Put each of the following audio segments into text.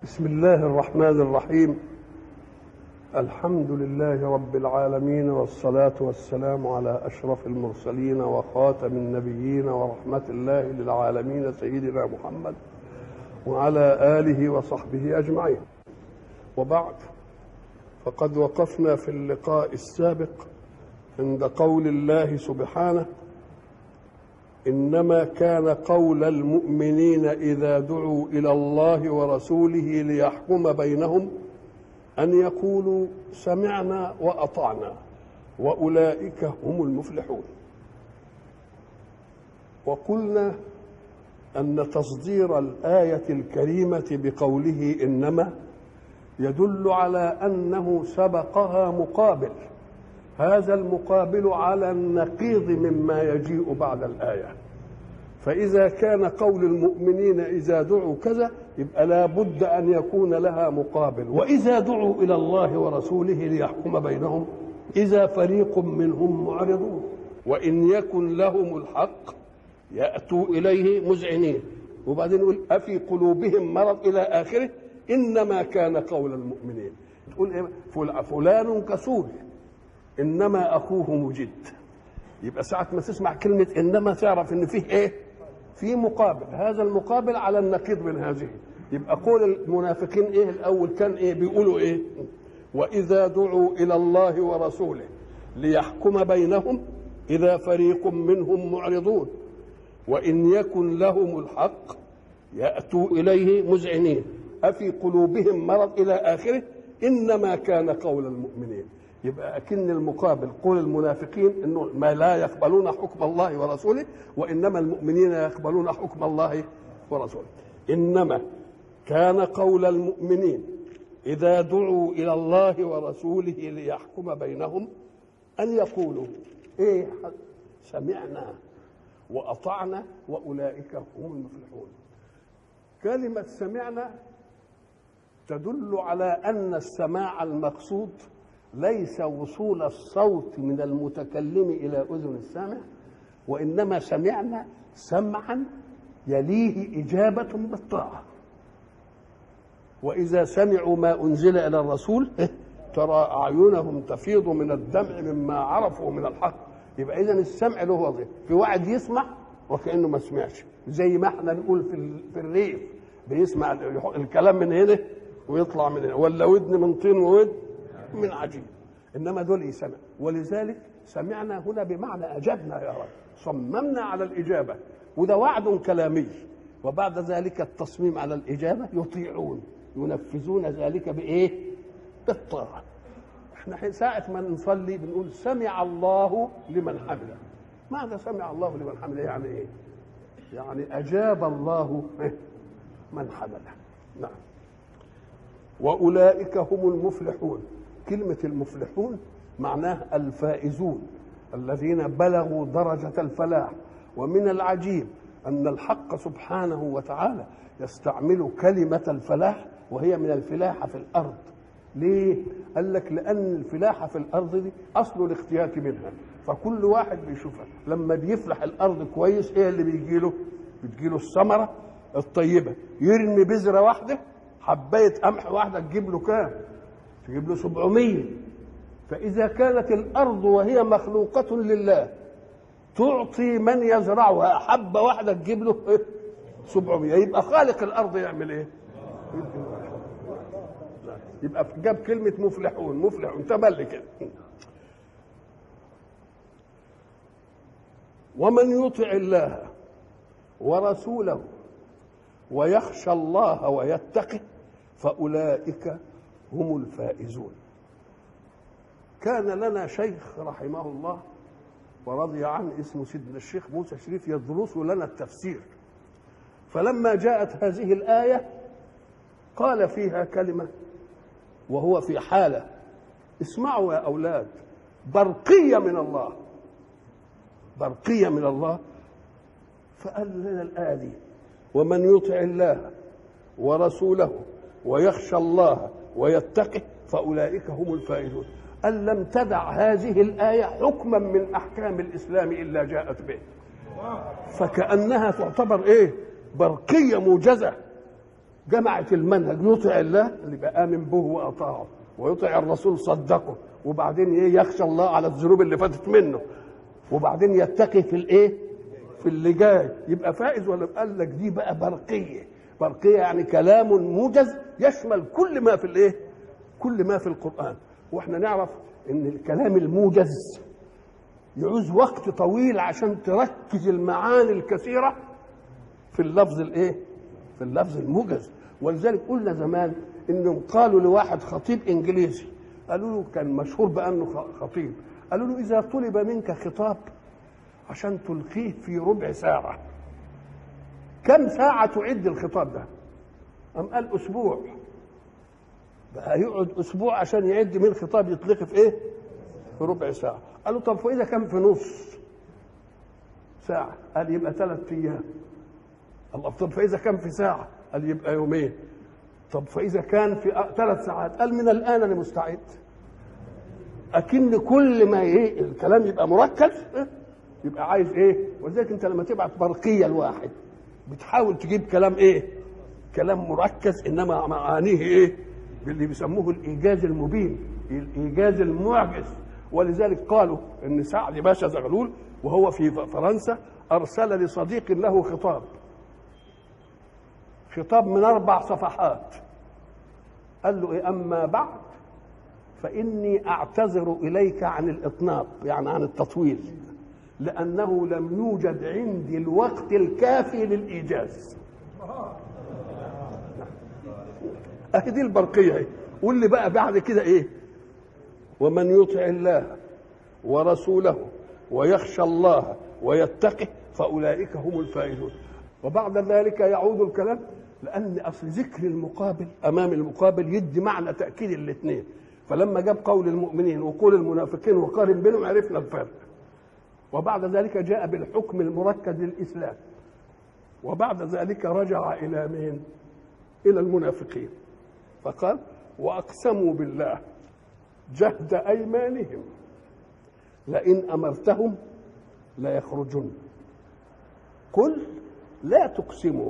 بسم الله الرحمن الرحيم الحمد لله رب العالمين والصلاة والسلام على أشرف المرسلين وخاتم النبيين ورحمة الله للعالمين سيدنا محمد وعلى آله وصحبه أجمعين وبعد فقد وقفنا في اللقاء السابق عند قول الله سبحانه انما كان قول المؤمنين اذا دعوا الى الله ورسوله ليحكم بينهم ان يقولوا سمعنا واطعنا واولئك هم المفلحون وقلنا ان تصدير الايه الكريمه بقوله انما يدل على انه سبقها مقابل هذا المقابل على النقيض مما يجيء بعد الآية فإذا كان قول المؤمنين إذا دعوا كذا يبقى لا بد أن يكون لها مقابل وإذا دعوا إلى الله ورسوله ليحكم بينهم إذا فريق منهم معرضون وإن يكن لهم الحق يأتوا إليه مذعنين وبعدين يقول أفي قلوبهم مرض إلى آخره إنما كان قول المؤمنين تقول إيه فلان كسول انما اخوه مجد يبقى ساعه ما تسمع كلمه انما تعرف ان فيه ايه في مقابل هذا المقابل على النقيض من هذه يبقى قول المنافقين ايه الاول كان ايه بيقولوا ايه واذا دعوا الى الله ورسوله ليحكم بينهم اذا فريق منهم معرضون وان يكن لهم الحق ياتوا اليه مذعنين افي قلوبهم مرض الى اخره انما كان قول المؤمنين يبقى أكن المقابل قول المنافقين انه ما لا يقبلون حكم الله ورسوله وانما المؤمنين يقبلون حكم الله ورسوله انما كان قول المؤمنين اذا دعوا الى الله ورسوله ليحكم بينهم ان يقولوا ايه سمعنا واطعنا واولئك هم المفلحون كلمه سمعنا تدل على ان السماع المقصود ليس وصول الصوت من المتكلم الى اذن السامع وانما سمعنا سمعا يليه اجابه بالطاعه واذا سمعوا ما انزل الى الرسول ترى اعينهم تفيض من الدمع مما عرفوا من الحق يبقى اذا السمع له وظيفه في واحد يسمع وكانه ما سمعش زي ما احنا نقول في في الريف بيسمع الكلام من هنا ويطلع من هنا ولا ودن من طين وودن من عجيب انما دول يسمع ولذلك سمعنا هنا بمعنى اجبنا يا رب صممنا على الاجابه وده وعد كلامي وبعد ذلك التصميم على الاجابه يطيعون ينفذون ذلك بايه؟ بالطاعه احنا ساعة ما نصلي بنقول سمع الله لمن حمده ماذا سمع الله لمن حمده يعني ايه؟ يعني اجاب الله من حمده نعم واولئك هم المفلحون كلمة المفلحون معناه الفائزون الذين بلغوا درجة الفلاح ومن العجيب أن الحق سبحانه وتعالى يستعمل كلمة الفلاح وهي من الفلاحة في الأرض ليه؟ قال لك لأن الفلاحة في الأرض دي أصل الاختيات منها فكل واحد بيشوفها لما بيفلح الأرض كويس إيه اللي بيجي له؟ بتجي له الثمرة الطيبة يرمي بذرة واحدة حباية قمح واحدة تجيب له كام؟ تجيب له 700 فإذا كانت الأرض وهي مخلوقة لله تعطي من يزرعها حبة واحدة تجيب له 700 يبقى خالق الأرض يعمل إيه؟ يبقى جاب كلمة مفلحون مفلحون تملي كده ومن يطع الله ورسوله ويخشى الله ويتقه فأولئك هم الفائزون كان لنا شيخ رحمه الله ورضي عنه اسمه سيدنا الشيخ موسى شريف يدرس لنا التفسير فلما جاءت هذه الآية قال فيها كلمة وهو في حالة اسمعوا يا أولاد برقية من الله برقية من الله فقال لنا الآية دي ومن يطع الله ورسوله ويخشى الله ويتقه فأولئك هم الفائزون أن لم تدع هذه الآية حكما من أحكام الإسلام إلا جاءت به فكأنها تعتبر إيه برقية موجزة جمعت المنهج يطع الله اللي بقى امن به واطاعه ويطع الرسول صدقه وبعدين ايه يخشى الله على الذنوب اللي فاتت منه وبعدين يتقي في الايه في اللي جاي يبقى فائز ولا قال لك دي بقى برقيه برقيه يعني كلام موجز يشمل كل ما في الايه كل ما في القران واحنا نعرف ان الكلام الموجز يعوز وقت طويل عشان تركز المعاني الكثيره في اللفظ الايه في اللفظ الموجز ولذلك قلنا زمان انهم قالوا لواحد خطيب انجليزي قالوا له كان مشهور بانه خطيب قالوا له اذا طلب منك خطاب عشان تلقيه في ربع ساعه كم ساعه تعد الخطاب ده أم قال اسبوع بقى يقعد اسبوع عشان يعد من خطاب يطلقه في ايه في ربع ساعه قالوا طب فاذا كان في نص ساعه قال يبقى ثلاث ايام الله طب فاذا كان في ساعه قال يبقى يومين طب فاذا كان في ثلاث ساعات قال من الان انا مستعد اكن كل ما ايه الكلام يبقى مركز يبقى عايز ايه ولذلك انت لما تبعت برقيه لواحد بتحاول تجيب كلام ايه كلام مركز انما معانيه ايه باللي بيسموه الايجاز المبين الايجاز المعجز ولذلك قالوا ان سعد باشا زغلول وهو في فرنسا ارسل لصديق له خطاب خطاب من اربع صفحات قال له إيه اما بعد فاني اعتذر اليك عن الاطناب يعني عن التطويل لانه لم يوجد عندي الوقت الكافي للايجاز اهي دي البرقيه اهي واللي بقى بعد كده ايه ومن يطع الله ورسوله ويخشى الله ويتقه فاولئك هم الفائزون وبعد ذلك يعود الكلام لان اصل ذكر المقابل امام المقابل يدي معنى تاكيد الاثنين فلما جاب قول المؤمنين وقول المنافقين وقارن بينهم عرفنا الفرق وبعد ذلك جاء بالحكم المركز للاسلام وبعد ذلك رجع الى مين الى المنافقين فقال واقسموا بالله جهد ايمانهم لئن امرتهم ليخرجن قل لا تقسموا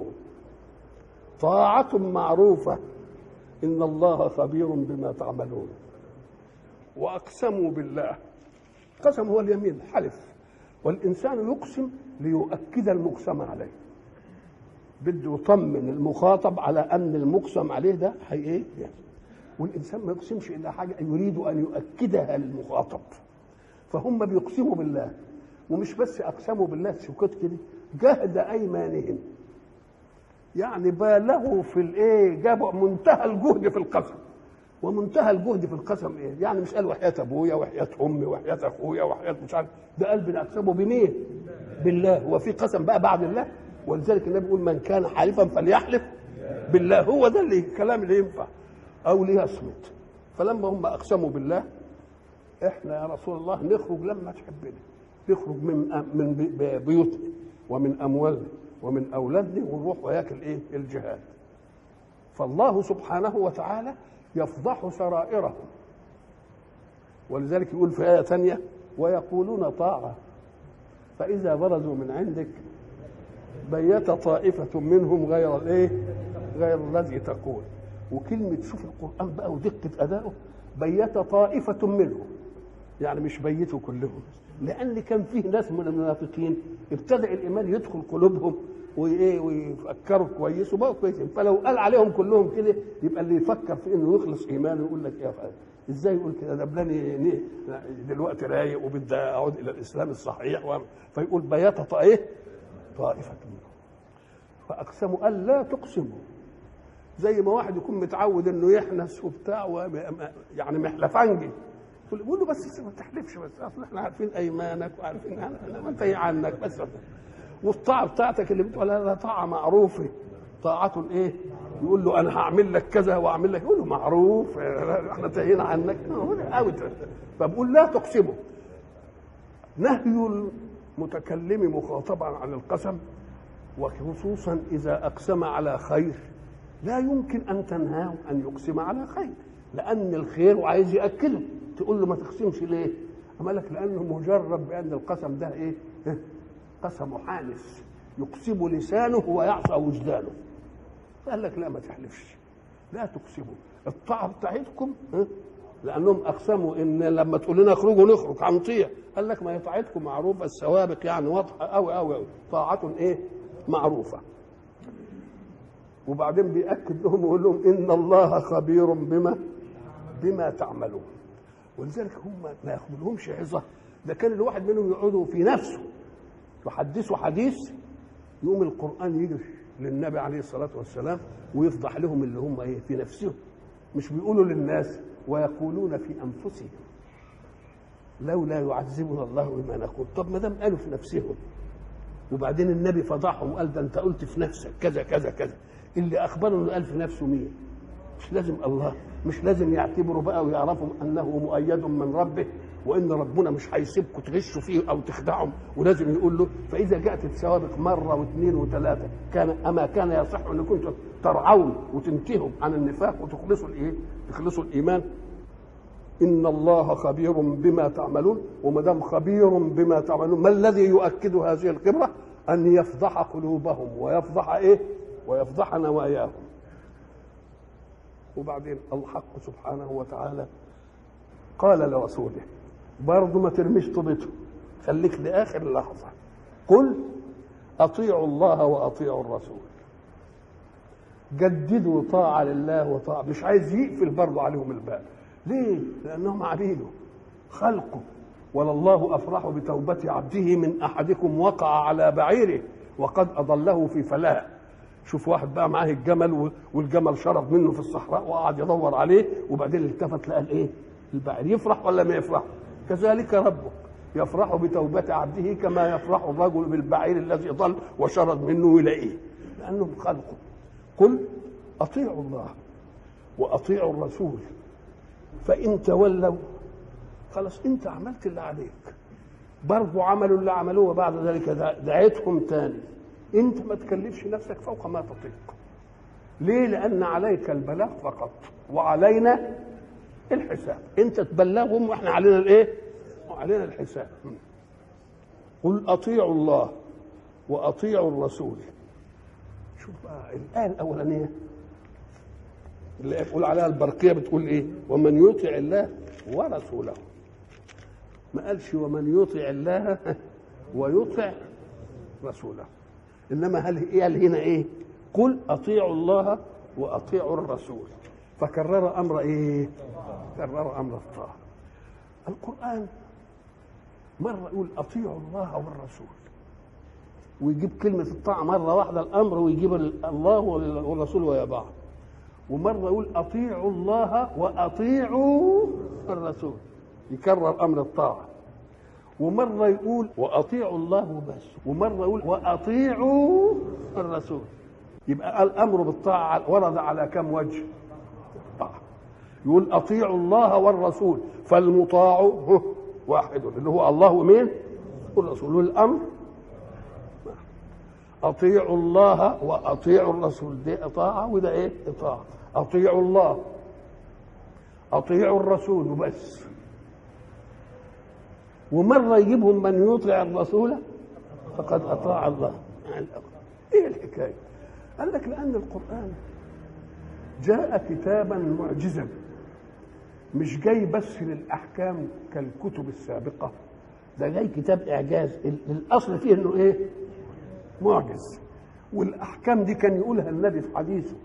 طاعة معروفة إن الله خبير بما تعملون وأقسموا بالله قسم هو اليمين حلف والإنسان يقسم ليؤكد المقسم عليه بده يطمن المخاطب على أن المقسم عليه ده هي إيه والإنسان ما يقسمش إلا حاجة يريد أن يؤكدها للمخاطب فهم بيقسموا بالله ومش بس أقسموا بالله سكوت كده جهد أيمانهم يعني بالغوا في الايه جابوا منتهى الجهد في القسم ومنتهى الجهد في القسم ايه يعني مش قال وحياه ابويا وحياه امي وحياه اخويا وحياه مش عارف ده قال بنقسمه بمين بالله هو في قسم بقى بعد الله ولذلك النبي يقول من كان حالفا فليحلف بالله هو ده اللي الكلام اللي ينفع او ليصمت فلما هم اقسموا بالله احنا يا رسول الله نخرج لما تحبنا نخرج من من بيوتنا ومن اموالنا ومن اولادنا ونروح وياك الايه الجهاد فالله سبحانه وتعالى يفضح سرائرهم ولذلك يقول في آية ثانية ويقولون طاعة فإذا برزوا من عندك بيت طائفة منهم غير الإيه؟ غير الذي تقول وكلمة شوف القرآن بقى ودقة أدائه بيت طائفة منهم يعني مش بيتوا كلهم لأن كان فيه ناس من المنافقين ابتدأ الإيمان يدخل قلوبهم وايه ويفكروا كويس وبقوا كويسين فلو قال عليهم كلهم كده يبقى اللي يفكر في انه يخلص ايمانه يقول لك ايه فعلا. ازاي يقول كده ده بلاني دلوقتي رايق وبدي اعود الى الاسلام الصحيح و... فيقول بيات ايه طائفه منهم فاقسموا قال لا تقسموا زي ما واحد يكون متعود انه يحنس وبتاع و... يعني محلفنجي يقول له بس ما تحلفش بس اصل احنا عارفين ايمانك وعارفين ما انت عنك بس والطاعه بتاعتك اللي بتقول لها طاعه معروفه طاعة ايه؟ يقول له انا هعمل لك كذا واعمل لك يقول له معروف احنا انتهينا عنك اوت فبقول لا تقسموا نهي المتكلم مخاطبا عن القسم وخصوصا اذا اقسم على خير لا يمكن ان تنهاه ان يقسم على خير لان الخير وعايز ياكله تقول له ما تقسمش ليه؟ اما لك لانه مجرد بان القسم ده ايه؟ قسم حانس يقسم لسانه ويعصى وجدانه قال لك لا ما تحلفش لا تقسموا الطاعه بتاعتكم ها؟ لانهم اقسموا ان لما تقول لنا اخرجوا نخرج هنطيع قال لك ما هي طاعتكم معروفه السوابق يعني واضحه قوي قوي قوي طاعه ايه معروفه وبعدين بيأكد لهم ويقول لهم إن الله خبير بما بما تعملون ولذلك هم ما ياخدلهمش عظة ده كان الواحد منهم يقعدوا في نفسه يحدثوا حديث يقوم القرآن يجي للنبي عليه الصلاة والسلام ويفضح لهم اللي هم ايه في نفسهم مش بيقولوا للناس ويقولون في أنفسهم لولا يعذبنا الله بما نقول طب ما دام قالوا في نفسهم وبعدين النبي فضحهم وقال ده انت قلت في نفسك كذا كذا كذا اللي اخبره انه قال في نفسه مين مش لازم الله مش لازم يعتبروا بقى ويعرفوا انه مؤيد من ربه وان ربنا مش هيسيبكم تغشوا فيه او تخدعهم ولازم يقول له فاذا جاءت السوابق مره واثنين وثلاثه كان اما كان يصح ان كنتم ترعون وتنتهوا عن النفاق وتخلصوا الايه؟ تخلصوا الايمان ان الله خبير بما تعملون وما دام خبير بما تعملون ما الذي يؤكد هذه الخبره ان يفضح قلوبهم ويفضح ايه ويفضح نواياهم وبعدين الحق سبحانه وتعالى قال لرسوله برضه ما ترميش طوبته خليك لاخر لحظه قل اطيعوا الله واطيعوا الرسول جددوا طاعه لله وطاعه مش عايز يقفل برضه عليهم الباب ليه؟ لأنهم عبيده خلقه ولله أفرح بتوبة عبده من أحدكم وقع على بعيره وقد أضله في فلاة شوف واحد بقى معاه الجمل والجمل شرد منه في الصحراء وقعد يدور عليه وبعدين التفت لقى الايه؟ البعير يفرح ولا ما يفرح؟ كذلك ربك يفرح بتوبة عبده كما يفرح الرجل بالبعير الذي ضل وشرد منه يلاقيه لأنهم خلقه قل أطيعوا الله وأطيعوا الرسول فإن تولوا خلاص أنت عملت اللي عليك برضو عملوا اللي عملوه وبعد ذلك دعيتهم تاني أنت ما تكلفش نفسك فوق ما تطيق ليه؟ لأن عليك البلاغ فقط وعلينا الحساب أنت تبلغهم وإحنا علينا الإيه؟ وعلينا الحساب قل أطيعوا الله وأطيعوا الرسول شوف بقى الآية الأولانية اللي يقول عليها البرقيه بتقول ايه ومن يطع الله ورسوله ما قالش ومن يطع الله ويطع رسوله انما هل قال هنا ايه قل اطيعوا الله واطيعوا الرسول فكرر امر ايه كرر امر الطاعه القران مره يقول اطيعوا الله والرسول ويجيب كلمه الطاعه مره واحده الامر ويجيب الله والرسول ويا بعض ومرة يقول أطيعوا الله وأطيعوا الرسول يكرر أمر الطاعة ومرة يقول وأطيعوا الله بس ومرة يقول وأطيعوا الرسول يبقى الأمر بالطاعة ورد على كم وجه طاعة يقول أطيعوا الله والرسول فالمطاع واحد اللي هو الله ومين والرسول والأمر اطيعوا الله واطيعوا الرسول دي اطاعه وده ايه اطاعه اطيعوا الله اطيعوا الرسول وبس ومره يجيبهم من يطيع الرسول فقد اطاع الله ايه الحكايه قال لك لان القران جاء كتابا معجزا مش جاي بس للاحكام كالكتب السابقه ده جاي كتاب اعجاز الاصل فيه انه ايه معجز والاحكام دي كان يقولها النبي في حديثه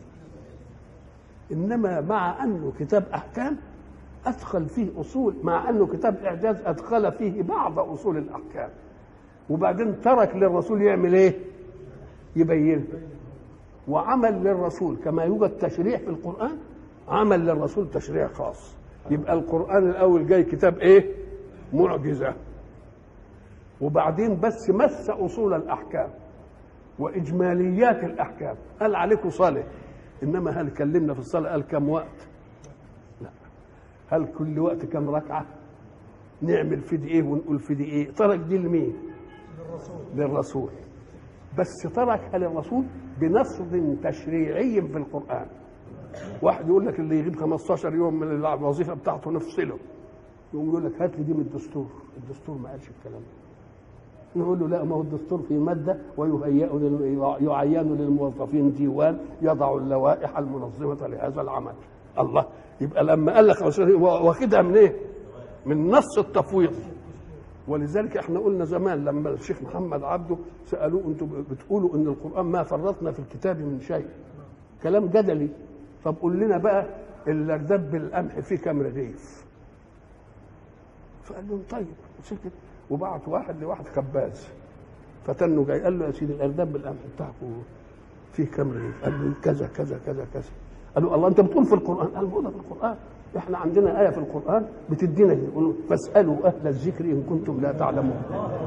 انما مع انه كتاب احكام ادخل فيه اصول مع انه كتاب اعجاز ادخل فيه بعض اصول الاحكام وبعدين ترك للرسول يعمل ايه يبين وعمل للرسول كما يوجد تشريع في القران عمل للرسول تشريع خاص يبقى القران الاول جاي كتاب ايه معجزه وبعدين بس مس اصول الاحكام واجماليات الاحكام قال عليكم صلاه انما هل كلمنا في الصلاه قال كم وقت لا هل كل وقت كم ركعه نعمل في دي ايه ونقول في دي ايه ترك دي لمين للرسول للرسول بس تركها للرسول بنص تشريعي في القران واحد يقول لك اللي يغيب 15 يوم من الوظيفه بتاعته نفصله يقوم يقول لك هات لي دي من الدستور الدستور ما قالش الكلام ده نقول له لا ما هو الدستور في ماده ويهيئ لل- يعين للموظفين ديوان يضع اللوائح المنظمه لهذا العمل الله يبقى لما قال لك رسول الله واخدها من ايه؟ من نص التفويض ولذلك احنا قلنا زمان لما الشيخ محمد عبده سالوه انتم بتقولوا ان القران ما فرطنا في الكتاب من شيء كلام جدلي طب قول لنا بقى الارداب بالقمح فيه كام رغيف فقال لهم طيب وسكت وبعت واحد لواحد خباز فتنه جاي قال له يا سيدي الارداب بالقمح بتاعكم فيه كام رغيف قال له كذا كذا كذا كذا قال له الله انت بتقول في القران قال موجوده في القران احنا عندنا ايه في القران بتدينا كده يقول فاسالوا اهل الذكر ان كنتم لا تعلمون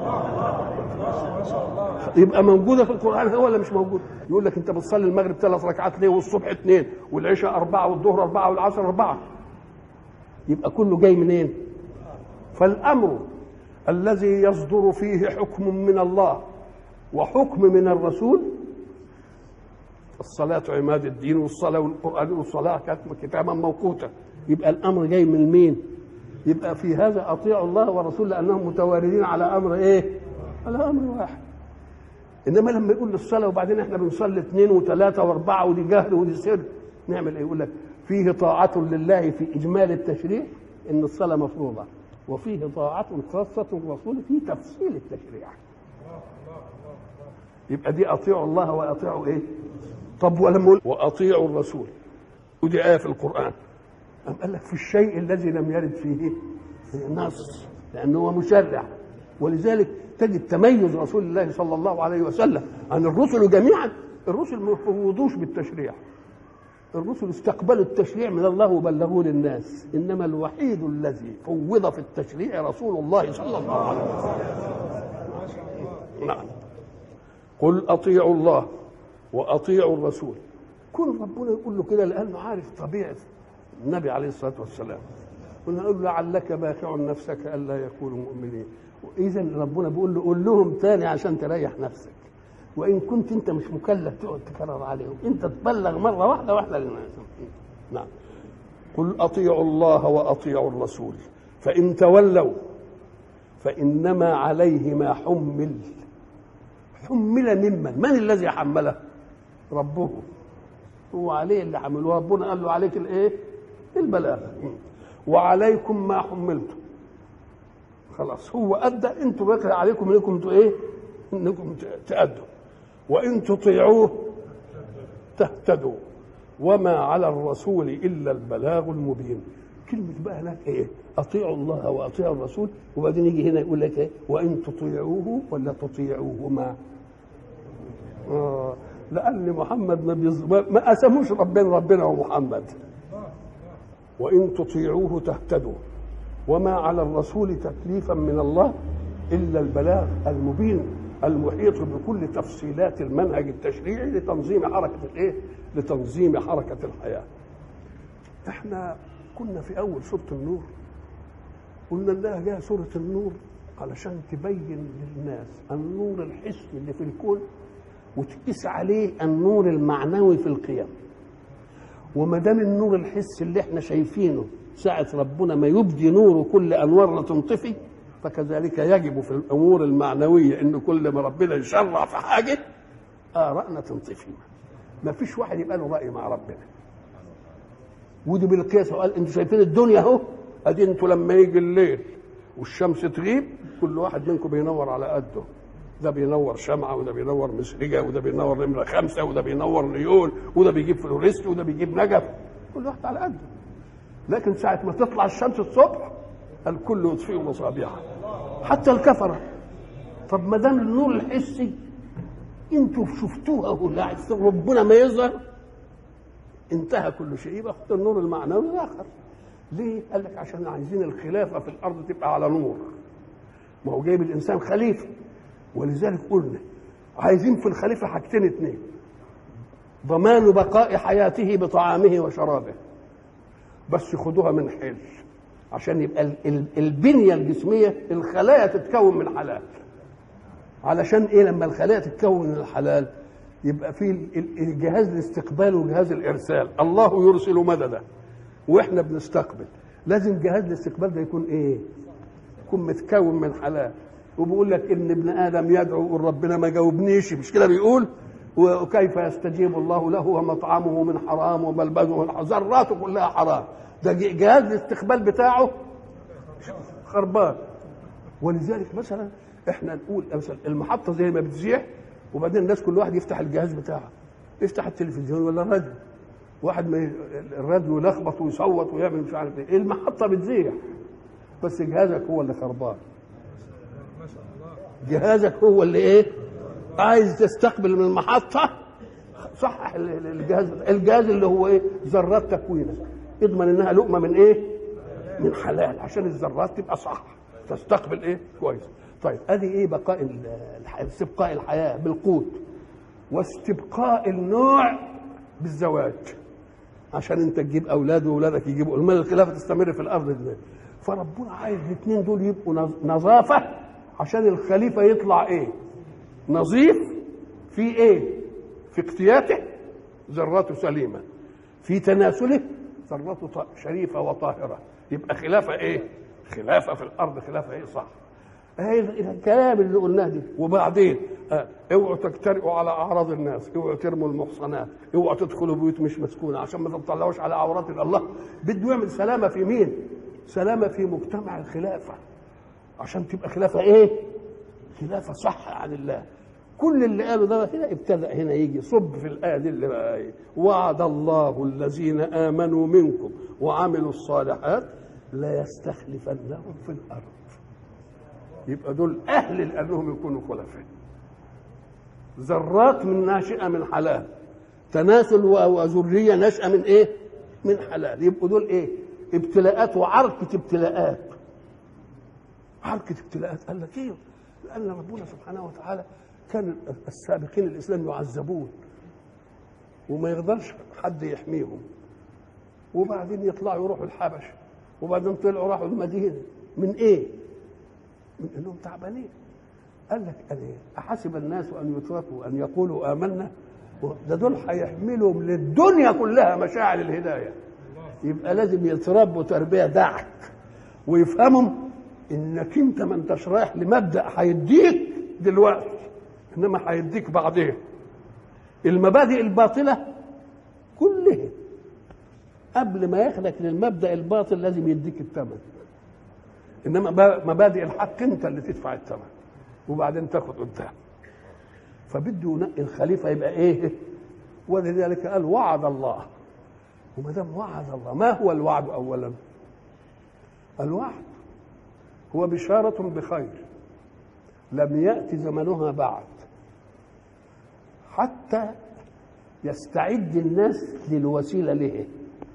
يبقى موجوده في القران هو ولا مش موجود يقول لك انت بتصلي المغرب ثلاث ركعات ليه والصبح اثنين والعشاء اربعه والظهر اربعه والعصر اربعه يبقى كله جاي منين فالامر الذي يصدر فيه حكم من الله وحكم من الرسول الصلاة عماد الدين والصلاة والقرآن والصلاة كانت كتابا موقوتا يبقى الأمر جاي من مين؟ يبقى في هذا أطيعوا الله ورسوله لأنهم متواردين على أمر إيه؟ على أمر واحد إنما لما يقول الصلاة وبعدين إحنا بنصلي اثنين وثلاثة وأربعة ودي جهر ودي سر نعمل إيه؟ يقول لك فيه طاعة لله في إجمال التشريع إن الصلاة مفروضة وفيه طاعة خاصة الرسول في تفصيل التشريع يبقى دي اطيعوا الله واطيعوا ايه؟ طب ولما يقول واطيعوا الرسول ودي ايه في القران أم قال لك في الشيء الذي لم يرد فيه نص لانه هو مشرع ولذلك تجد تميز رسول الله صلى الله عليه وسلم عن الرسل جميعا الرسل ما فوضوش بالتشريع الرسل استقبلوا التشريع من الله وبلغوه للناس انما الوحيد الذي فوض في التشريع رسول الله صلى الله عليه وسلم نعم قل اطيعوا الله واطيعوا الرسول كل ربنا يقول له كده لانه عارف طبيعه النبي عليه الصلاه والسلام قلنا نقول له لعلك باخع نفسك الا يكونوا مؤمنين اذا ربنا بيقول له قول لهم تاني عشان تريح نفسك وان كنت انت مش مكلف تقعد تكرر عليهم انت تبلغ مره واحده واحده للناس نعم قل اطيعوا الله واطيعوا الرسول فان تولوا فانما عليه ما حمل حمل ممن من الذي حمله ربه هو عليه اللي حمله ربنا قال له عليك الايه البلاغ وعليكم ما حملتم خلاص هو ادى انتوا بقى عليكم انكم انتوا ايه انكم تادوا وان تطيعوه تهتدوا وما على الرسول الا البلاغ المبين كلمة بقى هناك ايه؟ اطيعوا الله واطيعوا الرسول وبعدين يجي هنا يقول لك ايه؟ وان تطيعوه ولا تطيعوهما؟ آه لان محمد ما, بيز... ما قسموش ربنا ربنا ومحمد وان تطيعوه تهتدوا وما على الرسول تكليفا من الله الا البلاغ المبين المحيط بكل تفصيلات المنهج التشريعي لتنظيم حركه الايه؟ لتنظيم حركه الحياه. احنا كنا في اول سوره النور قلنا انها جايه سوره النور علشان تبين للناس النور الحسي اللي في الكون وتقيس عليه النور المعنوي في القيم وما دام النور الحسي اللي احنا شايفينه ساعة ربنا ما يبدي نوره كل أنوارنا تنطفي فكذلك يجب في الأمور المعنوية إن كل ما ربنا يشرع في حاجة آرائنا تنطفي ما فيش واحد يبقى له رأي مع ربنا ودي بالقياس وقال انتوا شايفين الدنيا اهو ادي انتوا لما يجي الليل والشمس تغيب كل واحد منكم بينور على قده ده بينور شمعة وده بينور مسرجة وده بينور نمرة خمسة وده بينور نيون وده بيجيب فلوريست وده بيجيب نجف كل واحد على قده لكن ساعة ما تطلع الشمس الصبح الكل يطفئ مصابيحه حتى الكفرة طب ما دام النور الحسي انتوا شفتوها اهو ربنا ما يظهر انتهى كل شيء يبقى خد النور المعنوي الاخر ليه؟ قال لك عشان عايزين الخلافه في الارض تبقى على نور ما هو جايب الانسان خليفه ولذلك قلنا عايزين في الخليفه حاجتين اتنين ضمان بقاء حياته بطعامه وشرابه بس خدوها من حل عشان يبقى البنيه الجسميه الخلايا تتكون من حلال علشان ايه لما الخلايا تتكون من الحلال يبقى في الجهاز الاستقبال وجهاز الارسال الله يرسل مددا واحنا بنستقبل لازم جهاز الاستقبال ده يكون ايه يكون متكون من حلال وبيقول لك ان ابن ادم يدعو يقول ربنا ما جاوبنيش مش كده بيقول وكيف يستجيب الله له ومطعمه من حرام وملبسه من حرام ذراته كلها حرام ده جهاز الاستقبال بتاعه خربان ولذلك مثلا احنا نقول مثلا المحطه زي ما بتزيح وبعدين الناس كل واحد يفتح الجهاز بتاعه يفتح التلفزيون ولا الراديو واحد ما الراديو يلخبط ويصوت ويعمل مش عارف ايه المحطه بتزيح بس جهازك هو اللي خربان جهازك هو اللي ايه عايز تستقبل من المحطه صحح الجهاز الجهاز اللي هو ايه ذرات تكوينك اضمن انها لقمه من ايه من حلال عشان الذرات تبقى صح تستقبل ايه كويس طيب ادي ايه بقاء استبقاء الحياه بالقوت واستبقاء النوع بالزواج عشان انت تجيب اولاد واولادك يجيبوا المال الخلافه تستمر في الارض دي فربنا عايز الاثنين دول يبقوا نظافه عشان الخليفه يطلع ايه نظيف في ايه في اقتياته ذراته سليمه في تناسله ذراته شريفه وطاهره يبقى خلافه ايه خلافه في الارض خلافه ايه صح هي الكلام اللي قلناه دي وبعدين اه اوعوا تجترئوا على اعراض الناس اوعوا ترموا المحصنات اوعوا تدخلوا بيوت مش مسكونه عشان ما تطلعوش على عورات الله بده يعمل سلامه في مين سلامه في مجتمع الخلافه عشان تبقى خلافه ايه خلافه صح عن الله كل اللي قاله ده هنا ابتدأ هنا يجي صب في الآية دي اللي بقى إيه وعد الله الذين آمنوا منكم وعملوا الصالحات ليستخلفنهم في الأرض يبقى دول أهل لأنهم يكونوا خلفاء ذرات من ناشئة من حلال تناسل وذرية نشأة من إيه؟ من حلال يبقوا دول إيه؟ ابتلاءات وعركة ابتلاءات عركة ابتلاءات قال لك إيه؟ لأن ربنا سبحانه وتعالى كان السابقين الاسلام يعذبون وما يقدرش حد يحميهم وبعدين يطلعوا يروحوا الحبش وبعدين طلعوا راحوا المدينه من ايه؟ من انهم تعبانين قال لك قال ايه؟ احسب الناس ان يتركوا ان يقولوا امنا ده دول هيحملهم للدنيا كلها مشاعر الهدايه يبقى لازم يتربوا تربيه دعك ويفهموا انك انت ما انتش رايح لمبدا هيديك دلوقتي انما هيديك بعدين المبادئ الباطله كلها قبل ما ياخدك للمبدا الباطل لازم يديك الثمن انما مبادئ الحق انت اللي تدفع الثمن وبعدين تاخد قدام فبده ينقي الخليفه يبقى ايه ولذلك قال وعد الله وما دام وعد الله ما هو الوعد اولا الوعد هو بشاره بخير لم يأت زمنها بعد حتى يستعد الناس للوسيله له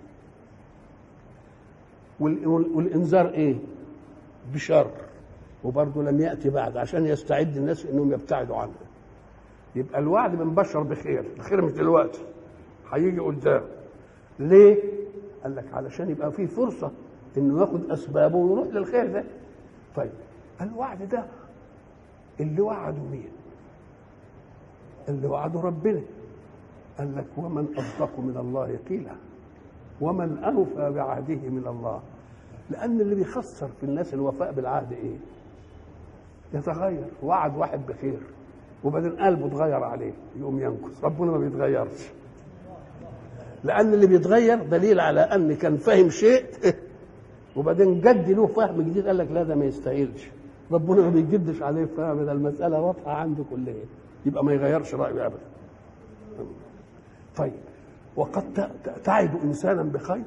والانذار ايه بشر وبرضه لم ياتي بعد عشان يستعد الناس انهم يبتعدوا عنه يبقى الوعد بنبشر بخير الخير مش دلوقتي هيجي قدام ليه قال لك علشان يبقى في فرصه انه ياخد اسبابه ويروح للخير ده طيب الوعد ده اللي وعدوا مين اللي وعدوا ربنا قال لك ومن اصدق من الله قيلا ومن اوفى بعهده من الله لان اللي بيخسر في الناس الوفاء بالعهد ايه يتغير وعد واحد بخير وبعدين قلبه اتغير عليه يقوم ينكث ربنا ما بيتغيرش لان اللي بيتغير دليل على ان كان فاهم شيء وبعدين جد له فهم جديد قال لك لا ده ما يستاهلش ربنا ما بيجدش عليه فهم ده المساله واضحه عنده كلها يبقى ما يغيرش رايه ابدا طيب وقد تعد انسانا بخير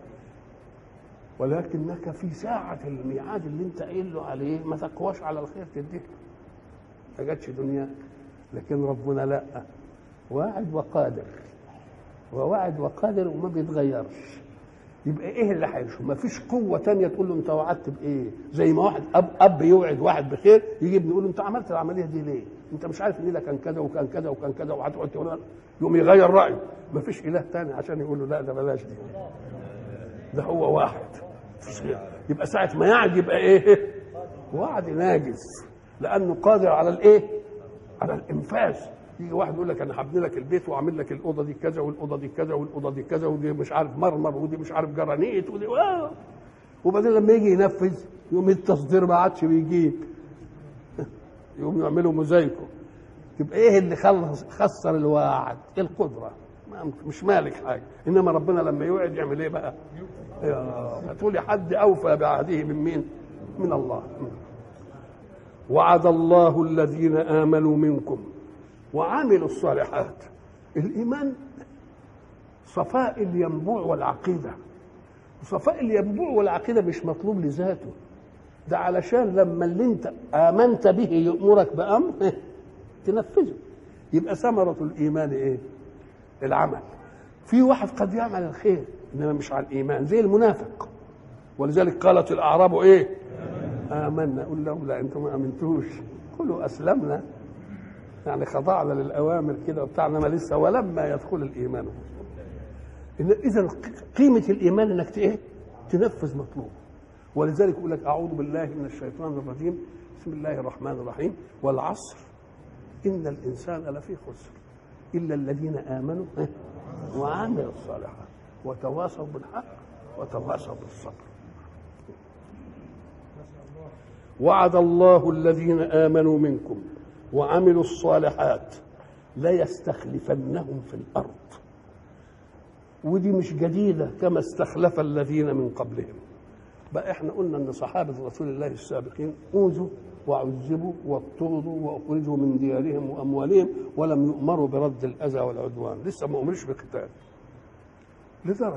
ولكنك في ساعة الميعاد اللي انت قايل له عليه ما تقواش على الخير تديه ما جاتش دنياك لكن ربنا لا واعد وقادر وواعد وقادر وما بيتغيرش يبقى ايه اللي هيشوف ما فيش قوه تانية تقول له انت وعدت بايه زي ما واحد اب اب يوعد واحد بخير يجي ابنه يقول له انت عملت العمليه دي ليه انت مش عارف ان ده كان كذا وكان كذا وكان كذا وهتقعد تقول يقوم يغير رايه ما فيش اله تاني عشان يقول له لا ده بلاش دي ده هو واحد يبقى ساعه ما يعد يبقى ايه وعد ناجز لانه قادر على الايه على الانفاذ يجي واحد يقول لك انا هبني لك البيت واعمل لك الاوضه دي كذا والاوضه دي كذا والاوضه دي كذا ودي مش عارف مرمر ودي مش عارف جرانيت ودي آه. وبعدين لما يجي ينفذ يوم التصدير ما عادش بيجيب يقوم يعملوا موزايكو يبقى ايه اللي خلص خسر الواعد القدره ما- مش مالك حاجه انما ربنا لما يوعد يعمل ايه بقى يا- تقولي حد اوفى بعهده من مين من الله وعد الله الذين امنوا منكم وعملوا الصالحات الايمان صفاء الينبوع والعقيده صفاء الينبوع والعقيده مش مطلوب لذاته ده علشان لما اللي انت امنت به يامرك بامر تنفذه يبقى ثمره الايمان ايه العمل في واحد قد يعمل الخير انما مش على الايمان زي المنافق ولذلك قالت الاعراب ايه امنا قل لهم لا انتم ما امنتوش قولوا اسلمنا يعني خضعنا للاوامر كده وبتاع انما لسه ولما يدخل الايمان إن اذا قيمه الايمان انك ت- ايه تنفذ مطلوب ولذلك يقول لك اعوذ بالله من الشيطان الرجيم بسم الله الرحمن الرحيم والعصر ان الانسان لفي خسر الا الذين امنوا ها، وعملوا الصالحات وتواصوا بالحق وتواصوا بالصبر وعد الله الذين امنوا منكم وعملوا الصالحات ليستخلفنهم في الارض ودي مش جديده كما استخلف الذين من قبلهم بقى احنا قلنا ان صحابه رسول الله السابقين اوذوا وعذبوا واضطردوا واخرجوا من ديارهم واموالهم ولم يؤمروا برد الاذى والعدوان لسه ما امرش بقتال لدرجه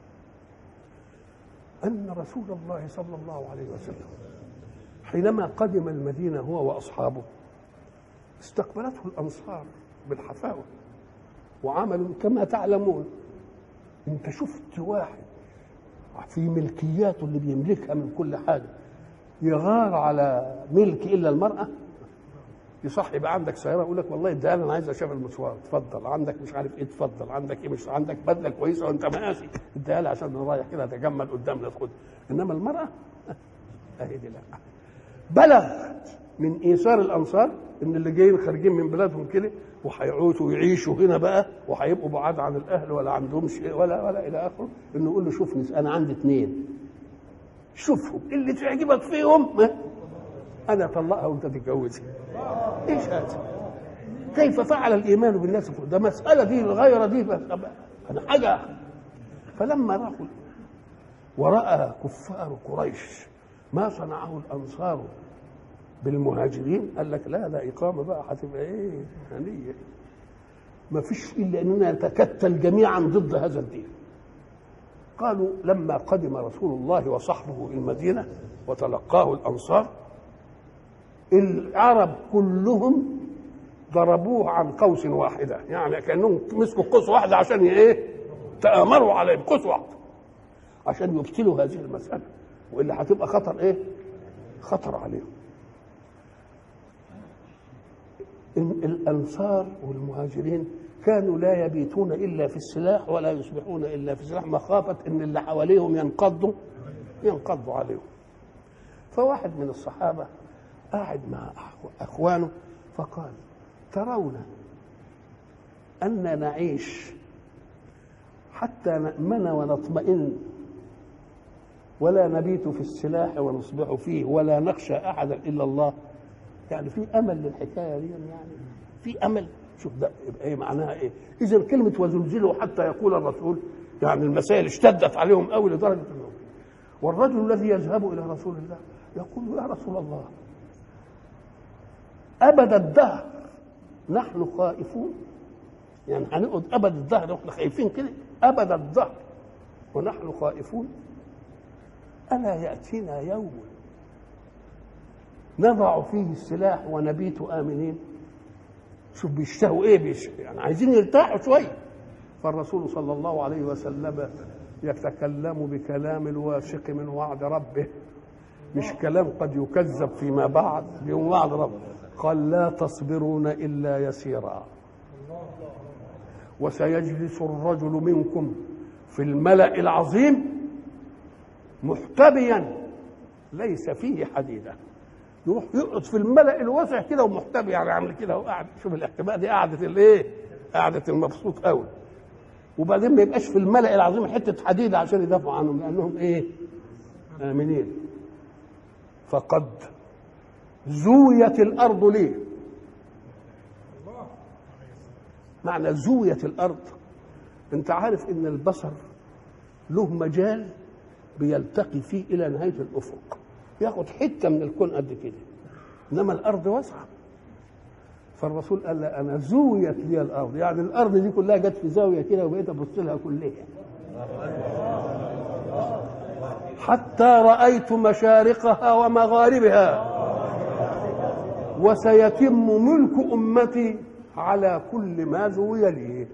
ان رسول الله صلى الله عليه وسلم حينما قدم المدينه هو واصحابه استقبلته الانصار بالحفاوه وعملوا كما تعلمون انت شفت واحد في ملكياته اللي بيملكها من كل حاجه يغار على ملك الا المراه يصح يبقى عندك سياره يقول لك والله اديها لي انا عايز اشوف المشوار اتفضل عندك مش عارف ايه اتفضل عندك ايه مش عندك بدله كويسه وانت مقاسي اديها لي عشان انا رايح كده اتجمل قدامنا خد انما المراه اهي دي لا بلغ من ايثار الانصار ان اللي جايين خارجين من بلادهم كده وهيعوشوا ويعيشوا هنا بقى وهيبقوا بعاد عن الاهل ولا عندهمش ولا ولا الى اخره انه يقول له شوفني انا عندي اثنين شوفهم اللي تعجبك فيهم ها، انا اطلقها وانت تتجوزها ايش هذا؟ كيف فعل الايمان بالناس ده مساله دي الغيره دي بس انا حاجه فلما راحوا وراى كفار قريش ما صنعه الانصار بالمهاجرين قال لك لا ده اقامه بقى هتبقى ايه هنيه ما فيش الا اننا نتكتل جميعا ضد هذا الدين قالوا لما قدم رسول الله وصحبه المدينه وتلقاه الانصار العرب كلهم ضربوه عن قوس واحده يعني كانهم مسكوا قوس واحده عشان ايه تامروا عليه بقوس واحده عشان يبطلوا هذه المساله والا هتبقى خطر ايه خطر عليهم إن الانصار والمهاجرين كانوا لا يبيتون الا في السلاح ولا يصبحون الا في السلاح مخافه ان اللي حواليهم ينقضوا ينقضوا عليهم فواحد من الصحابه قاعد مع أخو- اخوانه فقال ترون ان نعيش حتى نامن ونطمئن ولا نبيت في السلاح ونصبح فيه ولا نخشى احدا الا الله يعني في امل للحكايه دي يعني في امل شوف ده يبقى ايه معناها ايه اذا كلمه وزلزلوا حتى يقول الرسول يعني المسائل اشتدت عليهم قوي لدرجه انه والرجل الذي يذهب الى رسول الله يقول يا رسول الله ابد الدهر نحن خائفون يعني هنقعد ابد الدهر واحنا خايفين كده ابد الدهر ونحن خائفون الا ياتينا يوم نضع فيه السلاح ونبيت امنين شوف بيشتهوا ايه بيش يعني عايزين يرتاحوا شويه فالرسول صلى الله عليه وسلم يتكلم بكلام الواثق من وعد ربه مش كلام قد يكذب فيما بعد بيوم وعد ربه قال لا تصبرون الا يسيرا وسيجلس الرجل منكم في الملا العظيم محتبيا ليس فيه حديده يروح يقعد في الملأ الواسع كده ومحتبي يعني عامل كده وقاعد شوف الاحتباء دي قعدة الايه؟ قعدة المبسوط قوي وبعدين ما يبقاش في الملأ العظيم حتة حديد عشان يدافعوا عنهم لأنهم ايه؟ آمنين فقد زويت الارض ليه معنى زويت الارض انت عارف ان البصر له مجال بيلتقي فيه الى نهايه الافق ياخد حته من الكون قد كده انما الارض واسعه فالرسول قال لا انا زويت لي الارض يعني الارض دي كلها جت في زاويه كده وبقيت ابص لها كلها حتى رايت مشارقها ومغاربها وسيتم ملك امتي على كل ما زوي لي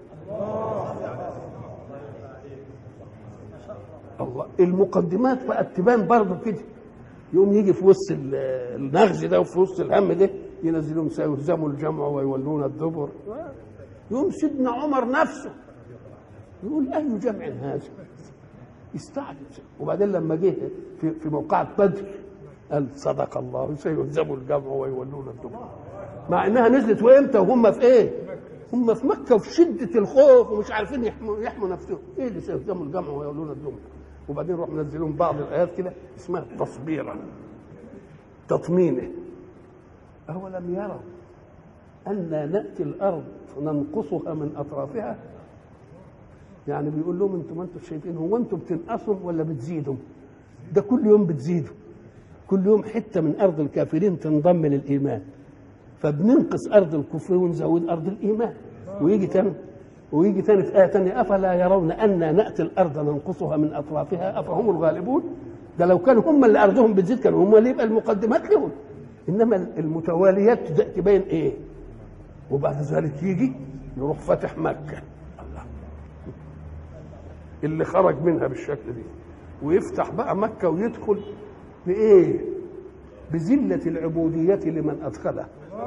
الله المقدمات بقت تبان برضه كده يقوم يجي في وسط ال- النغز ده وفي وسط الهم ده ينزلون سيهزموا الجمع ويولون الدبر يقوم سيدنا عمر نفسه يقول اي جمع هذا يستعجب وبعدين لما جه في في موقعة بدر قال صدق الله سيهزموا الجمع ويولون الدبر مع انها نزلت وامتى وهم في ايه؟ هم في مكه وفي شده الخوف ومش عارفين يحموا يحموا نفسهم ايه اللي سيهزموا الجمع ويولون الدبر وبعدين يروح منزلون بعض الايات كده اسمها تصبيرا تطمينه أولم يروا أنا نأتي الأرض ننقصها من أطرافها يعني بيقول لهم انتم ما انتم شايفين هو انتم بتنقصوا ولا بتزيدوا ده كل يوم بتزيدوا كل يوم حتة من أرض الكافرين تنضم للإيمان فبننقص أرض الكفر ونزود أرض الإيمان ويجي تاني ويجي تاني في آية تانية أفلا يرون أنا نأتي الأرض ننقصها من أطرافها أفهم الغالبون ده لو كانوا هم اللي أرضهم بتزيد كانوا هم اللي يبقى المقدمات لهم إنما المتواليات تبين إيه وبعد ذلك يجي يروح فاتح مكة الله اللي خرج منها بالشكل دي ويفتح بقى مكة ويدخل بإيه بذلة العبودية لمن أدخلها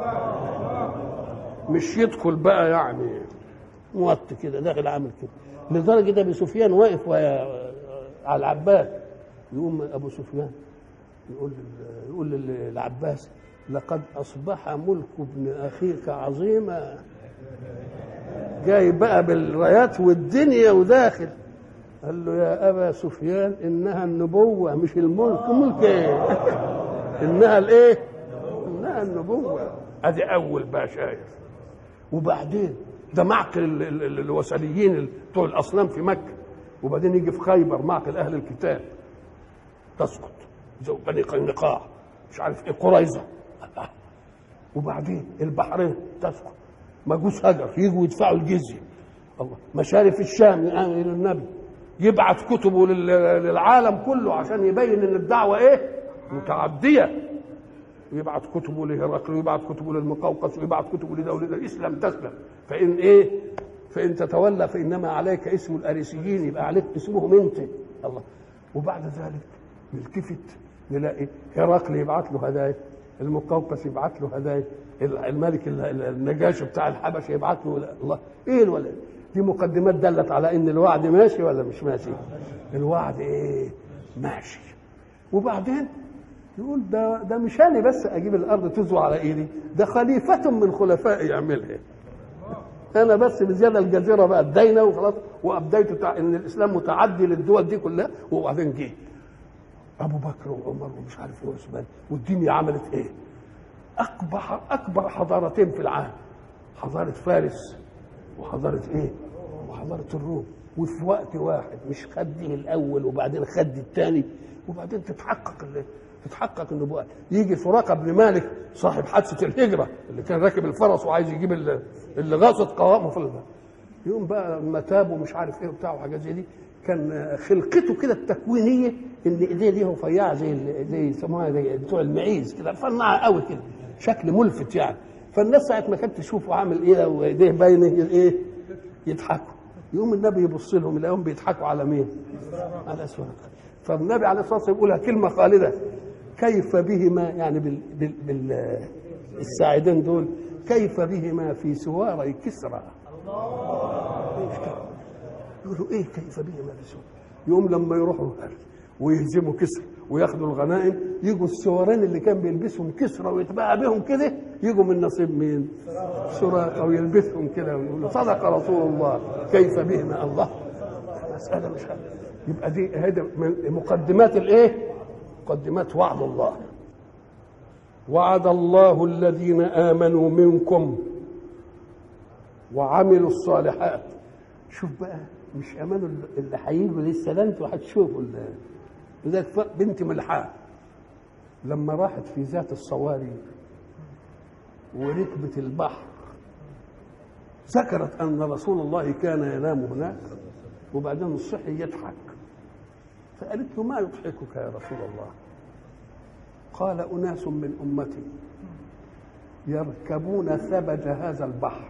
مش يدخل بقى يعني موط كده داخل عامل كده لدرجة ده أبو سفيان واقف ويا- على العباس يقوم أبو سفيان يقول لل- يقول للعباس لقد أصبح ملك ابن أخيك عظيما جاي بقى بالرايات والدنيا وداخل قال له يا ابا سفيان انها النبوه مش الملك ملك ايه انها الايه انها النبوه ادي اول بقى شايف وبعدين ده معقل ال- ال- ال- الوثنيين ال- بتوع الاصنام في مكه وبعدين يجي في خيبر معقل اهل الكتاب تسقط زي بني قينقاع مش عارف ايه قريظه الله. وبعدين البحرين تسقط مجوس هجر يجوا يدفعوا الجزيه الله مشارف الشام يعني الى النبي يبعت كتبه لل- للعالم كله عشان يبين ان الدعوه ايه متعديه يبعت كتبه لهرقل ويبعت كتبه للمقوقس ويبعت كتبه لدولة الإسلام تسلم فإن إيه فإن تتولى فإنما عليك اسم الأريسيين يبقى عليك اسمهم أنت الله وبعد ذلك نلتفت نلاقي هرقل يبعت له هدايا المقوقس يبعت له هدايا الملك ال- ال- النجاشي بتاع الحبشه يبعت له الله ايه الولد دي مقدمات دلت على ان الوعد ماشي ولا مش ماشي الوعد ايه ماشي وبعدين يقول ده ده مش انا بس اجيب الارض تزوى على ايدي ده خليفه من خلفائي يعملها انا بس بزياده الجزيره بقى ادينا وخلاص وابديت تع... ان الاسلام متعدي للدول دي كلها وبعدين جه ابو بكر وعمر ومش عارف ايه وعثمان والدنيا عملت ايه اكبر اكبر حضارتين في العالم حضاره فارس وحضاره ايه وحضاره الروم وفي وقت واحد مش خد دي الاول وبعدين خد الثاني وبعدين تتحقق ال- تتحقق النبوءات يجي سراقه بن مالك صاحب حادثه الهجره اللي كان راكب الفرس وعايز يجيب ال- اللي غاصت قوامه في البلد يقوم بقى لما تاب ومش عارف ايه وبتاع وحاجات زي دي كان خلقته كده التكوينيه ان ايديه دي رفيعه زي ال- زي يسموها زي بتوع المعيز كده رفنعه قوي كده شكل ملفت يعني فالناس ساعه ما كانت تشوفه عامل ايه وايديه باينه ايه يضحكوا يقوم النبي يبص لهم يلاقيهم بيضحكوا على مين؟ على سراقه فالنبي عليه الصلاه والسلام يقولها كلمه خالده كيف بهما يعني بال, بال, بال الساعدين دول كيف بهما في سواري كسرى يقولوا ايه كيف بهما في سواري يقوم لما يروحوا ويهزموا كسرى وياخدوا الغنائم يجوا السوارين اللي كان بيلبسهم كسرى ويتباع بهم كده يجوا من نصيب مين؟ سراقه ويلبسهم كده ويقولوا صدق رسول الله كيف بهما الله مسألة مش عارف. يبقى دي هذا من مقدمات الايه؟ مقدمات وعد الله وعد الله الذين امنوا منكم وعملوا الصالحات شوف بقى مش امانوا اللي هيجوا لسه ده انتوا هتشوفوا ال- لذلك ف- بنت ملحان لما راحت في ذات الصواري وركبت البحر ذكرت ان رسول الله كان ينام هناك وبعدين الصحي يضحك فقالت له ما يضحكك يا رسول الله قال اناس من امتي يركبون ثبج هذا البحر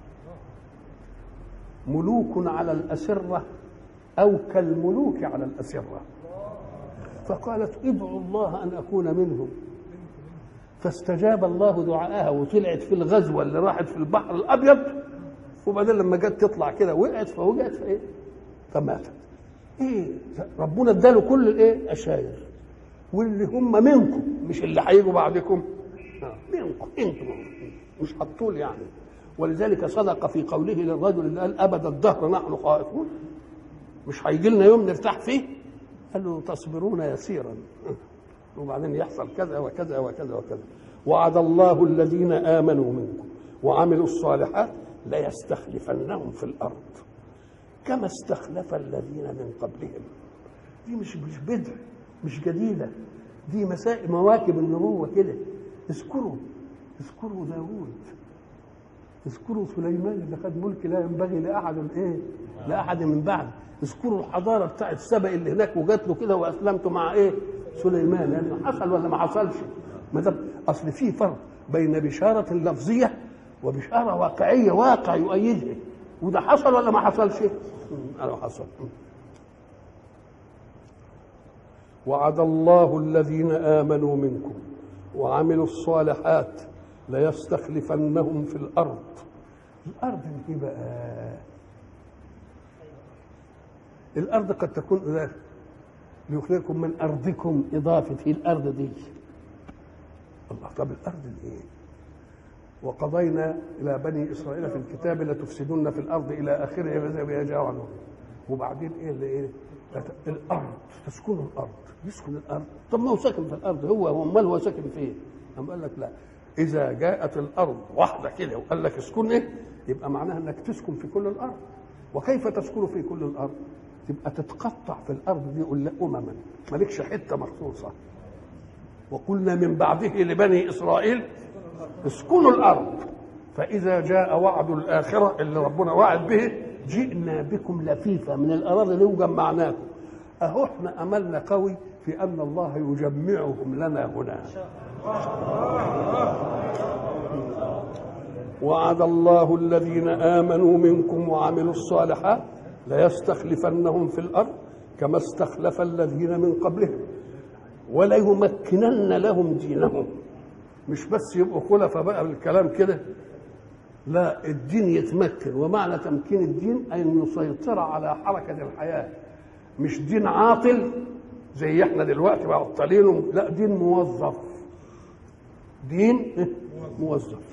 ملوك على الأسرة أو كالملوك على الأسرة فقالت ادعوا الله أن أكون منهم فاستجاب الله دعاءها وطلعت في الغزوة اللي راحت في البحر الأبيض وبعدين لما جت تطلع كده وقعت فوقعت في إيه؟ فماتت إيه ربنا اداله كل الإيه؟ أشاير واللي هم منكم مش اللي هيجوا بعدكم آه، منكم انتم مش هتطول يعني ولذلك صدق في قوله للرجل اللي قال ابد الدهر نحن خائفون مش هيجي لنا يوم نرتاح فيه قال له تصبرون يسيرا وبعدين يحصل كذا وكذا وكذا وكذا وعد الله الذين امنوا منكم وعملوا الصالحات ليستخلفنهم في الارض كما استخلف الذين من قبلهم دي مش مش بدع مش جديده دي مسائل مواكب النبوه كده اذكروا اذكروا داوود اذكروا سليمان اللي خد ملك لا ينبغي لاحد ايه لاحد من بعد اذكروا الحضاره بتاعت سبأ اللي هناك وجات له كده واسلمت مع ايه سليمان يعني حصل ولا ما حصلش ما دام اصل في فرق بين بشاره لفظيه وبشاره واقعيه واقع يؤيدها وده حصل ولا ما حصلش؟ قالوا حصل وعد الله الذين امنوا منكم وعملوا الصالحات ليستخلفنهم في الارض الارض دي بقى الارض قد تكون إذا ليخرجكم من ارضكم اضافه الارض دي الله طب الارض دي ايه وقضينا الى بني اسرائيل في الكتاب لتفسدن في الارض الى اخره فاذا يجاء عنهم وبعدين ايه اللي ايه الارض تسكن الارض يسكن الارض طب ما هو ساكن في الارض هو هو امال هو ساكن فين؟ قام قال لك لا اذا جاءت الارض واحده كده وقال لك اسكن ايه؟ يبقى معناها انك تسكن في كل الارض وكيف تسكن في كل الارض؟ تبقى تتقطع في الارض دي قلنا امما مالكش حته مخصوصه وقلنا من بعده لبني اسرائيل اسكنوا الارض فاذا جاء وعد الاخره اللي ربنا وعد به جئنا بكم لفيفا من الاراضي دي وجمعناكم اهو احنا املنا قوي في ان الله يجمعهم لنا هنا وعد الله الذين امنوا منكم وعملوا الصالحات ليستخلفنهم في الارض كما استخلف الذين من قبلهم وليمكنن لهم دينهم مش بس يبقوا خلفاء بقى بالكلام كده لا الدين يتمكن ومعنى تمكين الدين ان يسيطر على حركه الحياه مش دين عاطل زي احنا دلوقتي معطلينه لا دين موظف دين موظف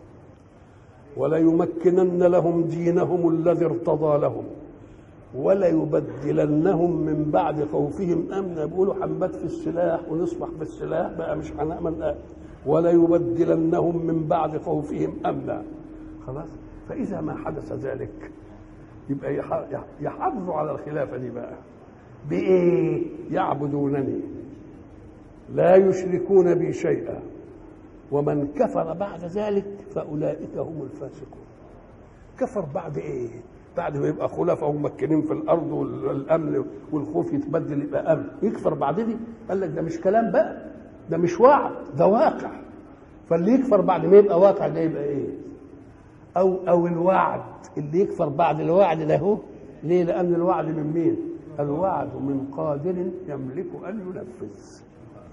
وليمكنن لهم دينهم الذي ارتضى لهم وليبدلنهم من بعد خوفهم امنا بيقولوا هنبات في السلاح ونصبح في السلاح بقى مش هنامن وليبدلنهم من بعد خوفهم امنا خلاص فاذا ما حدث ذلك يبقى يحافظوا على الخلافه دي بقى بايه يعبدونني لا يشركون بي شيئا ومن كفر بعد ذلك فاولئك هم الفاسقون كفر بعد ايه بعد ما يبقى خلفاء وممكنين في الارض والامن والخوف يتبدل يبقى امن يكفر بعد دي قال لك ده مش كلام بقى ده مش وعد ده واقع فاللي يكفر بعد ما يبقى واقع ده يبقى ايه او او الوعد اللي يكفر بعد الوعد ده هو ليه لان الوعد من مين الوعد من قادر يملك ان ينفذ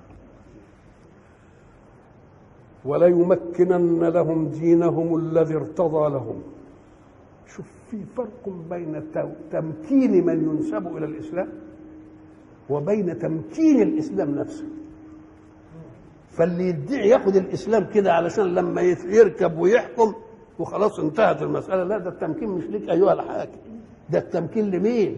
وليمكنن لهم دينهم الذي ارتضى لهم شوف في فرق بين تمكين من ينسب الى الاسلام وبين تمكين الاسلام نفسه فاللي يدعي ياخد الاسلام كده علشان لما يركب ويحكم وخلاص انتهت المساله لا ده التمكين مش ليك ايها الحاكم ده التمكين لمين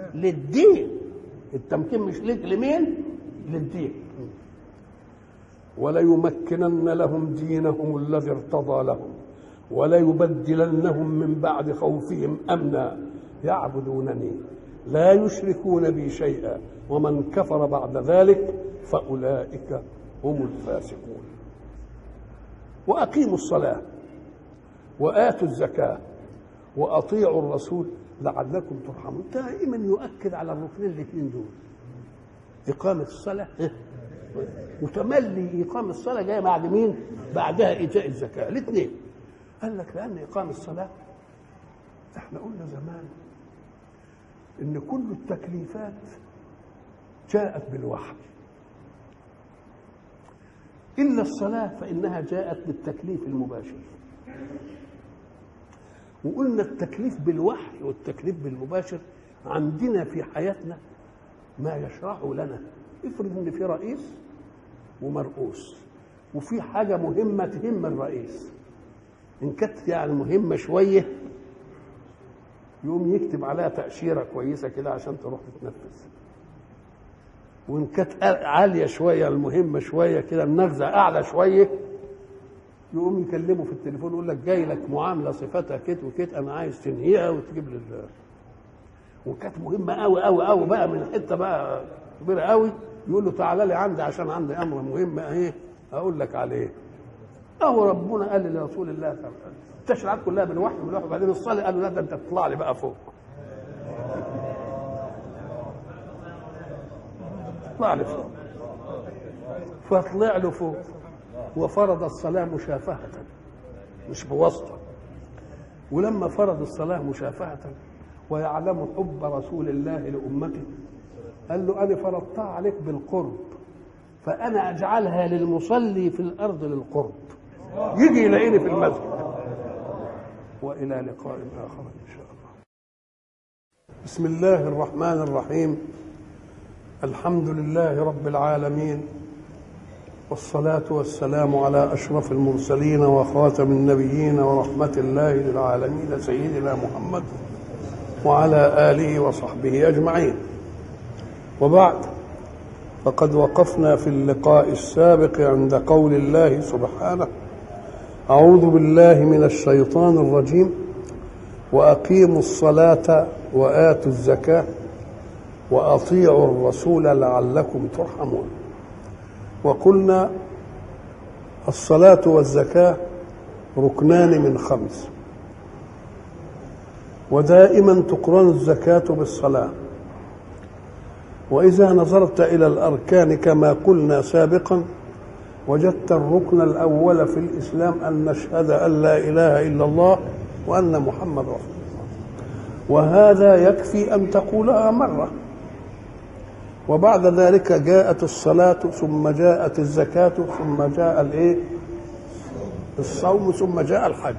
للدين التمكين مش ليك لمين للدين وليمكنن لهم دينهم الذي ارتضى لهم وليبدلنهم من بعد خوفهم امنا يعبدونني لا يشركون بي شيئا ومن كفر بعد ذلك فاولئك هم الفاسقون واقيموا الصلاه واتوا الزكاه واطيعوا الرسول لعلكم ترحمون دائما يؤكد على الركنين الاثنين دول اقامه الصلاه وتملي اقامه الصلاه جايه بعد مين بعدها ايتاء الزكاه الاثنين قال لك لان اقامه الصلاه احنا قلنا زمان ان كل التكليفات جاءت بالوحي الا الصلاه فانها جاءت بالتكليف المباشر وقلنا التكليف بالوحي والتكليف بالمباشر عندنا في حياتنا ما يشرعه لنا افرض ان في رئيس ومرؤوس وفي حاجه مهمه تهم الرئيس ان كانت يعني مهمه شويه يقوم يكتب عليها تاشيره كويسه كده عشان تروح تتنفذ وان كانت عاليه شويه المهمه شويه كده النغزه اعلى شويه يقوم يكلمه في التليفون يقول لك جاي لك معامله صفتها كده وكده انا عايز تنهيها وتجيب لي وكانت مهمه قوي قوي قوي بقى من حته بقى كبيره قوي يقول له تعالى لي عندي عشان عندي امر مهم اهي اقول لك عليه اهو ربنا قال لرسول الله التشريعات كلها بالوحي بالوحي وبعدين الصلاه قال له لا ده انت تطلع لي بقى فوق اطلع لي فوق فطلع له فوق وفرض الصلاة مشافهة مش بواسطة ولما فرض الصلاة مشافهة ويعلم حب رسول الله لأمته قال له أنا فرضتها عليك بالقرب فأنا أجعلها للمصلي في الأرض للقرب يجي يلاقيني في المسجد وإلى لقاء آخر إن شاء الله بسم الله الرحمن الرحيم الحمد لله رب العالمين والصلاة والسلام على أشرف المرسلين وخاتم النبيين ورحمة الله للعالمين سيدنا محمد وعلى آله وصحبه أجمعين وبعد فقد وقفنا في اللقاء السابق عند قول الله سبحانه أعوذ بالله من الشيطان الرجيم وأقيموا الصلاة وآتوا الزكاة وأطيعوا الرسول لعلكم ترحمون وقلنا الصلاة والزكاة ركنان من خمس ودائما تقرن الزكاة بالصلاة وإذا نظرت إلى الأركان كما قلنا سابقا وجدت الركن الأول في الإسلام أن نشهد أن لا إله إلا الله وأن محمد رسول الله وهذا يكفي أن تقولها مرة وبعد ذلك جاءت الصلاة ثم جاءت الزكاة ثم جاء الايه؟ الصوم ثم جاء الحج.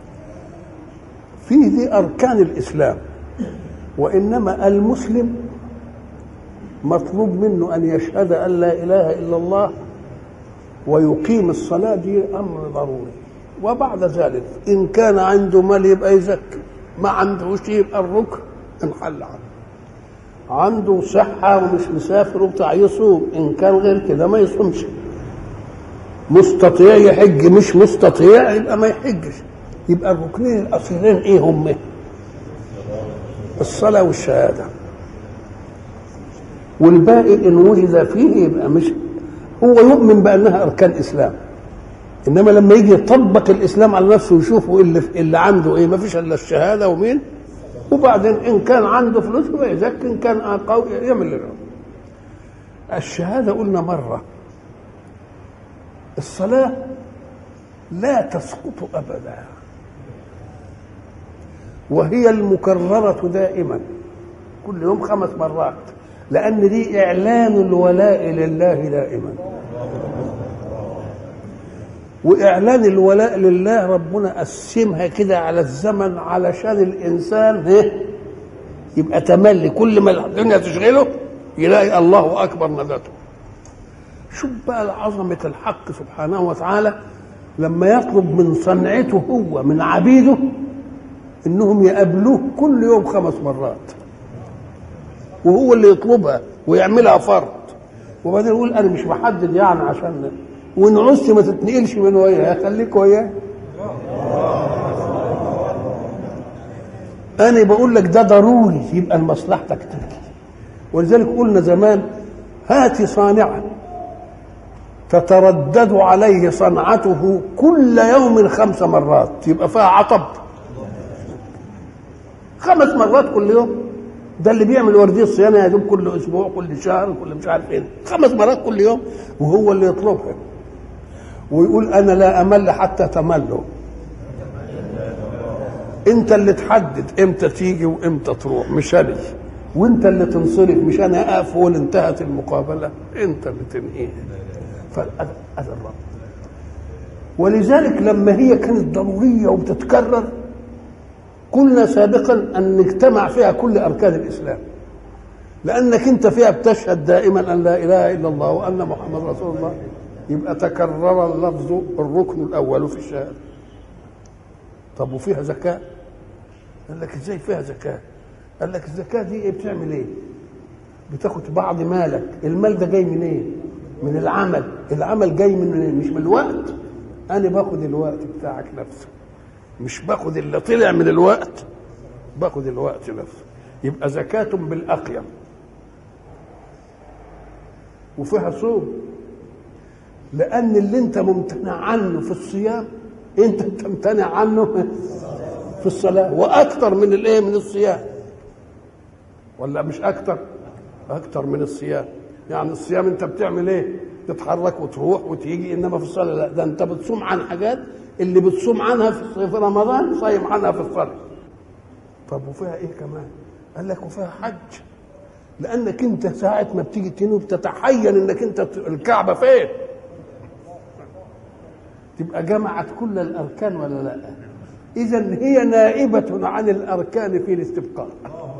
فيه دي أركان الإسلام وإنما المسلم مطلوب منه أن يشهد أن لا إله إلا الله ويقيم الصلاة دي أمر ضروري وبعد ذلك إن كان عنده مال يبقى يزكي ما عندهوش يبقى الركن انحل عنه عنده صحة ومش مسافر وبتاع يصوم إن كان غير كده ما يصومش مستطيع يحج مش مستطيع يبقى ما يحجش يبقى الركنين الأصلين إيه هم؟ الصلاة والشهادة والباقي إن وجد فيه يبقى مش هو يؤمن بأنها أركان إسلام إنما لما يجي يطبق الإسلام على نفسه ويشوف اللي, اللي عنده إيه ما فيش إلا الشهادة ومين؟ وبعدين ان كان عنده فلوس يبقى يزكي ان كان قوي يعمل له الشهاده قلنا مره الصلاه لا تسقط ابدا وهي المكرره دائما كل يوم خمس مرات لان دي اعلان الولاء لله دائما واعلان الولاء لله ربنا قسمها كده على الزمن علشان الانسان هه يبقى تملي كل ما الدنيا تشغله يلاقي الله اكبر ندته شوف بقى عظمه الحق سبحانه وتعالى لما يطلب من صنعته هو من عبيده انهم يقابلوه كل يوم خمس مرات وهو اللي يطلبها ويعملها فرض وبعدين يقول انا مش محدد يعني عشان وان عزت ما تتنقلش من وياه خليك وياه انا بقول لك ده ضروري يبقى لمصلحتك تبكي ولذلك قلنا زمان هات صانعا تتردد عليه صنعته كل يوم خمس مرات يبقى فيها عطب خمس مرات كل يوم ده اللي بيعمل ورديه الصيانه يا دوب كل اسبوع كل شهر كل مش عارف ايه خمس مرات كل يوم وهو اللي يطلبها ويقول انا لا امل حتى تملوا انت اللي تحدد امتى تيجي وامتى تروح مش انا وانت اللي تنصرف مش انا اقف وان انتهت المقابله انت اللي تنهيها فهذا الرب ولذلك لما هي كانت ضروريه وبتتكرر قلنا سابقا ان اجتمع فيها كل اركان الاسلام لانك انت فيها بتشهد دائما ان لا اله الا الله وان محمد رسول الله يبقى تكرر اللفظ الركن الاول في الشهاده طب وفيها زكاه قال لك ازاي فيها زكاه قال لك الزكاه دي ايه بتعمل ايه بتاخد بعض مالك المال ده جاي منين إيه؟ من العمل العمل جاي من إيه؟ مش من الوقت انا باخد الوقت بتاعك نفسه مش باخد اللي طلع من الوقت باخد الوقت نفسه يبقى زكاة بالأقيم وفيها صوم لأن اللي أنت ممتنع عنه في الصيام أنت تمتنع عنه في الصلاة وأكثر من الإيه من الصيام ولا مش أكثر أكثر من الصيام يعني الصيام أنت بتعمل إيه تتحرك وتروح وتيجي إنما في الصلاة لا ده أنت بتصوم عن حاجات اللي بتصوم عنها في رمضان صايم عنها في الصلاة طب وفيها ايه كمان قال لك وفيها حج لانك انت ساعة ما بتيجي تنوب تتحين انك انت الكعبة فين تبقى جمعت كل الاركان ولا لا اذا هي نائبة عن الاركان في الاستبقاء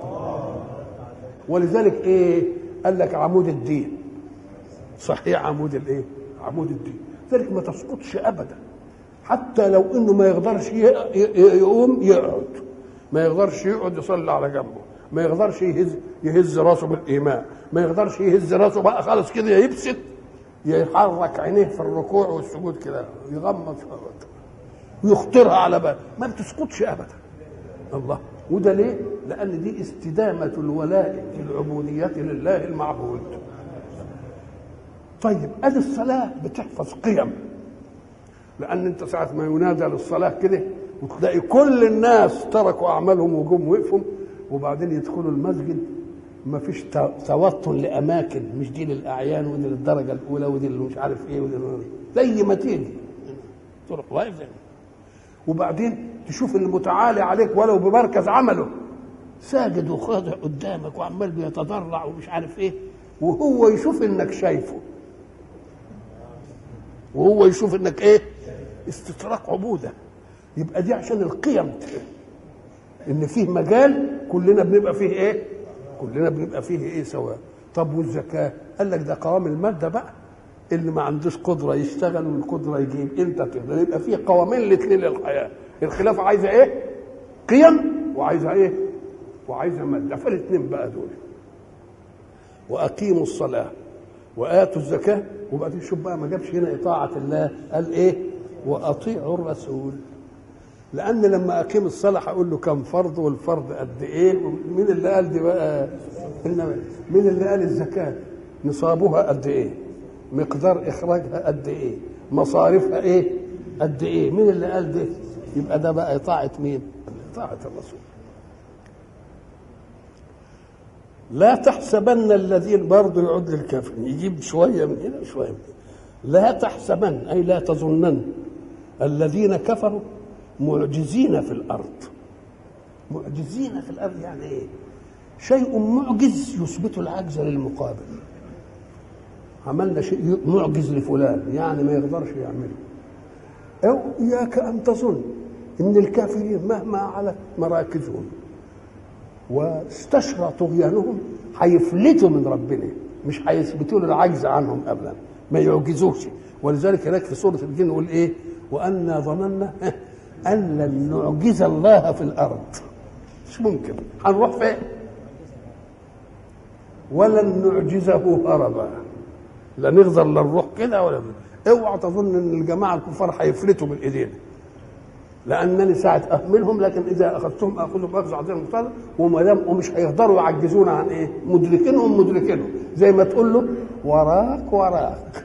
ولذلك ايه قال لك عمود الدين صحيح عمود الايه عمود الدين ذلك ما تسقطش ابدا حتى لو انه ما يقدرش يقوم يقعد ما يقدرش يقعد يصلي على جنبه ما يقدرش يهز يهز راسه بالايمان ما يقدرش يهز راسه بقى خالص كده يبسط يحرك عينيه في الركوع والسجود كده يغمض ويخطرها على بال ما بتسقطش ابدا الله وده ليه؟ لأن دي استدامة الولاء في العبودية لله المعبود. طيب أدي الصلاة بتحفظ قيم لان انت ساعه ما ينادى للصلاه كده وتلاقي كل الناس تركوا اعمالهم وجم وقفوا وبعدين يدخلوا المسجد ما فيش توطن لاماكن مش دي للاعيان ودي للدرجه الاولى ودي اللي مش عارف ايه ودي زي ما تيجي تروح واقف وبعدين تشوف المتعالي عليك ولو بمركز عمله ساجد وخاضع قدامك وعمال بيتضرع ومش عارف ايه وهو يشوف انك شايفه وهو يشوف انك ايه استطراق عبوده يبقى دي عشان القيم ان فيه مجال كلنا بنبقى فيه ايه كلنا بنبقى فيه ايه سواء طب والزكاه قال لك ده قوام الماده بقى اللي ما عندوش قدره يشتغل والقدره يجيب انت تقدر يبقى فيه قوامين الاثنين للحياه الخلافه عايزه ايه قيم وعايزه ايه وعايزه ماده فالاثنين بقى دول واقيموا الصلاه واتوا الزكاه وبعدين شوف بقى ما جابش هنا اطاعه الله قال ايه واطيعوا الرسول لان لما اقيم الصلاه هقول له كم فرض والفرض قد ايه مين اللي قال دي بقى مين اللي قال الزكاه نصابها قد ايه مقدار اخراجها قد ايه مصاريفها ايه قد ايه مين اللي قال ده يبقى ده بقى اطاعه مين اطاعه الرسول لا تحسبن الذين برضه يعد للكافر يجيب شويه من هنا وشويه من هنا لا تحسبن اي لا تظنن الذين كفروا معجزين في الارض معجزين في الارض يعني ايه شيء معجز يثبت العجز للمقابل عملنا شيء معجز لفلان يعني ما يقدرش يعمله او اياك ان تظن ان الكافرين مهما علت مراكزهم واستشرى طغيانهم هيفلتوا من ربنا مش هيثبتوا له العجز عنهم ابدا ما يعجزوش ولذلك هناك في سوره الجن يقول ايه وانا ظننا ان لن نعجز الله في الارض مش ممكن هنروح فين ولن نعجزه هربا لا نقدر لا نروح كده ولا اوعى تظن ان الجماعه الكفار هيفلتوا من ايدينا لانني ساعه اهملهم لكن اذا اخذتهم اخذهم اخذ عظيم مقتدر وما دام ومش هيقدروا يعجزونا عن ايه؟ مدركينهم مدركينهم زي ما تقول له وراك وراك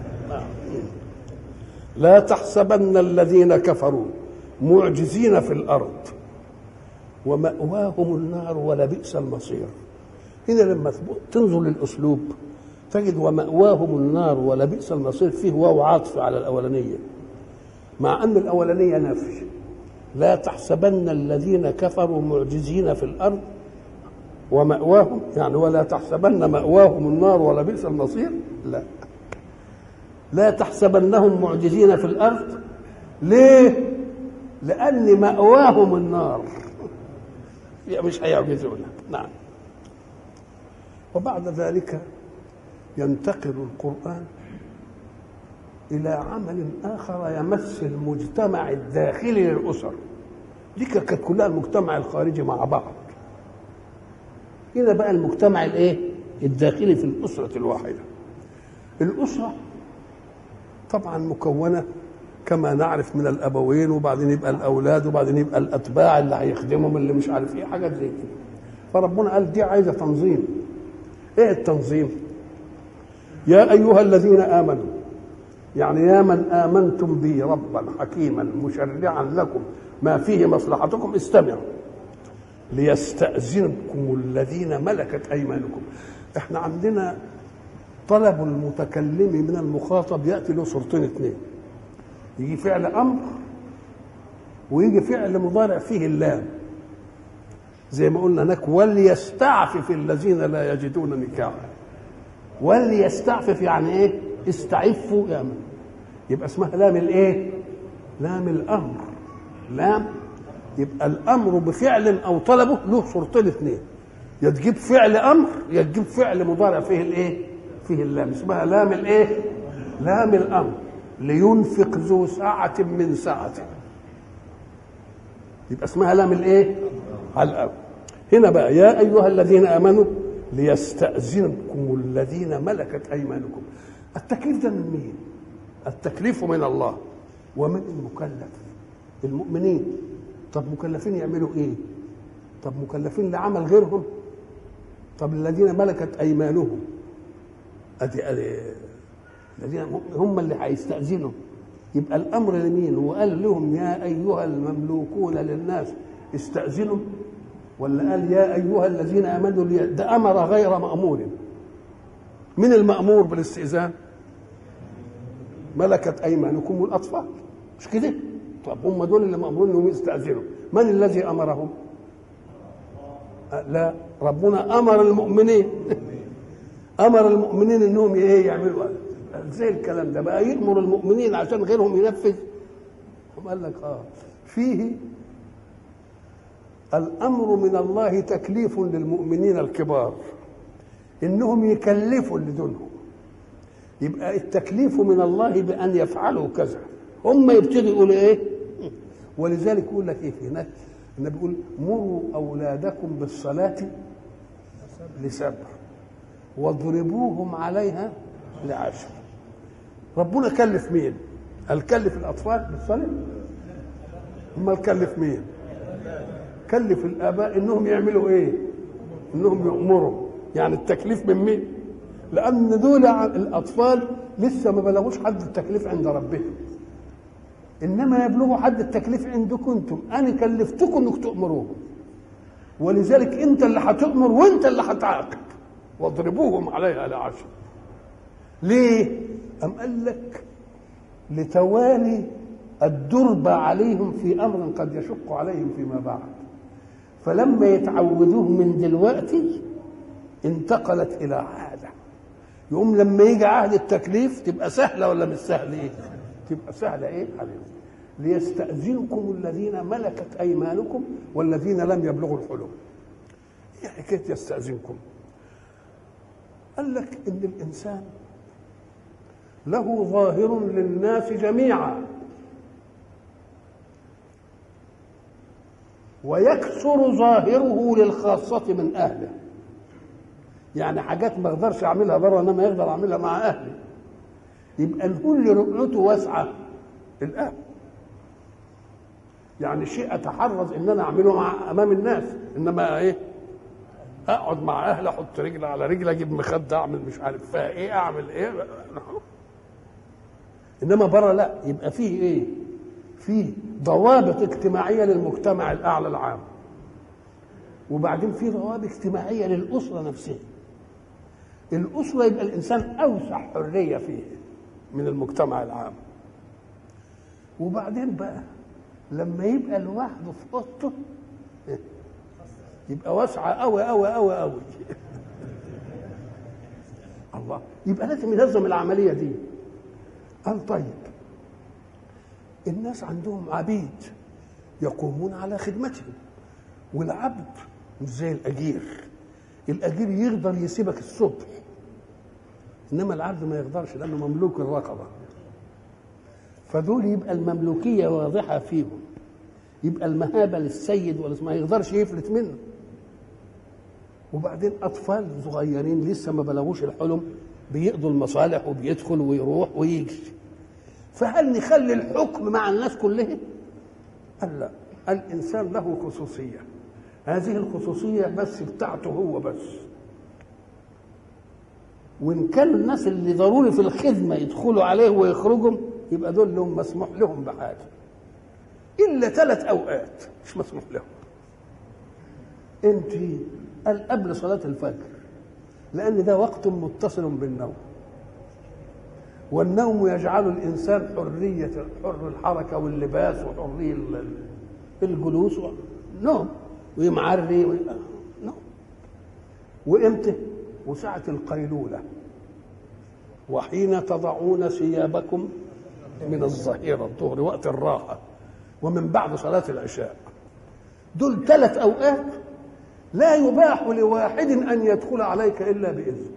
لا تحسبن الذين كفروا معجزين في الارض ومأواهم النار ولبئس المصير هنا لما تنظر للاسلوب تجد ومأواهم النار ولبئس المصير فيه واو عاطف على الاولانيه مع ان الاولانيه نفي لا تحسبن الذين كفروا معجزين في الارض ومأواهم يعني ولا تحسبن مأواهم النار ولبئس المصير لا لا تحسبنهم معجزين في الارض ليه لان ماواهم النار مش هيعجزونا نعم وبعد ذلك ينتقل القران الى عمل اخر يمس المجتمع الداخلي للاسر دي كانت كلها المجتمع الخارجي مع بعض هنا بقى المجتمع الايه الداخلي في الاسره الواحده الاسره طبعا مكونه كما نعرف من الابوين وبعدين يبقى الاولاد وبعدين يبقى الاتباع اللي هيخدمهم اللي مش عارف ايه حاجات زي كده فربنا قال دي عايزه تنظيم ايه التنظيم يا ايها الذين امنوا يعني يا من امنتم بي ربا حكيما مشرعا لكم ما فيه مصلحتكم استمعوا ليستأذنكم الذين ملكت ايمانكم احنا عندنا طلب المتكلم من المخاطب ياتي له صورتين اثنين يجي فعل امر ويجي فعل مضارع فيه اللام زي ما قلنا هناك وليستعفف الذين لا يجدون نكاحا وليستعفف يعني ايه استعفوا يا من يبقى اسمها لام الايه لام الامر لام يبقى الامر بفعل او طلبه له صورتين اثنين يا تجيب فعل امر يا تجيب فعل مضارع فيه الايه فيه اللام اسمها لام الايه لام الامر لينفق ذو سعة من سعته يبقى اسمها لام الايه على الأول هنا بقى يا ايها الذين امنوا ليستأذنكم الذين ملكت ايمانكم التكليف ده من مين التكليف من الله ومن المكلف المؤمنين طب مكلفين يعملوا ايه طب مكلفين لعمل غيرهم طب الذين ملكت ايمانهم ادي ادي الذين هم اللي هيستأذنوا يبقى الامر لمين وقال لهم يا ايها المملوكون للناس استأذنوا ولا قال يا ايها الذين امنوا لي ده امر غير مامور من المامور بالاستئذان ملكت ايمانكم الاطفال مش كده طب هم دول اللي مامورين انهم يستاذنوا من الذي امرهم لا ربنا امر المؤمنين امر المؤمنين انهم ايه يعملوا زي الكلام ده بقى يامر المؤمنين عشان غيرهم ينفذ قال لك اه فيه الامر من الله تكليف للمؤمنين الكبار انهم يكلفوا اللي دونهم يبقى التكليف من الله بان يفعلوا كذا هم يبتدوا يقولوا ايه ولذلك يقول لك ايه هناك النبي بيقول مروا اولادكم بالصلاه لسبع واضربوهم عليها لعشر ربنا كلف مين هل كلف الاطفال بالصلاه هم كلف مين كلف الاباء انهم يعملوا ايه انهم يامروا يعني التكليف من مين لان دول الاطفال لسه ما بلغوش حد التكليف عند ربهم انما يبلغوا حد التكليف عندكم انتم انا كلفتكم انك تامروهم ولذلك انت اللي هتامر وانت اللي هتعاقب واضربوهم عليها لعشر ليه ام قال لك لتوالي الدرب عليهم في امر قد يشق عليهم فيما بعد فلما يتعودوه من دلوقتي انتقلت الى عاده يقوم لما يجي عهد التكليف تبقى سهله ولا مش سهله ايه تبقى سهله ايه عليهم ليستأذنكم الذين ملكت ايمانكم والذين لم يبلغوا الحلم ايه حكايه يستأذنكم قال لك ان الانسان له ظاهر للناس جميعا ويكثر ظاهره للخاصة من أهله يعني حاجات ما اقدرش اعملها بره انما يقدر اعملها مع اهلي يبقى نقول رؤيته واسعه الاب يعني شيء اتحرز ان انا اعمله مع امام الناس انما ايه اقعد مع اهلي احط رجل على رجل اجيب مخده اعمل مش عارف فيها ايه اعمل ايه انما بره لا يبقى فيه ايه فيه ضوابط اجتماعيه للمجتمع الاعلى العام وبعدين في ضوابط اجتماعيه للاسره نفسها الاسره يبقى الانسان اوسع حريه فيه من المجتمع العام وبعدين بقى لما يبقى لوحده في اوضته يبقى واسعه قوي قوي قوي قوي الله يبقى لازم ينظم العمليه دي قال طيب الناس عندهم عبيد يقومون على خدمتهم والعبد مش زي الاجير الاجير يقدر يسيبك الصبح انما العبد ما يقدرش لانه مملوك الرقبه فدول يبقى المملوكيه واضحه فيهم يبقى المهابه للسيد ولا ما يقدرش يفلت منه وبعدين اطفال صغيرين لسه ما بلغوش الحلم بيقضوا المصالح وبيدخل ويروح ويجي فهل نخلي الحكم مع الناس كلها قال لا الانسان له خصوصيه هذه الخصوصيه بس بتاعته هو بس وان كان الناس اللي ضروري في الخدمه يدخلوا عليه ويخرجوا يبقى دول لهم مسموح لهم بحاجه الا ثلاث اوقات مش مسموح لهم انت قال قبل صلاه الفجر لان ده وقت متصل بالنوم والنوم يجعل الانسان حريه حر الحركه واللباس وحريه الجلوس نوم ويمعري نوم وامتى وساعه القيلوله وحين تضعون ثيابكم من الظهيره الظهر وقت الراحه ومن بعد صلاه العشاء دول ثلاث اوقات لا يباح لواحد ان يدخل عليك الا باذن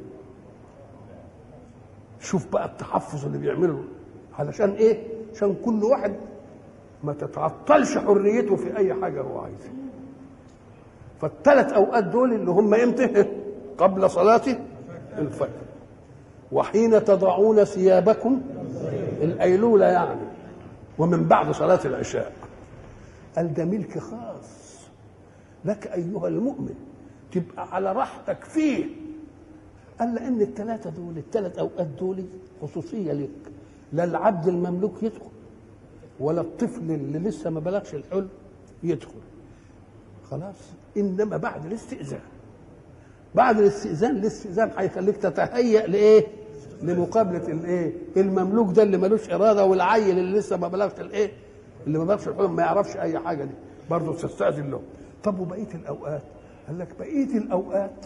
شوف بقى التحفظ اللي بيعمله علشان ايه عشان كل واحد ما تتعطلش حريته في اي حاجه هو عايزها فالثلاث اوقات دول اللي هم امتى قبل صلاه الفجر وحين تضعون ثيابكم الايلوله يعني ومن بعد صلاه العشاء قال ده ملك خاص لك ايها المؤمن تبقى على راحتك فيه قال لان الثلاثه دول الثلاث اوقات دول خصوصيه لك لا العبد المملوك يدخل ولا الطفل اللي لسه ما بلغش الحلم يدخل خلاص انما بعد الاستئذان بعد الاستئذان الاستئذان هيخليك تتهيأ لايه؟ لمقابله الايه؟ المملوك ده اللي ملوش اراده والعيل اللي لسه ما بلغش الايه؟ اللي ما بلغش الحلم ما يعرفش اي حاجه دي برضه تستأذن له طب وبقيه الاوقات؟ قال لك بقيه الاوقات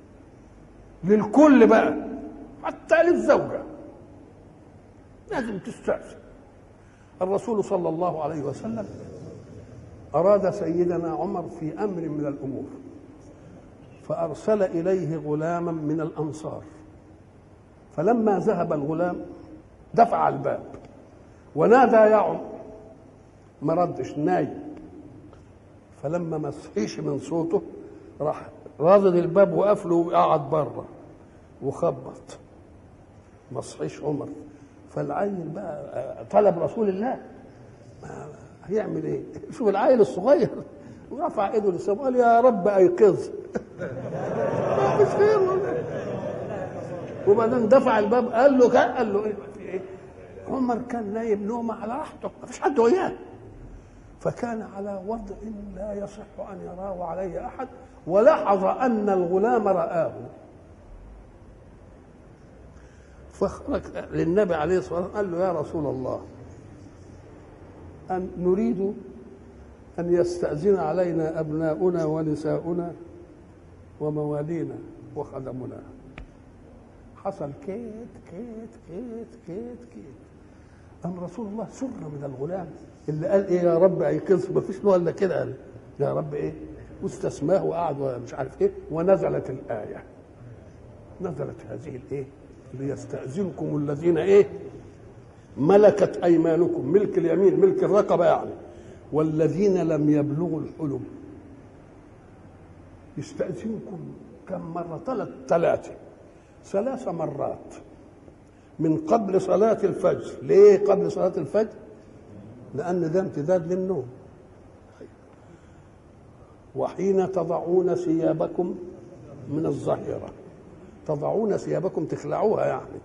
للكل بقى حتى للزوجه لازم تستأذن الرسول صلى الله عليه وسلم أراد سيدنا عمر في أمر من الأمور فأرسل إليه غلاما من الأنصار فلما ذهب الغلام دفع الباب ونادى يا عمر ما ردش نايم فلما ما صحيش من صوته راح راضد الباب وقفله وقعد بره وخبط ما صحيش عمر فالعيل بقى طلب رسول الله هيعمل ايه؟ شوف العيل الصغير ورفع ايده للسماء قال يا رب ايقظ مش خير وبعدين دفع الباب قال له كان قال له ايه في ايه؟ عمر كان نايم نومه على راحته ما فيش حد وياه فكان على وضع لا يصح ان يراه عليه احد ولاحظ ان الغلام رآه فخرج للنبي عليه الصلاه والسلام قال له يا رسول الله أن نريد أن يستأذن علينا أبناؤنا ونساؤنا وموالينا وخدمنا حصل كيت كيت كيت كيت كيت أم رسول الله سر من الغلام اللي قال إيه يا رب أيقظ ما فيش له إلا كده قال يا رب إيه واستسماه وقعد ومش عارف إيه ونزلت الآية نزلت هذه الإيه ليستأذنكم الذين إيه ملكت ايمانكم ملك اليمين ملك الرقبه يعني والذين لم يبلغوا الحلم يستأذنكم كم مرة ثلاث ثلاثة ثلاث مرات من قبل صلاة الفجر ليه قبل صلاة الفجر لأن ده امتداد للنوم وحين تضعون ثيابكم من الظهيرة تضعون ثيابكم تخلعوها يعني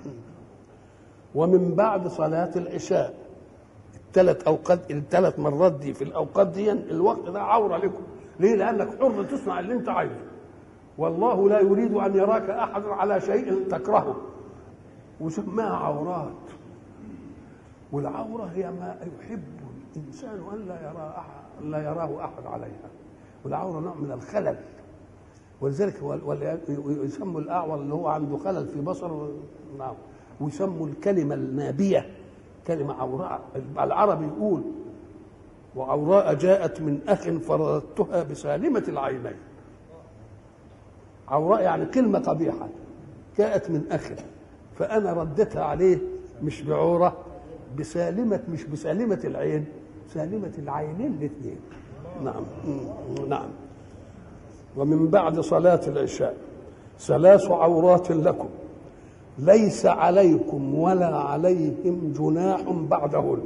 ومن بعد صلاة العشاء الثلاث أوقات الثلاث مرات دي في الأوقات دي الوقت ده عورة لكم ليه؟ لأنك حر تصنع اللي أنت عايزه والله لا يريد أن يراك أحد على شيء تكرهه وسماها عورات والعورة هي ما يحب الإنسان أن لا يرى أحد لا يراه أحد عليها والعورة نوع من الخلل ولذلك يسموا الأعور اللي هو عنده خلل في بصر نعم ويسموا الكلمة النابية كلمة عوراء العربي يقول وعوراء جاءت من أخ فرددتها بسالمة العينين عوراء يعني كلمة قبيحة جاءت من أخ فأنا ردتها عليه مش بعورة بسالمة مش بسالمة العين سالمة العينين الاثنين نعم نعم ومن بعد صلاة العشاء ثلاث عورات لكم ليس عليكم ولا عليهم جناح بعدهن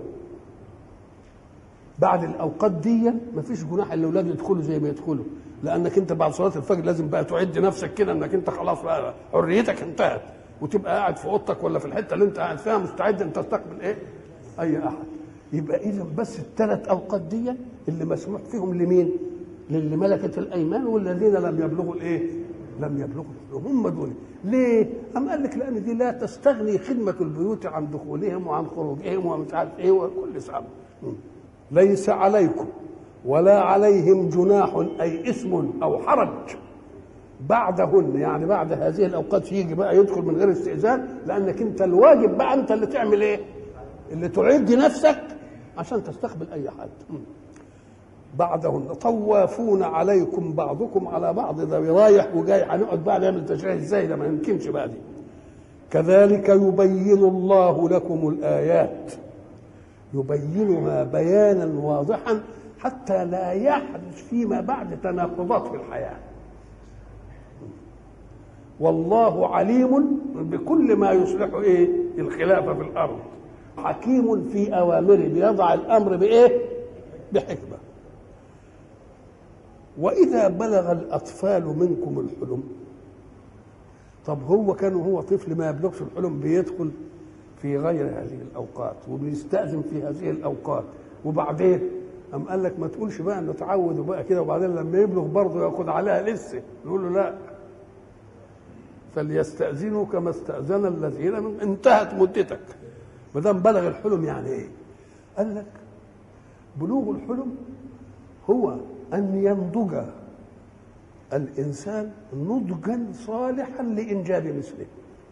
بعد الاوقات دي ما فيش جناح الا الاولاد يدخلوا زي ما يدخلوا لانك انت بعد صلاه الفجر لازم بقى تعد نفسك كده انك انت خلاص بقى حريتك انتهت وتبقى قاعد في اوضتك ولا في الحته اللي انت قاعد فيها مستعد ان تستقبل ايه؟ اي احد يبقى اذا بس الثلاث اوقات دي اللي مسموح فيهم لمين؟ للي ملكت الايمان والذين لم يبلغوا الايه؟ لم يبلغوا الحلم هم دول ليه؟ أم قال لك لأن دي لا تستغني خدمة البيوت عن دخولهم وعن خروجهم ومش عارف إيه وكل سبب ليس عليكم ولا عليهم جناح أي اسم أو حرج بعدهن يعني بعد هذه الأوقات يجي بقى يدخل من غير استئذان لأنك أنت الواجب بقى أنت اللي تعمل إيه؟ اللي تعد نفسك عشان تستقبل أي حد بعدهن طوافون عليكم بعضكم على بعض ده رايح وجاي هنقعد بقى نعمل تشريح ازاي ده ما يمكنش بقى دي كذلك يبين الله لكم الايات يبينها بيانا واضحا حتى لا يحدث فيما بعد تناقضات في الحياه والله عليم بكل ما يصلح ايه الخلافه في الارض حكيم في اوامره بيضع الامر بايه بحكمه وإذا بلغ الأطفال منكم الحلم طب هو كان هو طفل ما يبلغش الحلم بيدخل في غير هذه الأوقات وبيستأذن في هذه الأوقات وبعدين أم قال لك ما تقولش بقى انه تعود بقى كده وبعدين لما يبلغ برضه ياخد عليها لسه نقول له لا فليستأذنوا كما استأذن الذين من انتهت مدتك ما دام بلغ الحلم يعني ايه؟ قال لك بلوغ الحلم هو أن ينضج الإنسان نضجا صالحا لإنجاب مثله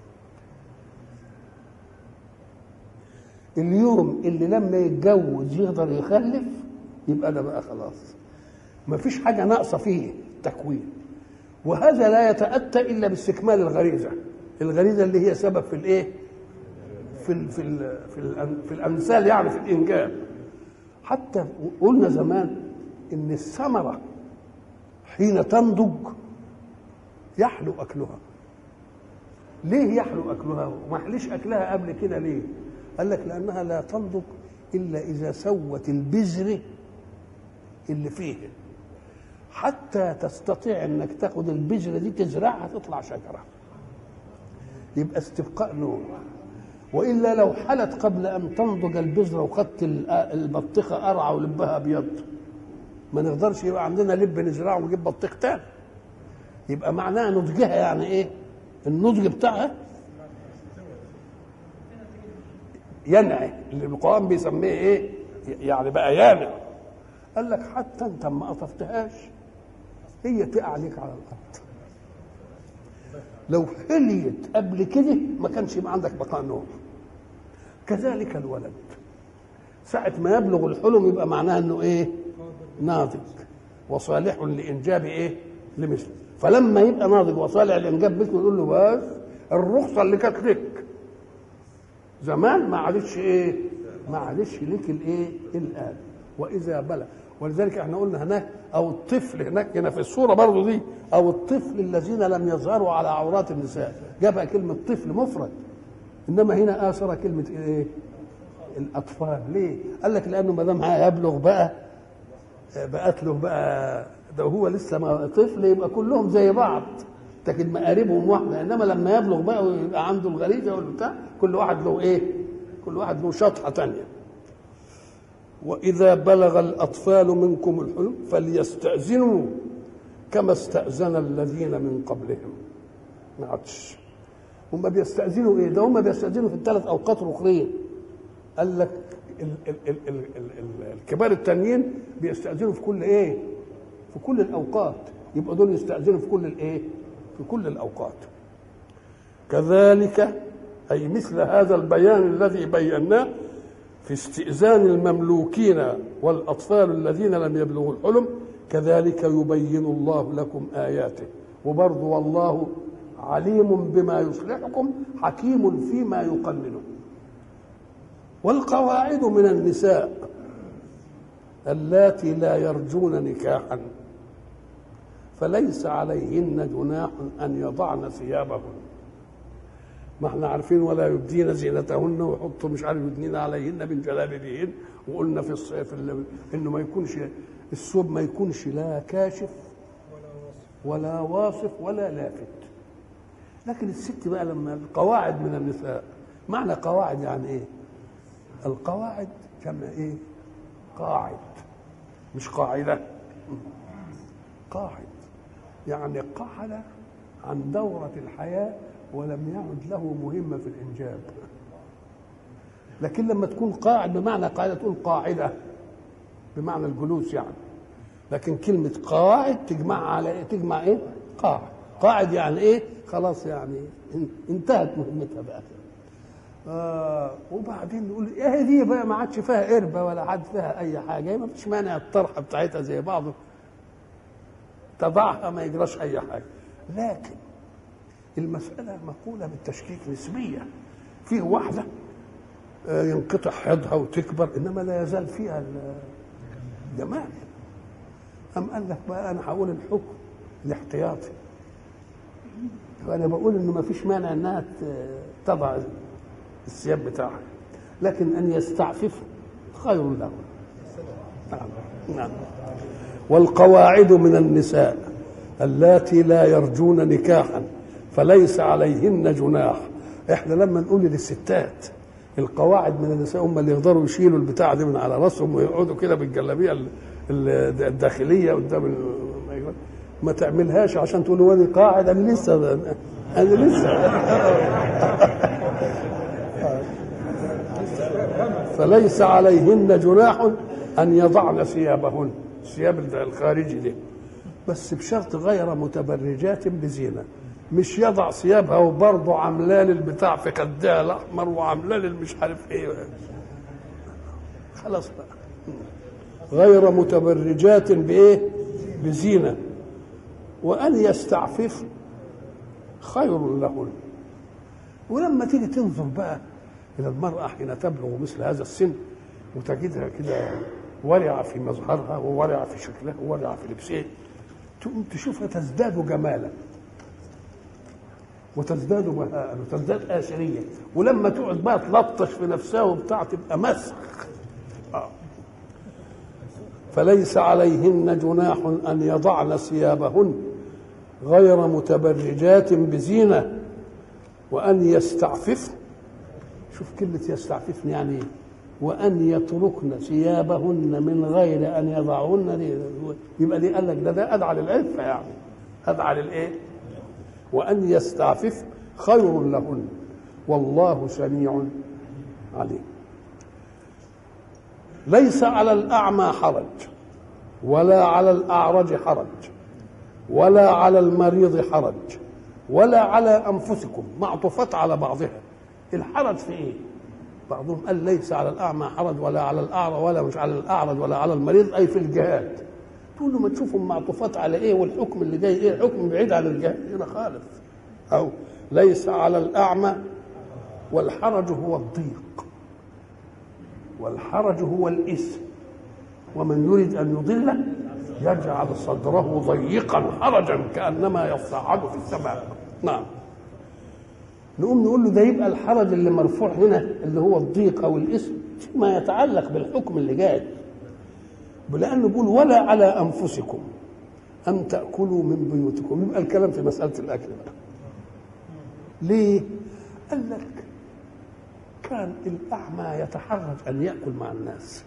اليوم اللي لما يتجوز يقدر يخلف يبقى ده بقى خلاص ما فيش حاجة ناقصة فيه تكوين وهذا لا يتأتى إلا باستكمال الغريزة الغريزة اللي هي سبب في الإيه في ال في ال في, ال في الأمثال يعني في الإنجاب حتى قلنا زمان ان الثمره حين تنضج يحلو اكلها ليه يحلو اكلها وما حليش اكلها قبل كده ليه قال لك لانها لا تنضج الا اذا سوت البذر اللي فيه حتى تستطيع انك تاخد البذره دي تزرعها تطلع شجره يبقى استبقاء نوع والا لو حلت قبل ان تنضج البذره وخدت البطيخه قرعه ولبها ابيض ما نقدرش يبقى عندنا لب نزرعه ونجيب بطيخ تاني يبقى معناها نضجها يعني ايه النضج بتاعها ينعي اللي القران بيسميه ايه يعني بقى يانع قال لك حتى انت ما قطفتهاش هي تقع عليك على الارض لو حليت قبل كده ما كانش يبقى عندك بقاء نوم كذلك الولد ساعة ما يبلغ الحلم يبقى معناها انه ايه؟ ناضج وصالح لانجاب ايه؟ لمثله فلما يبقى ناضج وصالح لانجاب مثله يقول له بس الرخصة اللي كانت لك زمان ما عادتش ايه؟ ما عادتش لك الايه؟ الان واذا بلغ ولذلك احنا قلنا هناك او الطفل هناك هنا في الصوره برضه دي او الطفل الذين لم يظهروا على عورات النساء جابها كلمه طفل مفرد انما هنا اثر كلمه ايه الاطفال ليه قال لك لانه ما دام هيبلغ بقى بقت له بقى ده هو لسه ما طفل يبقى كلهم زي بعض لكن مقاربهم واحده انما لما يبلغ بقى ويبقى عنده الغريزه والبتاع كل واحد له ايه كل واحد له شطحه ثانيه واذا بلغ الاطفال منكم الحلم فليستاذنوا كما استاذن الذين من قبلهم ما عادش هم بيستاذنوا ايه ده هم بيستاذنوا في الثلاث اوقات الاخرين قال لك ال ال ال ال ال ال الكبار التانيين بيستاذنوا في كل ايه في كل الاوقات يبقى دول يستاذنوا في كل الايه في كل الاوقات كذلك اي مثل هذا البيان الذي بيناه في استئذان المملوكين والاطفال الذين لم يبلغوا الحلم كذلك يبين الله لكم اياته وبرضه والله عليم بما يصلحكم حكيم فيما يقننه والقواعد من النساء اللاتي لا يرجون نكاحا فليس عليهن جناح ان يضعن ثيابهن ما احنا عارفين ولا يبدين زينتهن ويحطوا مش عارف يدنين عليهن من جلابيبهن وقلنا في الصيف انه ما يكونش الثوب ما يكونش لا كاشف ولا واصف ولا لافت لكن الست بقى لما القواعد من النساء معنى قواعد يعني ايه القواعد جمع ايه قاعد مش قاعده قاعد يعني قعد عن دورة الحياة ولم يعد له مهمة في الإنجاب لكن لما تكون قاعد بمعنى قاعدة تقول قاعدة بمعنى الجلوس يعني لكن كلمة قاعد تجمع على إيه؟ تجمع إيه؟ قاعد قاعد يعني إيه؟ خلاص يعني انتهت مهمتها بقى آه وبعدين نقول ايه دي بقى ما عادش فيها قربة ولا عاد فيها أي حاجة ما فيش مانع الطرحة بتاعتها زي بعضه تضعها ما يجراش أي حاجة لكن المسألة مقولة بالتشكيك نسبية فيه واحدة ينقطع حيضها وتكبر إنما لا يزال فيها الجمال أم قال لك بقى أنا هقول الحكم الاحتياطي فأنا بقول إنه ما فيش مانع إنها تضع الثياب بتاعها لكن أن يستعفف خير له نعم نعم والقواعد من النساء اللاتي لا يرجون نكاحا فليس عليهن جناح احنا لما نقول للستات القواعد من النساء هم اللي يقدروا يشيلوا البتاع دي من على راسهم ويقعدوا كده بالجلابيه الداخليه قدام ما تعملهاش عشان تقول وانا قاعد انا لسه انا لسه فليس عليهن جناح ان يضعن ثيابهن الثياب الخارجي دي بس بشرط غير متبرجات بزينه مش يضع ثيابها وبرضه عاملاه البتاع في خدها الاحمر وعاملاه مش عارف ايه خلاص بقى غير متبرجات بايه بزينه وان يستعفف خير لهن ولما تيجي تنظر بقى الى المراه حين تبلغ مثل هذا السن وتجدها كده ورعه في مظهرها وورعه في شكلها وورعه في لبسها تقوم تشوفها تزداد جمالا وتزداد بهاء وتزداد آثرية ولما تقعد بقى تلطش في نفسها وبتاع تبقى مسخ آه. فليس عليهن جناح أن يضعن ثيابهن غير متبرجات بزينة وأن يستعففن شوف كلمة يستعففن يعني إيه وأن يتركن ثيابهن من غير أن يضعهن دي يبقى دي قال لك ده ده أدعى للعفة يعني أدعى للإيه؟ وأن يستعفف خير لهن والله سميع عليم ليس على الأعمى حرج ولا على الأعرج حرج ولا على المريض حرج ولا على أنفسكم معطوفات على بعضها الحرج في إيه؟ بعضهم قال ليس على الأعمى حرج ولا على الأعرج ولا مش على الأعرج ولا على المريض أي في الجهاد تقول له ما تشوفهم معطوفات على ايه والحكم اللي جاي ايه الحكم بعيد عن الجهل هنا خالف او ليس على الاعمى والحرج هو الضيق والحرج هو الاثم ومن يريد ان يضله يجعل صدره ضيقا حرجا كانما يصعد في السماء نعم نقوم نقول له ده يبقى الحرج اللي مرفوع هنا اللي هو الضيق او الاسم فيما يتعلق بالحكم اللي جاي لانه بيقول ولا على انفسكم ان تاكلوا من بيوتكم يبقى الكلام في مساله الاكل بقى ليه قال لك كان الاعمى يتحرج ان ياكل مع الناس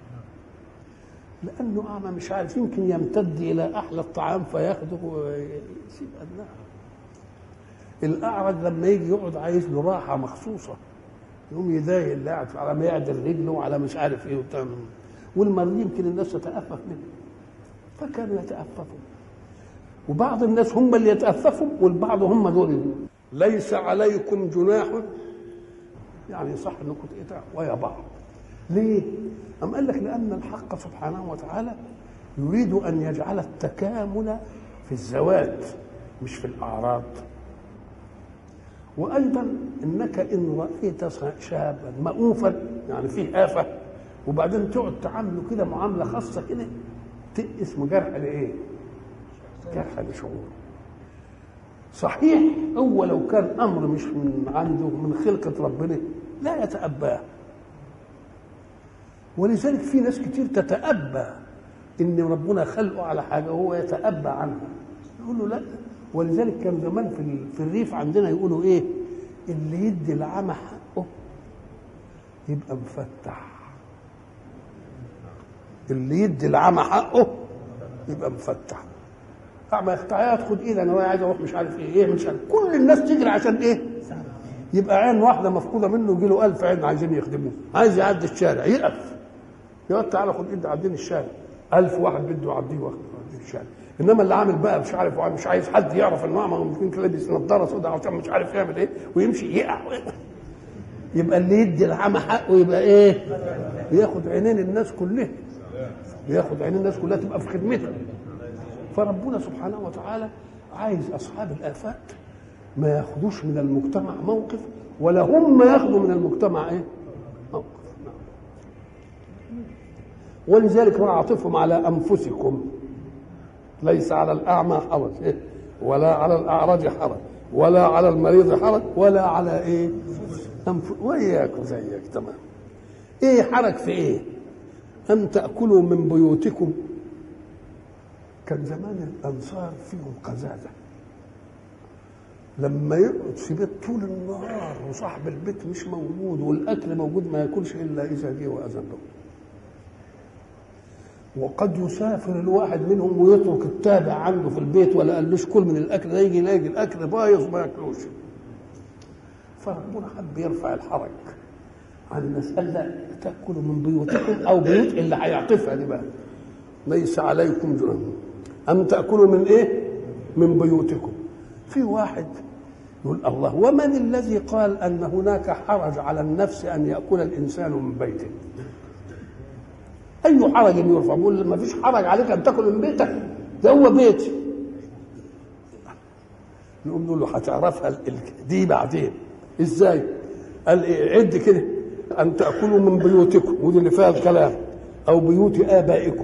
لانه اعمى مش عارف يمكن يمتد الى احلى الطعام فياخده ويسيب النار الاعرج لما يجي يقعد عايز له راحه مخصوصه يقوم يضايق اللي قاعد على ما يعدل رجله وعلى مش عارف ايه وبتاع والمريض يمكن الناس تتأفف منه فكانوا يتأففوا وبعض الناس هم اللي يتأففوا والبعض هم دول ليس عليكم جناح يعني صح انكم تقطع ويا بعض ليه؟ أم قال لك لأن الحق سبحانه وتعالى يريد أن يجعل التكامل في الزواج مش في الأعراض وايضا انك ان رايت شابا مؤوفا يعني فيه افه وبعدين تقعد تعامله كده معامله خاصه كده اسمه جرح لايه؟ جرح لشعور صحيح هو لو كان امر مش من عنده من خلقه ربنا لا يتأباه ولذلك في ناس كتير تتأبى ان ربنا خلقه على حاجه وهو يتأبى عنها يقول له لا ولذلك كان زمان في في الريف عندنا يقولوا ايه اللي يدي العمى حقه يبقى مفتح اللي يدي العمى حقه يبقى مفتح اعمى تعالى خد ايدي انا عايز اروح مش عارف ايه ايه مش عارف كل الناس تجري عشان ايه يبقى عين واحده مفقوده منه يجي له 1000 عين عايزين يخدموه عايز يعدي الشارع يقف يقول تعالى خد ايدي عديني الشارع 1000 واحد بده يعديه واخد الشارع انما اللي عامل بقى مش عارف مش عايز حد يعرف انه اعمى ممكن لابس نظاره سوداء عشان مش عارف يعمل ايه ويمشي يقع يبقى اللي يدي العمى حقه يبقى ايه؟ ياخد عينين الناس كلها ياخد عينين الناس كلها تبقى في خدمته فربنا سبحانه وتعالى عايز اصحاب الافات ما ياخدوش من المجتمع موقف ولا هم ياخدوا من المجتمع ايه؟ موقف ولذلك راى عاطفهم على انفسكم ليس على الأعمى حرج إيه؟ ولا على الأعرج حرج ولا على المريض حرج ولا على إيه أنف... وإياكم زيك تمام إيه حرج في إيه أن تأكلوا من بيوتكم كان زمان الأنصار فيهم قزازة لما يقعد في بيت طول النهار وصاحب البيت مش موجود والأكل موجود ما ياكلش إلا إذا جه وأذن له وقد يسافر الواحد منهم ويترك التابع عنده في البيت ولا قالوش كل من الاكل ده يجي يلاقي الاكل بايظ ما ياكلوش فربنا حب يرفع الحرج عن المسألة تأكلوا من بيوتكم أو بيوت اللي هيعطفها دي بقى ليس عليكم جناح أم تأكلوا من إيه؟ من بيوتكم في واحد يقول الله ومن الذي قال أن هناك حرج على النفس أن يأكل الإنسان من بيته اي حرج يرفع بقول ما فيش حرج عليك ان تاكل من بيتك ده هو بيتي نقوم نقول له هتعرفها دي بعدين ازاي قال ايه عد كده ان تاكلوا من بيوتكم ودي اللي فيها الكلام او بيوت ابائكم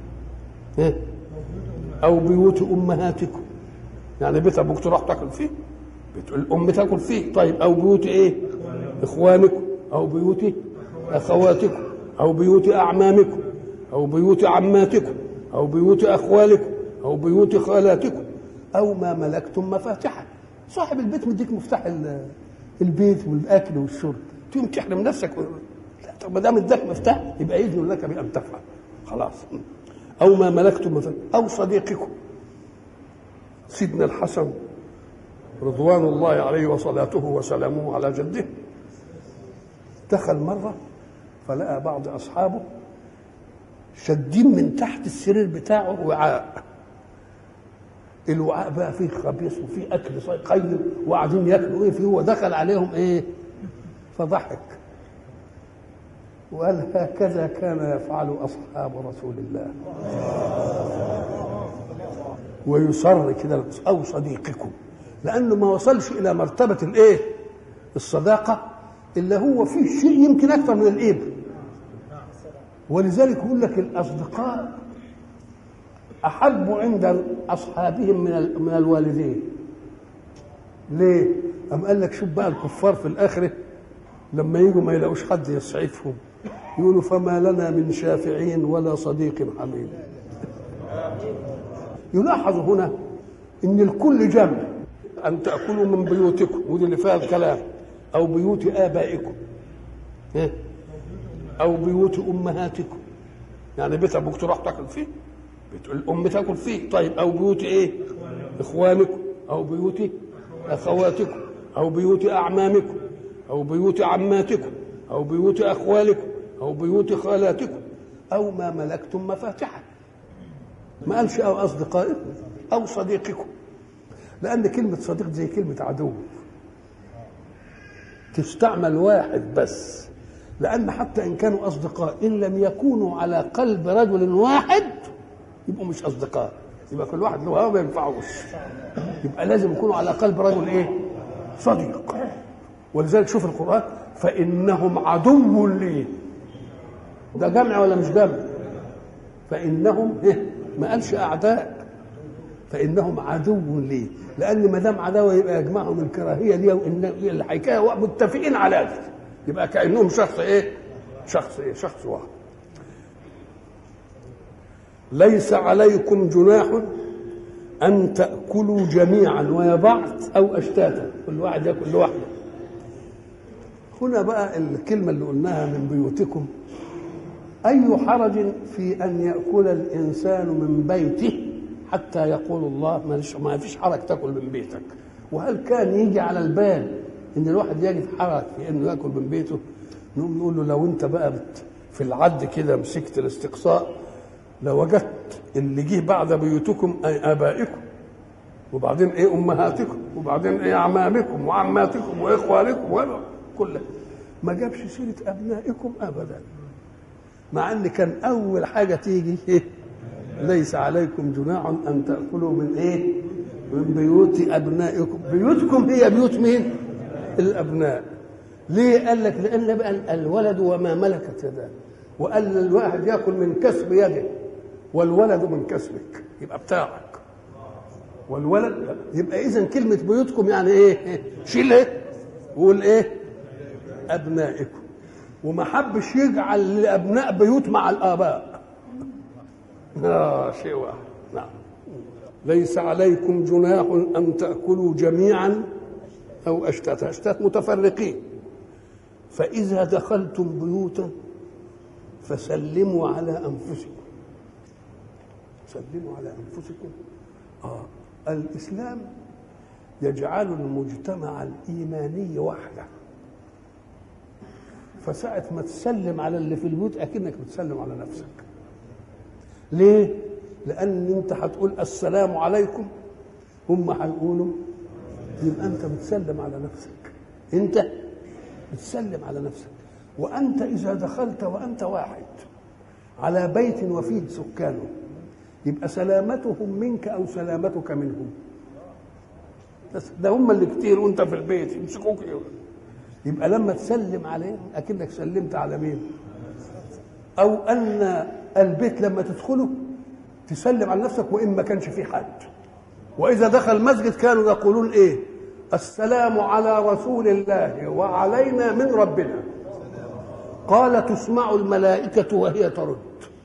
او بيوت امهاتكم يعني بيت ابوك تروح تاكل فيه بيت الام تاكل فيه طيب او بيوت ايه اخوانكم او بيوت اخواتكم أو بيوت أعمامكم أو بيوت عماتكم أو بيوت أخوالكم أو بيوت خالاتكم أو ما ملكتم مفاتحه صاحب البيت مديك مفتاح البيت والأكل والشرب تقوم تحرم نفسك لا طب ما دام اداك مفتاح يبقى إذن لك بأن تفعل خلاص أو ما ملكتم مفاتحه أو صديقكم سيدنا الحسن رضوان الله عليه وصلاته وسلامه على جده دخل مره فلقى بعض اصحابه شادين من تحت السرير بتاعه وعاء الوعاء بقى فيه خبيث وفيه اكل قيم وقاعدين ياكلوا ايه فيه هو دخل عليهم ايه فضحك وقال هكذا كان يفعل اصحاب رسول الله ويصر كده او صديقكم لانه ما وصلش الى مرتبه الايه الصداقه الا هو فيه شيء يمكن اكثر من الابن ولذلك يقول لك الاصدقاء احب عند اصحابهم من من الوالدين ليه أم قال لك شوف بقى الكفار في الآخرة لما يجوا ما يلاقوش حد يسعفهم يقولوا فما لنا من شافعين ولا صديق حميم يلاحظ هنا ان الكل جمع ان تاكلوا من بيوتكم ودي اللي فيها الكلام او بيوت ابائكم إيه؟ او بيوت امهاتكم يعني بيت ابوك تروح تاكل فيه بيت الام تاكل فيه طيب او بيوت ايه اخوانكم او بيوت اخواتكم او بيوت اعمامكم او بيوت عماتكم او بيوت اخوالكم او بيوت خالاتكم او ما ملكتم مفاتحه ما قالش او اصدقائكم او صديقكم لان كلمه صديق زي كلمه عدو تستعمل واحد بس لان حتى ان كانوا اصدقاء ان لم يكونوا على قلب رجل واحد يبقوا مش اصدقاء يبقى كل واحد له هوا ما ينفعوش يبقى لازم يكونوا على قلب رجل ايه صديق ولذلك شوف القران فانهم عدو لي ده جمع ولا مش جمع فانهم إيه؟ ما قالش اعداء فانهم عدو لي لان ما دام عداوه يبقى يجمعهم الكراهيه دي وان الحكايه متفقين على ذلك يبقى كانهم شخص ايه شخص ايه شخص واحد ليس عليكم جناح ان تاكلوا جميعا ويا بعض او اشتاتا كل واحد ياكل لوحده هنا بقى الكلمه اللي قلناها من بيوتكم أي حرج في أن يأكل الإنسان من بيته حتى يقول الله ما فيش حرج تاكل من بيتك وهل كان يجي على البال ان الواحد يجد حرج في انه ياكل من بيته نقوم نقول له لو انت بقى بت في العد كده مسكت الاستقصاء لوجدت اللي جه بعد بيوتكم اي ابائكم وبعدين ايه امهاتكم وبعدين ايه اعمامكم وعماتكم واخوالكم كله ما جابش سيره ابنائكم ابدا مع ان كان اول حاجه تيجي إيه؟ ليس عليكم جناح ان تاكلوا من ايه من بيوت ابنائكم بيوتكم هي بيوت مين الابناء ليه قال لك لان بقى الولد وما ملكت يداه وقال الواحد ياكل من كسب يده والولد من كسبك يبقى بتاعك والولد يبقى اذا كلمه بيوتكم يعني ايه شيل ايه وقول ايه ابنائكم وما حبش يجعل لابناء بيوت مع الاباء آه شيء واحد نعم ليس عليكم جناح ان تاكلوا جميعا او اشتاتا اشتات متفرقين فاذا دخلتم بيوتا فسلموا على انفسكم سلموا على انفسكم اه الاسلام يجعل المجتمع الايماني وحده فساعة ما تسلم على اللي في البيوت أكنك بتسلم على نفسك ليه؟ لأن أنت هتقول السلام عليكم هم هيقولوا يبقى أنت بتسلم على نفسك أنت بتسلم على نفسك وأنت إذا دخلت وأنت واحد على بيت وفيه سكانه يبقى سلامتهم منك أو سلامتك منهم بس ده هم اللي كتير وأنت في البيت يمسكوك يبقى لما تسلم عليهم اكنك سلمت على مين او ان البيت لما تدخله تسلم على نفسك وان ما كانش فيه حد واذا دخل مسجد كانوا يقولون ايه السلام على رسول الله وعلينا من ربنا قال تسمع الملائكة وهي ترد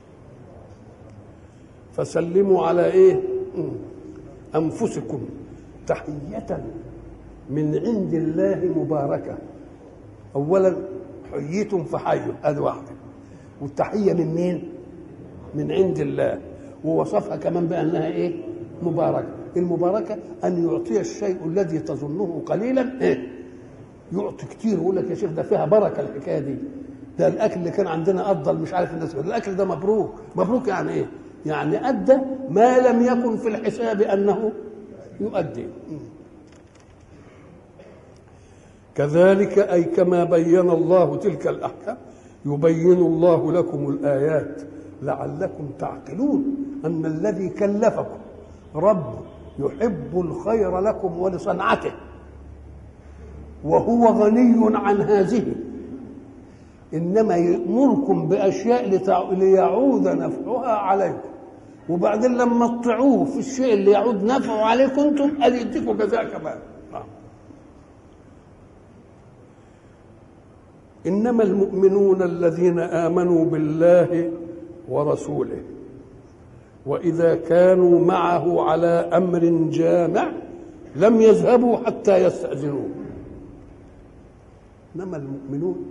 فسلموا على ايه انفسكم تحية من عند الله مباركه اولا حييتم فحيوا ادي واحده والتحيه من مين من عند الله ووصفها كمان بانها ايه مباركه المباركه ان يعطي الشيء الذي تظنه قليلا ايه يعطي كتير يقول لك يا شيخ ده فيها بركه الحكايه دي ده الاكل اللي كان عندنا افضل مش عارف الناس الاكل ده مبروك مبروك يعني ايه يعني ادى ما لم يكن في الحساب انه يؤدي كذلك أي كما بين الله تلك الأحكام يبين الله لكم الآيات لعلكم تعقلون أن الذي كلفكم رب يحب الخير لكم ولصنعته وهو غني عن هذه إنما يأمركم بأشياء ليعود نفعها عليكم وبعدين لما تطيعوه في الشيء اللي يعود نفعه عليكم انتم ادي يديكم جزاء كمان انما المؤمنون الذين امنوا بالله ورسوله واذا كانوا معه على امر جامع لم يذهبوا حتى يستاذنوه انما المؤمنون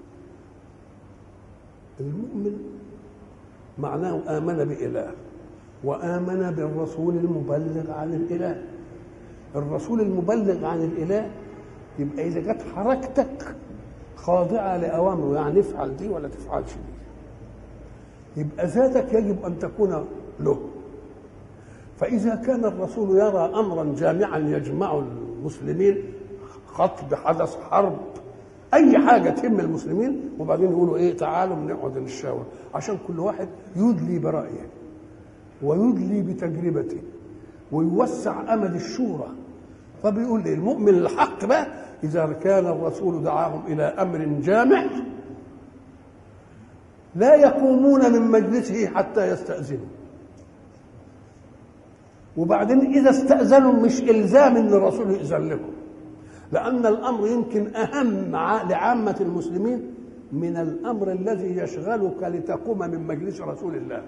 المؤمن معناه امن باله وامن بالرسول المبلغ عن الاله الرسول المبلغ عن الاله يبقى اذا جت حركتك خاضعه لاوامره يعني افعل دي ولا تفعلش دي يبقى ذاتك يجب ان تكون له فاذا كان الرسول يرى امرا جامعا يجمع المسلمين خطب حدث حرب اي حاجه تهم المسلمين وبعدين يقولوا ايه تعالوا نقعد نتشاور عشان كل واحد يدلي برايه ويدلي بتجربته ويوسع امد الشورى فبيقول لي المؤمن الحق بقى اذا كان الرسول دعاهم الى امر جامع لا يقومون من مجلسه حتى يستاذنوا وبعدين اذا استاذنوا مش الزام ان الرسول ياذن لهم لان الامر يمكن اهم لعامه المسلمين من الامر الذي يشغلك لتقوم من مجلس رسول الله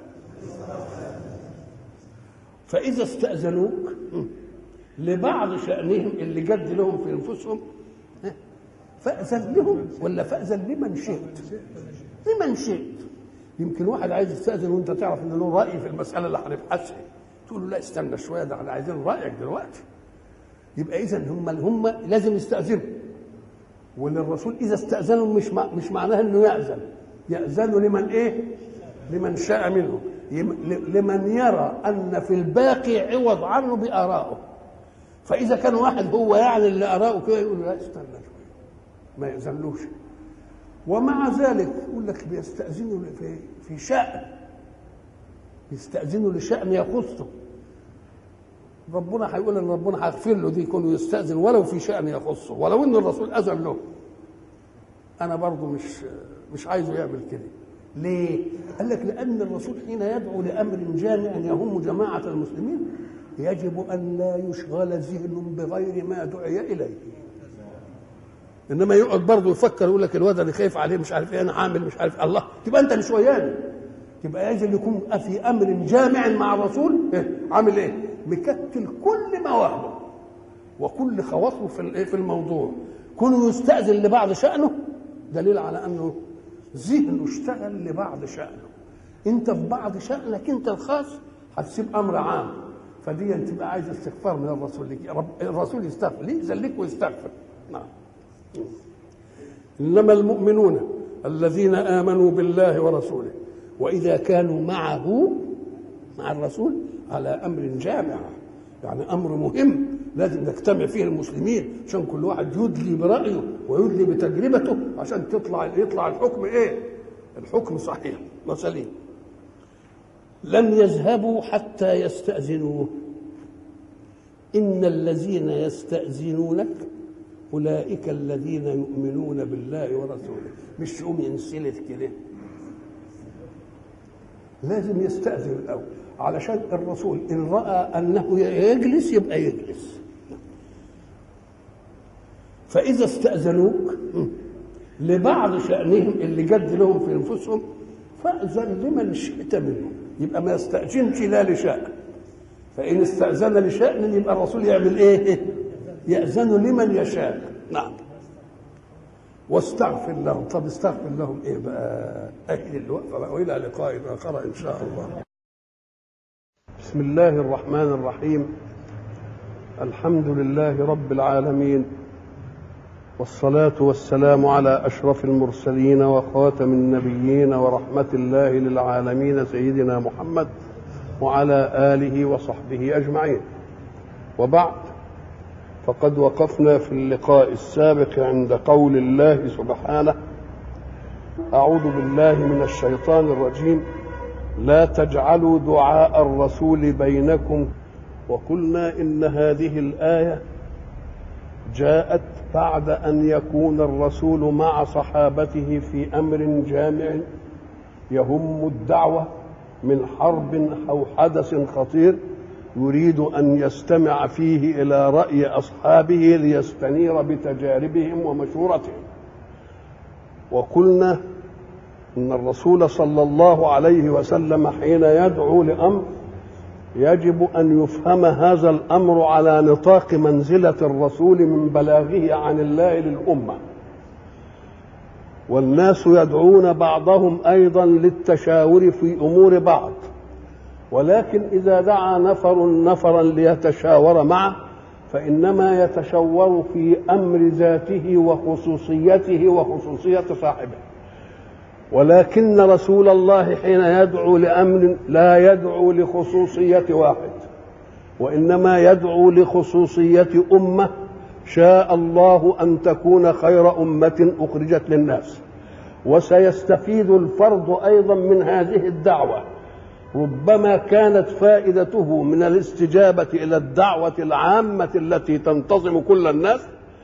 فاذا استاذنوك لبعض شانهم اللي جد لهم في انفسهم فاذن لهم ولا فاذن لمن شئت لمن شئت يمكن واحد عايز يستاذن وانت تعرف ان له راي في المساله اللي هنبحثها تقول له لا استنى شويه ده احنا عايزين رايك دلوقتي يبقى اذا هم هم لازم يستاذنوا وللرسول اذا استاذنوا مش مع مش معناها انه ياذن ياذن لمن ايه لمن شاء منهم لمن يرى ان في الباقي عوض عنه بارائه فاذا كان واحد هو يعني اللي اراءه كده يقول لا استنى شويه ما ياذنلوش ومع ذلك يقول لك بيستاذنوا في في شان يستاذنوا لشان يخصه ربنا هيقول ان ربنا هيغفر له دي يكون يستاذن ولو في شان يخصه ولو ان الرسول اذن له انا برضه مش مش عايزه يعمل كده ليه؟ قال لك لأن الرسول حين يدعو لأمر جامع يهم جماعة المسلمين يجب أن لا يشغل ذهن بغير ما دعي إليه إنما يقعد برضه يفكر يقول لك الواد اللي خايف عليه مش عارف إيه أنا عامل مش عارف الله تبقى أنت مش وياني تبقى يجب يكون في أمر جامع مع الرسول إيه؟ عامل إيه؟ مكتل كل مواهبه وكل خواطره في في الموضوع كونه يستأذن لبعض شأنه دليل على أنه ذهنه اشتغل لبعض شأنه انت في بعض شأنك انت الخاص هتسيب امر عام فدي تبقى عايز استغفار من الرسول لك رب الرسول يستغفر ليه يذلك ويستغفر نعم انما المؤمنون الذين امنوا بالله ورسوله واذا كانوا معه مع الرسول على امر جامع يعني امر مهم لازم نجتمع فيه المسلمين عشان كل واحد يدلي برايه ويدلي بتجربته عشان تطلع يطلع الحكم ايه؟ الحكم صحيح وسليم لم يذهبوا حتى يستأذنوه إن الذين يستأذنونك أولئك الذين يؤمنون بالله ورسوله مش يقوم ينسلت كده لازم يستأذن الأول علشان الرسول إن رأى أنه يجلس يبقى يجلس فإذا استأذنوك لبعض شأنهم اللي جد لهم في أنفسهم فأذن لمن شئت منهم يبقى ما يستأذنش لا لشأن فإن استأذن لشأن يبقى الرسول يعمل إيه؟ يأذن لمن يشاء نعم واستغفر لهم طب استغفر لهم ايه بقى اهل الوقفه بقى والى لقاء اخر ان شاء الله بسم الله الرحمن الرحيم الحمد لله رب العالمين والصلاة والسلام على أشرف المرسلين وخاتم النبيين ورحمة الله للعالمين سيدنا محمد وعلى آله وصحبه أجمعين وبعد فقد وقفنا في اللقاء السابق عند قول الله سبحانه أعوذ بالله من الشيطان الرجيم لا تجعلوا دعاء الرسول بينكم وقلنا إن هذه الآية جاءت بعد أن يكون الرسول مع صحابته في أمر جامع يهم الدعوة من حرب أو حدث خطير يريد أن يستمع فيه إلى رأي أصحابه ليستنير بتجاربهم ومشورتهم وقلنا ان الرسول صلى الله عليه وسلم حين يدعو لامر يجب ان يفهم هذا الامر على نطاق منزله الرسول من بلاغه عن الله للامه والناس يدعون بعضهم ايضا للتشاور في امور بعض ولكن اذا دعا نفر نفرا ليتشاور معه فانما يتشاور في امر ذاته وخصوصيته وخصوصيه صاحبه ولكن رسول الله حين يدعو لامر لا يدعو لخصوصيه واحد وانما يدعو لخصوصيه امه شاء الله ان تكون خير امه اخرجت للناس وسيستفيد الفرد ايضا من هذه الدعوه ربما كانت فائدته من الاستجابه الى الدعوه العامه التي تنتظم كل الناس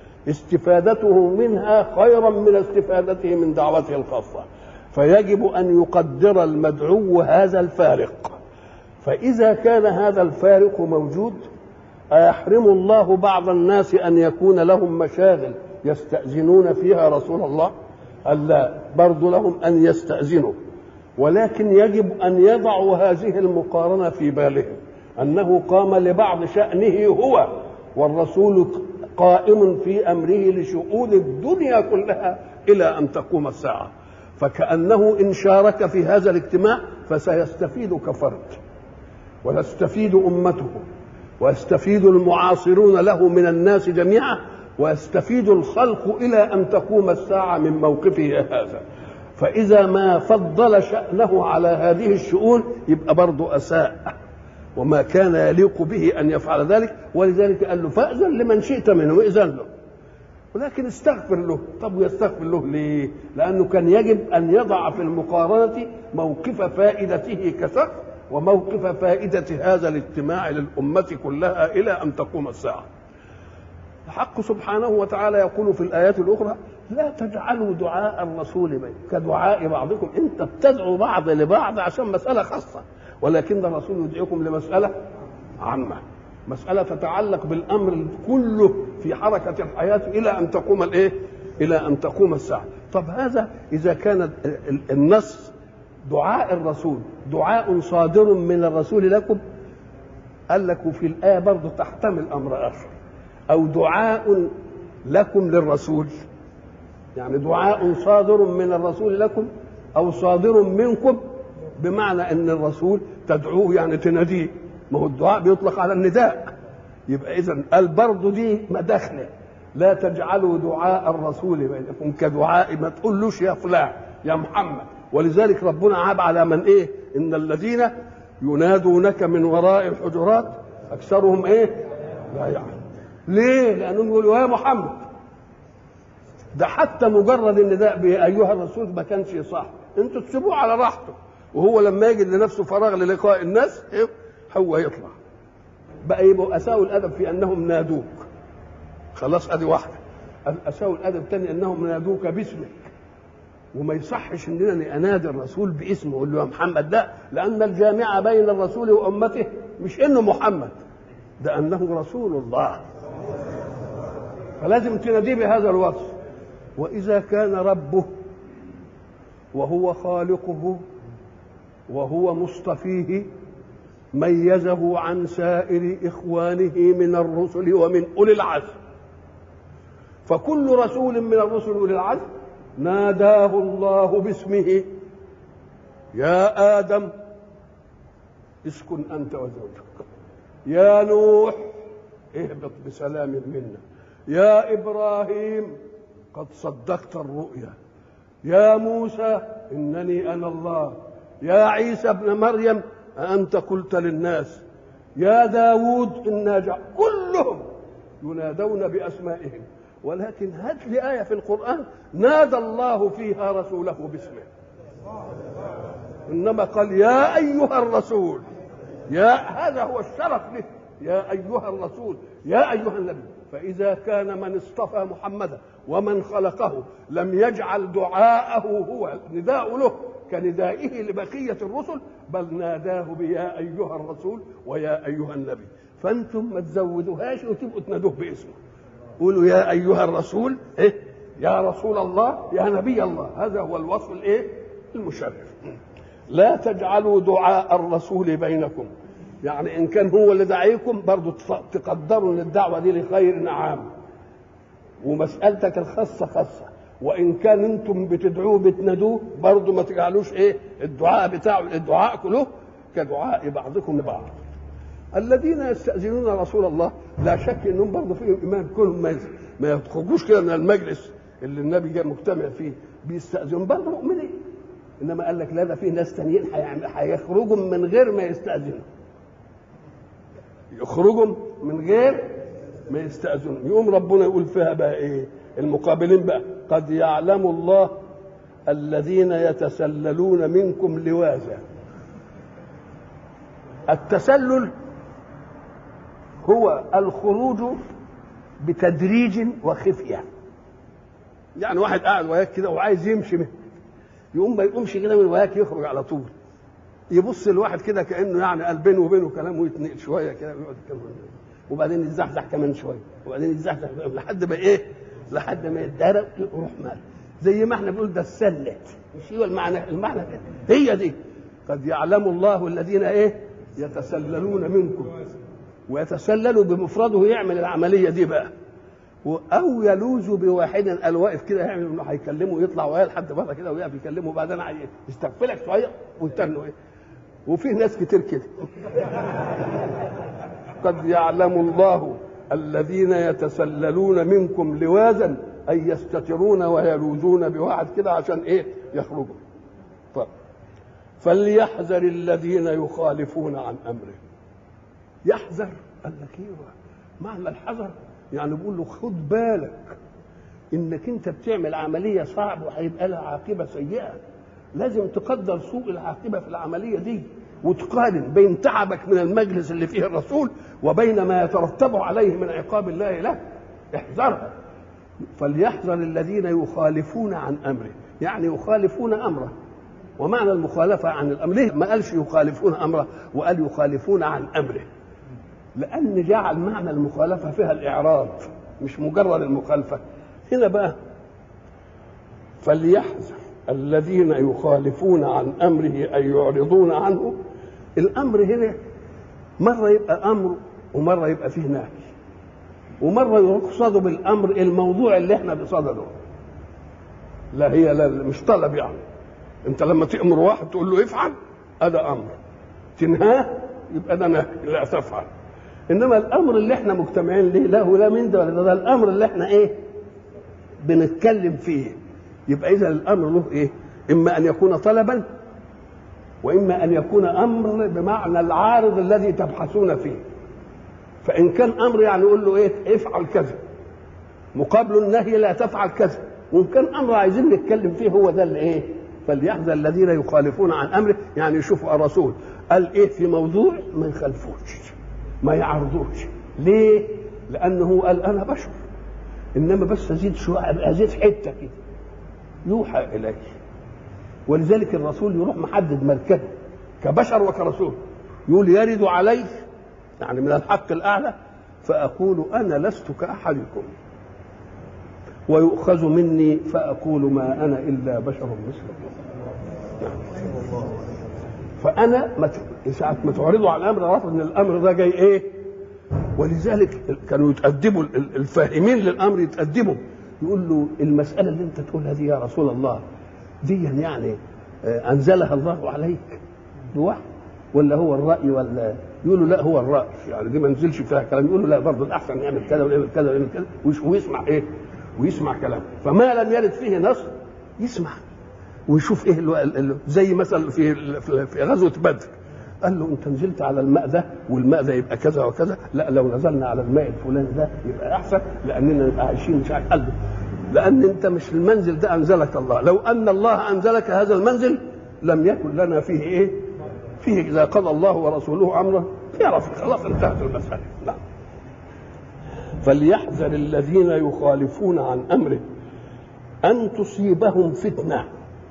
استفادته منها خيرا من استفادته من دعوته الخاصه فيجب ان يقدر المدعو هذا الفارق فاذا كان هذا الفارق موجود أيحرم الله بعض الناس أن يكون لهم مشاغل يستأذنون فيها رسول الله قال لا برضو لهم أن يستأذنوا ولكن يجب أن يضعوا هذه المقارنة في بالهم أنه قام لبعض شأنه هو والرسول قائم في أمره لشؤون الدنيا كلها إلى أن تقوم الساعة فكأنه إن شارك في هذا الاجتماع فسيستفيد كفرد ويستفيد أمته ويستفيد المعاصرون له من الناس جميعا ويستفيد الخلق الى ان تقوم الساعه من موقفه هذا فاذا ما فضل شانه على هذه الشؤون يبقى برضه اساء وما كان يليق به ان يفعل ذلك ولذلك قال له فاذن لمن شئت منه اذن له ولكن استغفر له طب ويستغفر له ليه لانه كان يجب ان يضع في المقارنه موقف فائدته كشخص وموقف فائدة هذا الاجتماع للأمة كلها إلى أن تقوم الساعة الحق سبحانه وتعالى يقول في الآيات الأخرى لا تجعلوا دعاء الرسول كدعاء بعضكم أنت بتدعو بعض لبعض عشان مسألة خاصة ولكن الرسول يدعيكم لمسألة عامة مسألة تتعلق بالأمر كله في حركة الحياة إلى أن تقوم الإيه؟ إلى أن تقوم الساعة طب هذا إذا كان النص دعاء الرسول دعاء صادر من الرسول لكم قال لك وفي الآية برضه تحتمل أمر آخر أو دعاء لكم للرسول يعني دعاء صادر من الرسول لكم أو صادر منكم بمعنى أن الرسول تدعوه يعني تناديه ما هو الدعاء بيطلق على النداء يبقى إذا قال برضه دي مداخلة لا تجعلوا دعاء الرسول بينكم كدعاء ما تقولوش يا فلان يا محمد ولذلك ربنا عاب على من ايه ان الذين ينادونك من وراء الحجرات اكثرهم ايه لا يعلم ليه لانهم يقولوا يا محمد ده حتى مجرد النداء به ايها الرسول ما كانش صح انتوا تسيبوه على راحته وهو لما يجد لنفسه فراغ للقاء الناس إيه؟ هو يطلع بقى يبقوا اساءوا الادب في انهم نادوك خلاص ادي واحده اساءوا الادب تاني انهم نادوك باسمك وما يصحش اننا انادي الرسول باسمه اقول له يا محمد لا لان الجامع بين الرسول وامته مش انه محمد ده انه رسول الله فلازم تناديه بهذا الوصف واذا كان ربه وهو خالقه وهو مصطفيه ميزه عن سائر اخوانه من الرسل ومن اولي العزم فكل رسول من الرسل اولي العزم ناداه الله باسمه يا آدم اسكن أنت وزوجك يا نوح اهبط بسلام منا يا إبراهيم قد صدقت الرؤيا يا موسى إنني أنا الله يا عيسى ابن مريم أنت قلت للناس يا داود إنا جع... كلهم ينادون بأسمائهم ولكن هات لي آية في القرآن نادى الله فيها رسوله باسمه إنما قال يا أيها الرسول يا هذا هو الشرف له يا أيها الرسول يا أيها النبي فإذا كان من اصطفى محمدا ومن خلقه لم يجعل دعاءه هو نداء له كندائه لبقية الرسل بل ناداه بيا أيها الرسول ويا أيها النبي فأنتم ما تزودوهاش وتبقوا تنادوه باسمه قولوا يا ايها الرسول ايه يا رسول الله يا نبي الله هذا هو الوصف الايه المشرف لا تجعلوا دعاء الرسول بينكم يعني ان كان هو اللي دعيكم برضه تقدروا ان الدعوه دي لخير عام ومسالتك الخاصه خاصه وان كان انتم بتدعوه بتنادوه برضه ما تجعلوش ايه الدعاء بتاعه الدعاء كله كدعاء بعضكم لبعض الذين يستأذنون رسول الله لا شك انهم برضه فيهم ايمان كلهم ما ما يخرجوش كده من المجلس اللي النبي جاء مجتمع فيه بيستأذنون برضه مؤمنين انما قال لك لا ده في ناس تانيين هيخرجوا من غير ما يستأذنوا يخرجوا من غير ما يستأذنوا يقوم ربنا يقول فيها بقى ايه المقابلين بقى قد يعلم الله الذين يتسللون منكم لواذا التسلل هو الخروج بتدريج وخفيه يعني واحد قاعد وياك كده وعايز يمشي منه يقوم ما يقومش كده من وياك يخرج على طول يبص الواحد كده كانه يعني قال بينه وبينه كلام ويتنقل شويه كده ويقعد يتكلم وبعدين يتزحزح كمان شويه وبعدين يتزحزح لحد ما ايه لحد ما يتدرب يروح مال زي ما احنا بنقول ده السلت مش هو المعنى المعنى كده هي دي قد يعلم الله الذين ايه يتسللون منكم ويتسللوا بمفرده يعمل العمليه دي بقى او يلوذ بواحد قال واقف كده يعمل انه هيكلمه يطلع وياه لحد بره كده ويقف يكلمه وبعدين يستغفلك شويه ويتنوا ايه وفي ناس كتير كده قد يعلم الله الذين يتسللون منكم لواذا اي يستترون ويلوذون بواحد كده عشان ايه يخرجوا طب فليحذر الذين يخالفون عن امره يحذر قال لك ايوه معنى الحذر يعني بيقول له خد بالك انك انت بتعمل عمليه صعبه وهيبقى لها عاقبه سيئه لازم تقدر سوء العاقبه في العمليه دي وتقارن بين تعبك من المجلس اللي فيه الرسول وبين ما يترتب عليه من عقاب الله له احذرها فليحذر الذين يخالفون عن امره يعني يخالفون امره ومعنى المخالفه عن الامر ليه ما قالش يخالفون امره وقال يخالفون عن امره لأن جعل معنى المخالفة فيها الإعراض مش مجرد المخالفة هنا بقى فليحذر الذين يخالفون عن أمره أن يعرضون عنه الأمر هنا مرة يبقى أمر ومرة يبقى فيه نهي ومرة يقصد بالأمر الموضوع اللي احنا بصدده لا هي لا مش طلب يعني انت لما تأمر واحد تقول له افعل هذا أمر تنهاه يبقى ده نهي لا تفعل انما الامر اللي احنا مجتمعين ليه لا هو لا من ده ولا ده, ده الامر اللي احنا ايه بنتكلم فيه يبقى اذا الامر له ايه اما ان يكون طلبا واما ان يكون امر بمعنى العارض الذي تبحثون فيه فان كان امر يعني يقول له ايه افعل كذا مقابل النهي لا تفعل كذا وان كان امر عايزين نتكلم فيه هو ده اللي ايه فليحذر الذين يخالفون عن امره يعني يشوفوا الرسول قال ايه في موضوع ما يخالفوش ما يعرضوش ليه لانه قال انا بشر انما بس ازيد شويه ازيد حته كده يوحى الي ولذلك الرسول يروح محدد مركزه كبشر وكرسول يقول يرد علي يعني من الحق الاعلى فاقول انا لست كاحدكم ويؤخذ مني فاقول ما انا الا بشر مثلكم فانا ساعه ما تعرضوا على الامر عرفوا ان الامر ده جاي ايه ولذلك كانوا يتأدبوا الفاهمين للامر يتأدبوا يقول له المساله اللي انت تقولها دي يا رسول الله دي يعني انزلها الله عليك بوحي ولا هو الراي ولا يقول له لا هو الراي يعني دي ما نزلش فيها كلام يقول له لا برضه الاحسن نعمل كذا ونعمل كذا ونعمل كذا ويسمع ايه ويسمع كلام فما لم يرد فيه نص يسمع ويشوف ايه اللي زي مثلا في في غزوه بدر قال له انت نزلت على الماء ده والماء ده يبقى كذا وكذا لا لو نزلنا على الماء الفلاني ده يبقى احسن لاننا نبقى عايشين مش عارف قلبه لان انت مش المنزل ده انزلك الله لو ان الله انزلك هذا المنزل لم يكن لنا فيه ايه فيه اذا قضى الله ورسوله امرا يعرف خلاص انتهت المساله نعم فليحذر الذين يخالفون عن امره ان تصيبهم فتنه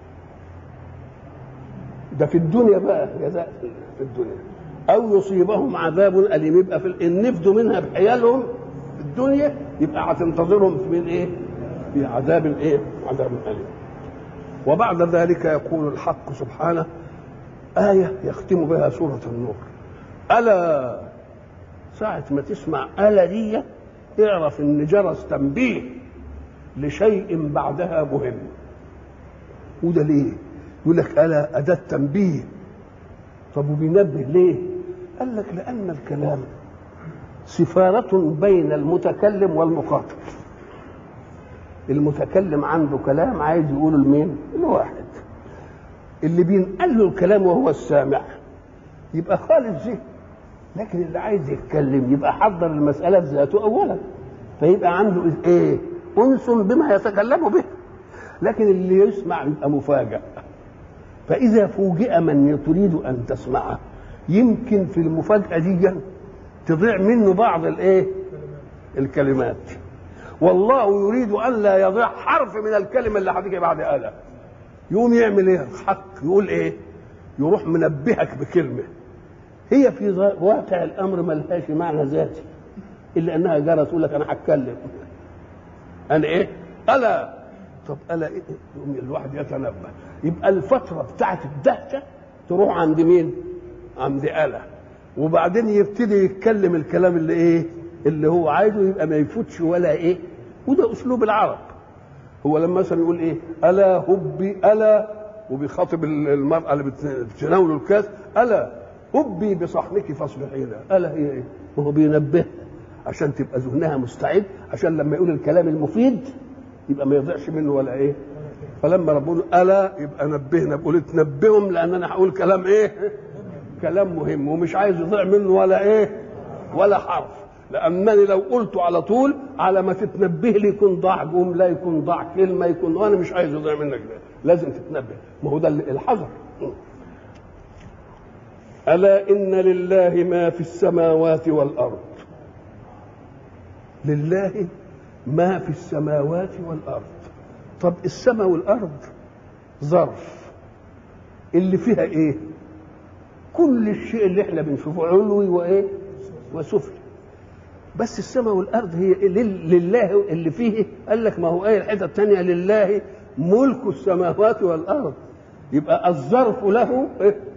ده في الدنيا بقى جزاء في الدنيا او يصيبهم عذاب اليم يبقى في ان نفدوا منها بحيالهم في الدنيا يبقى هتنتظرهم من ايه في عذاب ايه عذاب اليم وبعد ذلك يقول الحق سبحانه آية يختم بها سورة النور ألا ساعة ما تسمع ألا دي اعرف إن جرس تنبيه لشيء بعدها مهم وده ليه؟ يقول لك ألا أداة تنبيه طب وبينبه ليه؟ قال لك لأن الكلام سفارة بين المتكلم والمخاطب المتكلم عنده كلام عايز يقوله لمين؟ لواحد اللي بينقل له الكلام وهو السامع يبقى خالد ذهن لكن اللي عايز يتكلم يبقى حضر المسألة بذاته أولا فيبقى عنده إيه؟ أنس بما يتكلم به لكن اللي يسمع يبقى مفاجأ فإذا فوجئ من تريد أن تسمعه يمكن في المفاجأة دي تضيع منه بعض الإيه؟ الكلمات والله يريد أن لا يضيع حرف من الكلمة اللي هتيجي بعد آلة يقوم يعمل ايه الحق يقول ايه يروح منبهك بكلمه هي في واقع الامر ملهاش معنى ذاتي الا انها جرت تقول لك انا هتكلم انا ايه الا طب الا إيه؟ يقوم الواحد يتنبه يبقى الفتره بتاعت الدهشه تروح عند مين عند اله وبعدين يبتدي يتكلم الكلام اللي ايه اللي هو عايزه يبقى ما يفوتش ولا ايه وده اسلوب العرب هو لما مثلا يقول ايه الا هبي الا وبيخاطب المراه اللي بتناول الكاس الا هبي بصحنك فاصبحي لها الا هي ايه وهو بينبهها عشان تبقى ذهنها مستعد عشان لما يقول الكلام المفيد يبقى ما يضيعش منه ولا ايه فلما ربنا الا يبقى نبهنا بقول تنبههم لان انا هقول كلام ايه كلام مهم ومش عايز يضيع منه ولا ايه ولا حرف لانني لو قلت على طول على ما تتنبه لي يكون ضاع جمله يكون ضاع كلمه يكون وانا مش عايز يضيع منك ده لازم تتنبه ما هو ده الحذر الا ان لله ما في السماوات والارض لله ما في السماوات والارض طب السماء والارض ظرف اللي فيها ايه كل الشيء اللي احنا بنشوفه علوي وايه وسفلي بس السماء والارض هي لله اللي فيه قال لك ما هو ايه الحته الثانيه لله ملك السماوات والارض يبقى الظرف له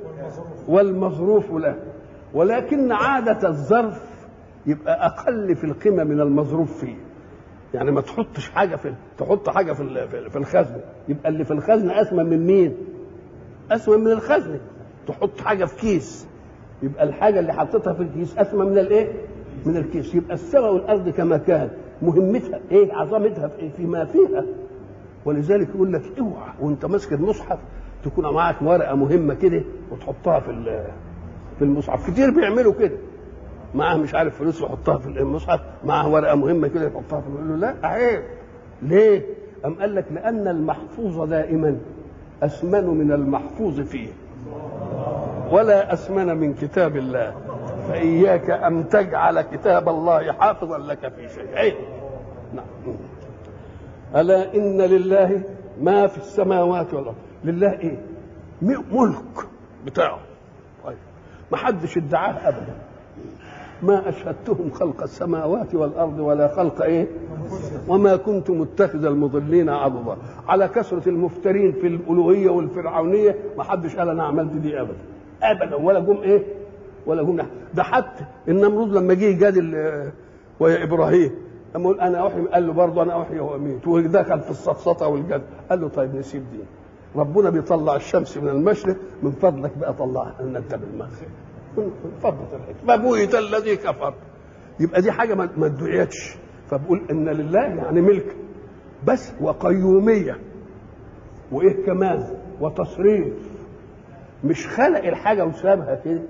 والمظروف له ولكن عاده الظرف يبقى اقل في القيمه من المظروف فيه يعني ما تحطش حاجه في تحط حاجه في في الخزنه يبقى اللي في الخزنه اسمى من مين اسمى من الخزنه تحط حاجه في كيس يبقى الحاجه اللي حطيتها في الكيس اسمى من الايه من الكيس يبقى السماء والارض كما كان مهمتها ايه عظمتها في إيه؟ فيما فيها ولذلك يقول لك اوعى وانت ماسك المصحف تكون معاك ورقه مهمه كده وتحطها في في المصحف كتير بيعملوا كده معاه مش عارف فلوس يحطها في المصحف معاه ورقه مهمه كده يحطها في يقول له لا عيب ليه؟ أم قال لك لأن المحفوظ دائما أسمن من المحفوظ فيه ولا أسمن من كتاب الله فإياك أن تجعل كتاب الله حافظا لك في شيء عيب نعم ألا إن لله ما في السماوات والأرض لله إيه ملك بتاعه طيب ما حدش ادعاه أبدا ما أشهدتهم خلق السماوات والأرض ولا خلق إيه وما كنت متخذ المضلين عضدا على كثرة المفترين في الألوهية والفرعونية ما حدش قال أنا عملت دي أبدا أبدا ولا جم إيه ولا جم ده حتى النمرود لما جه يجادل ويا إبراهيم لما يقول أنا أحيي قال له برضه أنا أحيي وأميت ودخل في السفسطة والجد قال له طيب نسيب دي ربنا بيطلع الشمس من المشرق من فضلك بقى طلعها لنا انت بالمغرب من فضلك الحكمه فبويت الذي كفر يبقى دي حاجه ما ادعيتش فبقول ان لله يعني ملك بس وقيوميه وايه كمان وتصريف مش خلق الحاجه وسابها كده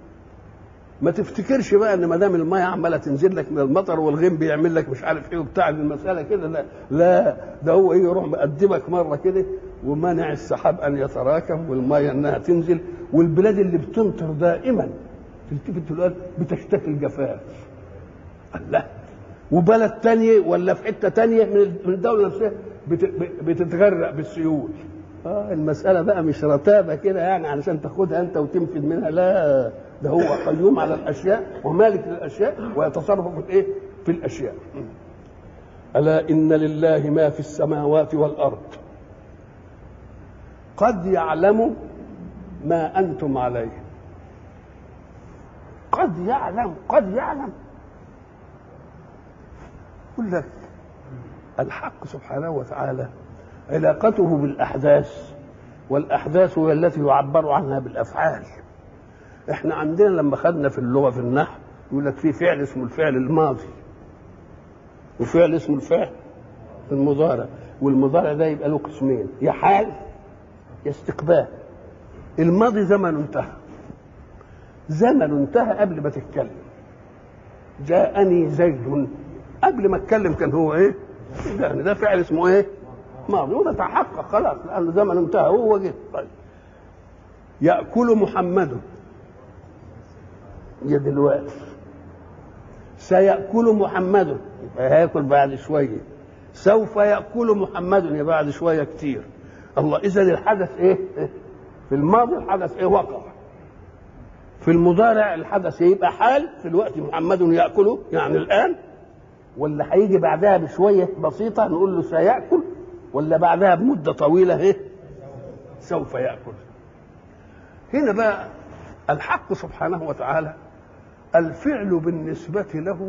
ما تفتكرش بقى ان ما دام الميه عماله تنزل لك من المطر والغيم بيعمل لك مش عارف ايه وبتاع المساله كده لا لا ده هو ايه يروح مقدمك مره كده ومانع السحاب ان يتراكم والميه انها تنزل والبلاد اللي بتمطر دائما تلتفت تقول بتشتكي الجفاف الله وبلد تانية ولا في حته تانية من الدوله نفسها بتتغرق بالسيول اه المساله بقى مش رتابه كده يعني علشان تاخدها انت وتنفذ منها لا ده هو قيوم على الاشياء ومالك للاشياء ويتصرف في الايه في الاشياء ألا إن لله ما في السماوات والأرض قد يعلم ما أنتم عليه قد يعلم قد يعلم يقول لك الحق سبحانه وتعالى علاقته بالأحداث والأحداث هي التي يعبر عنها بالأفعال احنا عندنا لما خدنا في اللغة في النحو يقول لك في فعل اسمه الفعل الماضي وفعل اسمه الفعل المضارع والمضارع ده يبقى له قسمين يا حال يا استقبال الماضي زمن انتهى زمن انتهى قبل ما تتكلم جاءني زيد قبل ما اتكلم كان هو ايه يعني ده فعل اسمه ايه ماضي وده تحقق خلاص لانه زمن انتهى هو جه طيب ياكل محمد يا دلوقتي سيأكل محمد يبقى هياكل بعد شوية سوف يأكل محمد يبقى بعد شوية كتير الله إذا الحدث إيه؟ في الماضي الحدث إيه وقع في المضارع الحدث يبقى حال في الوقت محمد يأكله يعني الآن ولا هيجي بعدها بشوية بسيطة نقول له سيأكل ولا بعدها بمدة طويلة إيه؟ سوف يأكل هنا بقى الحق سبحانه وتعالى الفعل بالنسبة له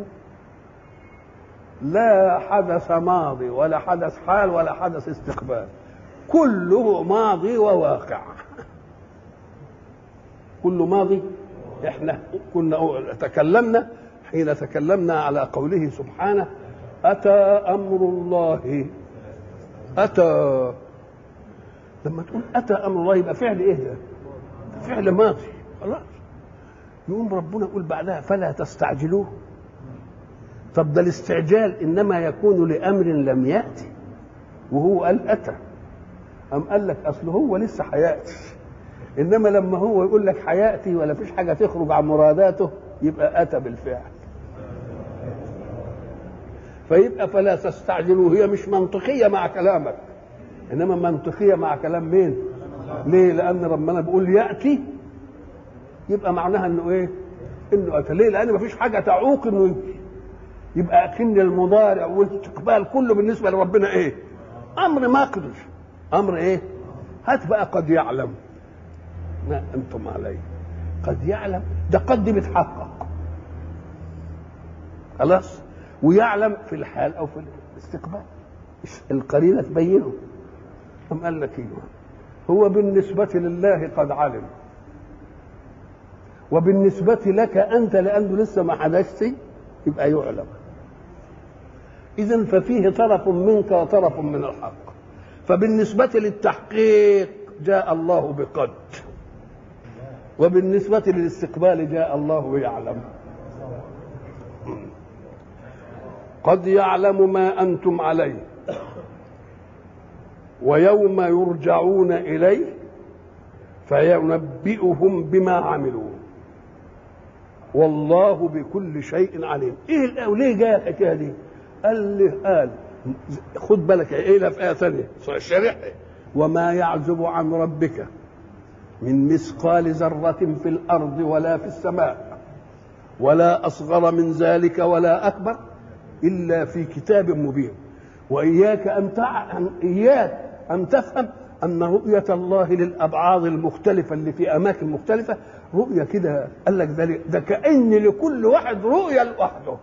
لا حدث ماضي ولا حدث حال ولا حدث استقبال كله ماضي وواقع كله ماضي احنا كنا تكلمنا حين تكلمنا على قوله سبحانه أتى أمر الله أتى لما تقول أتى أمر الله يبقى فعل إيه ده؟ فعل ماضي خلاص يقوم ربنا يقول بعدها فلا تستعجلوه طب ده الاستعجال انما يكون لامر لم ياتي وهو قال اتى ام قال لك اصل هو لسه هياتي انما لما هو يقول لك هياتي ولا فيش حاجه تخرج عن مراداته يبقى اتى بالفعل فيبقى فلا تستعجلوه هي مش منطقيه مع كلامك انما منطقيه مع كلام مين ليه لان ربنا بيقول ياتي يبقى معناها انه ايه انه اتى ليه لان مفيش حاجه تعوق انه يجي يبقى اكن المضارع والاستقبال كله بالنسبه لربنا ايه امر مقدر امر ايه هات بقى قد يعلم ما انتم عليه قد يعلم ده قد دي بتحقق خلاص ويعلم في الحال او في الاستقبال القرينه تبينه أم قال لك ايوه هو بالنسبة لله قد علم وبالنسبة لك أنت لأنه لسه ما حدثت يبقى يعلم إذا ففيه طرف منك وطرف من الحق فبالنسبة للتحقيق جاء الله بقد وبالنسبة للاستقبال جاء الله يعلم قد يعلم ما أنتم عليه ويوم يرجعون إليه فينبئهم بما عملوا والله بكل شيء عليم ايه وليه جايه الحكايه دي قال لي قال خد بالك ايه في ايه ثانيه شرح وما يعزب عن ربك من مثقال ذرة في الأرض ولا في السماء ولا أصغر من ذلك ولا أكبر إلا في كتاب مبين وإياك أن تع... إياك أن تفهم أن رؤية الله للأبعاد المختلفة اللي في أماكن مختلفة رؤية كده قال لك ده, ده كأن لكل واحد رؤية لوحده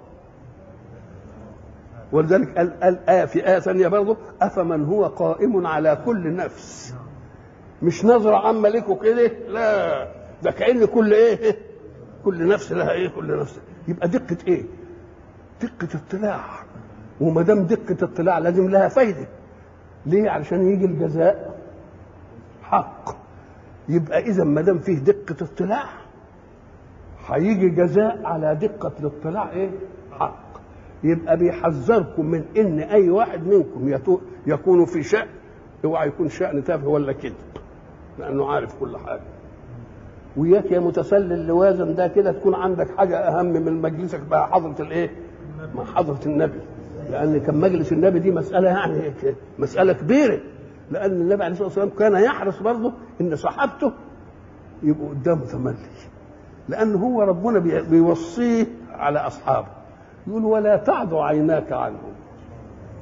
ولذلك قال, قال آية في آية ثانية برضه أفمن هو قائم على كل نفس مش نظرة عامة لكم كده لا ده كأن كل إيه كل نفس لها إيه كل نفس يبقى دقة إيه دقة اطلاع وما دام دقة اطلاع لازم لها فايدة ليه علشان يجي الجزاء حق يبقى اذا ما دام فيه دقه اطلاع هيجي جزاء على دقه الاطلاع ايه حق يبقى بيحذركم من ان اي واحد منكم يكون في شأن اوعى يكون شأن تافه ولا كذب لانه عارف كل حاجه وياك يا متسلل لوازن ده كده تكون عندك حاجه اهم من مجلسك بقى حضره الايه؟ مع حضره النبي لان كان مجلس النبي دي مساله يعني مساله كبيره لان النبي عليه الصلاه والسلام كان يحرص برضه ان صحابته يبقوا قدامه تملي لان هو ربنا بيوصيه على اصحابه يقول ولا تعد عيناك عنهم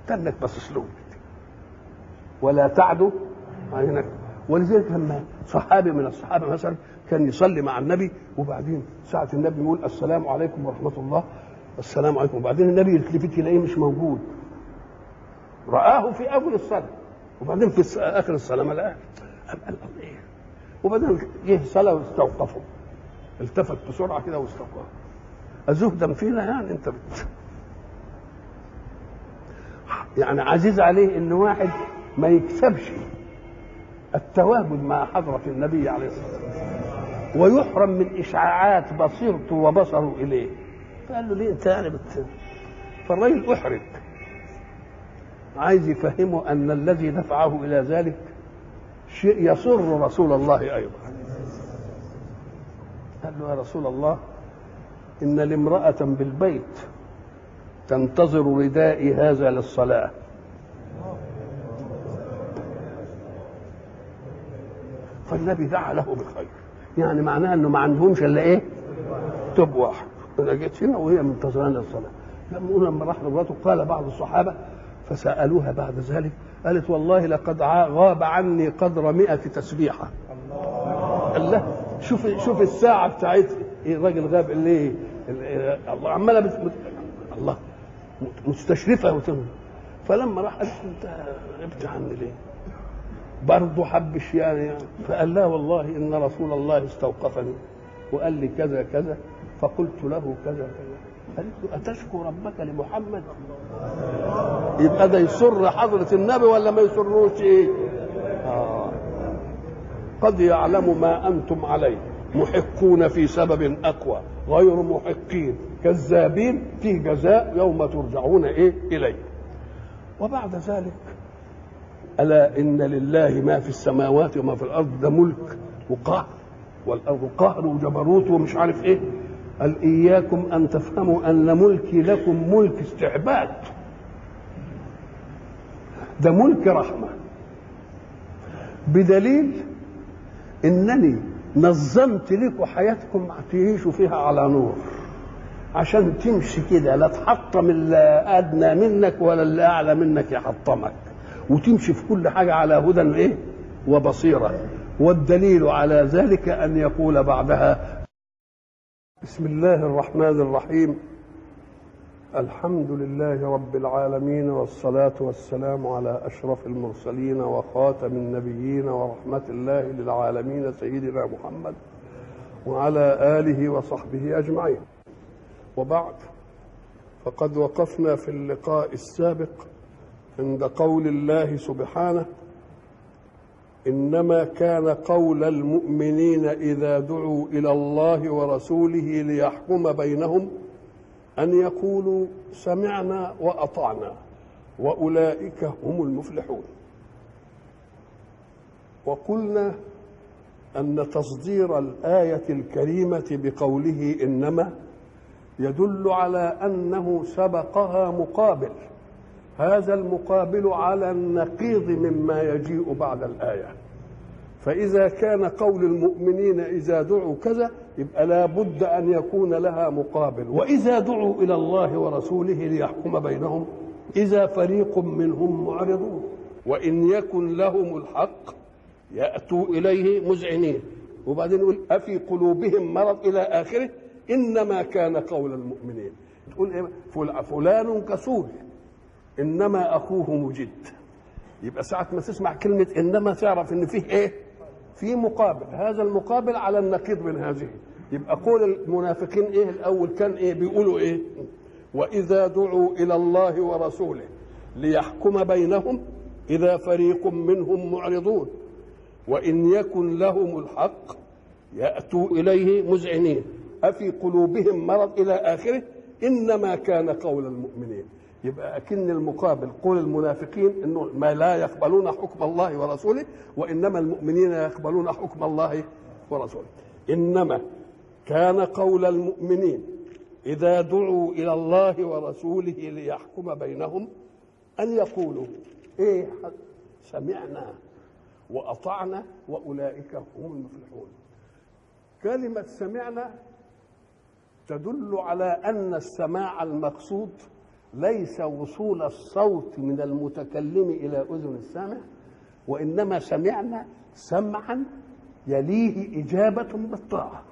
تنك باصص له ولا تعدو عينك ولذلك لما صحابي من الصحابه مثلا كان يصلي مع النبي وبعدين ساعة النبي يقول السلام عليكم ورحمة الله السلام عليكم وبعدين النبي يلتفت يلاقيه مش موجود رآه في أول الصلاة وبعدين في آخر الصلاة ما لقاه قال ايه وبعدين جه صلاة واستوقفه التفت بسرعة كده واستوقفه أزهدا فينا يعني أنت بت... يعني عزيز عليه إن واحد ما يكسبش التواجد مع حضرة النبي عليه الصلاة والسلام ويحرم من إشعاعات بصيرته وبصره إليه فقال له ليه أنت يعني بت... فالراجل أحرج عايز يفهمه أن الذي دفعه إلى ذلك شيء يسر رسول الله أيضا قال له يا رسول الله إن لامرأة بالبيت تنتظر ردائي هذا للصلاة فالنبي دعا له بخير يعني معناه انه ما عندهمش الا ايه؟ توب واحد انا جيت هنا وهي منتظراني للصلاه لما لما راح لمراته قال بعض الصحابه فسالوها بعد ذلك قالت والله لقد غاب عني قدر مئة تسبيحه قال له شوف شوف الساعه بتاعتها ايه الراجل غاب ليه؟ الله عماله بت... الله مستشرفه وتم فلما راح قالت انت غبت عني ليه؟ برضه حبش يعني فقال لا والله ان رسول الله استوقفني وقال لي كذا كذا فقلت له كذا كذا قالت له اتشكو ربك لمحمد يبقى ده يسر حضرة النبي ولا ما يسروش ايه آه. قد يعلم ما انتم عليه محقون في سبب اقوى غير محقين كذابين فيه جزاء يوم ترجعون ايه اليه وبعد ذلك ألا إن لله ما في السماوات وما في الأرض ده ملك وقهر والأرض قهر وجبروت ومش عارف إيه قال إياكم أن تفهموا أن ملكي لكم ملك استعباد ده ملك رحمة بدليل إنني نظمت لكم حياتكم تعيشوا فيها على نور عشان تمشي كده لا تحطم اللي أدنى منك ولا اللي أعلى منك يحطمك وتمشي في كل حاجة على هدى إيه وبصيرة والدليل على ذلك أن يقول بعدها بسم الله الرحمن الرحيم الحمد لله رب العالمين والصلاة والسلام على أشرف المرسلين وخاتم النبيين ورحمة الله للعالمين سيدنا محمد وعلى آله وصحبه أجمعين وبعد فقد وقفنا في اللقاء السابق عند قول الله سبحانه انما كان قول المؤمنين اذا دعوا الى الله ورسوله ليحكم بينهم ان يقولوا سمعنا واطعنا واولئك هم المفلحون وقلنا ان تصدير الايه الكريمه بقوله انما يدل على انه سبقها مقابل هذا المقابل على النقيض مما يجيء بعد الآية فإذا كان قول المؤمنين إذا دعوا كذا يبقى لا بد أن يكون لها مقابل وإذا دعوا إلى الله ورسوله ليحكم بينهم إذا فريق منهم معرضون وإن يكن لهم الحق يأتوا إليه مذعنين وبعدين يقول أفي قلوبهم مرض إلى آخره إنما كان قول المؤمنين تقول إيه فلان كسول انما اخوه مجد يبقى ساعة ما تسمع كلمة انما تعرف ان فيه ايه؟ في مقابل، هذا المقابل على النقيض من هذه، يبقى قول المنافقين ايه الاول كان ايه؟ بيقولوا ايه؟ واذا دعوا الى الله ورسوله ليحكم بينهم اذا فريق منهم معرضون وان يكن لهم الحق ياتوا اليه مذعنين افي قلوبهم مرض الى اخره انما كان قول المؤمنين يبقى أكن المقابل قول المنافقين انه ما لا يقبلون حكم الله ورسوله وانما المؤمنين يقبلون حكم الله ورسوله انما كان قول المؤمنين اذا دعوا الى الله ورسوله ليحكم بينهم ان يقولوا ايه سمعنا واطعنا واولئك هم المفلحون كلمه سمعنا تدل على ان السماع المقصود ليس وصول الصوت من المتكلم الى اذن السامع وانما سمعنا سمعا يليه اجابه بالطاعه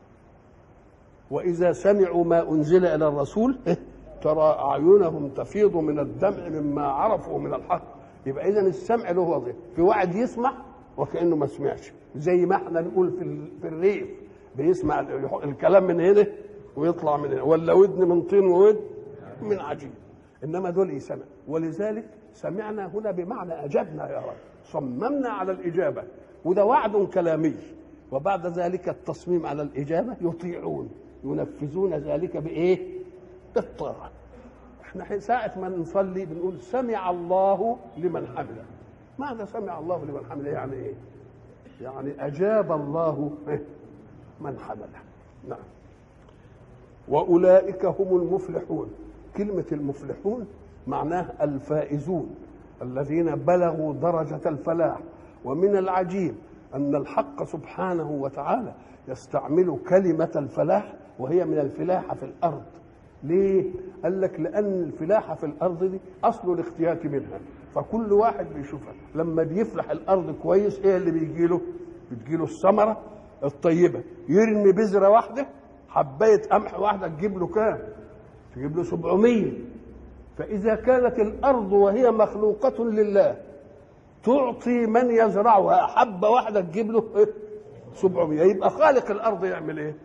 واذا سمعوا ما انزل الى الرسول ترى اعينهم تفيض من الدمع مما عرفوا من الحق يبقى اذا السمع له وظيفه في واحد يسمع وكانه ما سمعش زي ما احنا نقول في في الريف بيسمع الكلام من هنا ويطلع من هنا ولا ودن من طين وود من عجين انما دول يسمع ولذلك سمعنا هنا بمعنى اجبنا يا رب صممنا على الاجابه وده وعد كلامي وبعد ذلك التصميم على الاجابه يطيعون ينفذون ذلك بايه؟ بالطاعه احنا ساعة ما نصلي بنقول سمع الله لمن حمده ماذا سمع الله لمن حمده يعني ايه؟ يعني اجاب الله من حمده نعم واولئك هم المفلحون كلمه المفلحون معناه الفائزون الذين بلغوا درجه الفلاح ومن العجيب ان الحق سبحانه وتعالى يستعمل كلمه الفلاح وهي من الفلاحه في الارض ليه؟ قال لك لأن الفلاحة في الأرض دي أصل الاختيات منها فكل واحد بيشوفها لما بيفلح الأرض كويس إيه اللي بيجي له؟ بتجي له الثمرة الطيبة يرمي بذرة واحدة حباية قمح واحدة تجيب له كام؟ تجيب له 700 فإذا كانت الأرض وهي مخلوقة لله تعطي من يزرعها حبة واحدة تجيب له إيه؟ 700 يبقى خالق الأرض يعمل إيه؟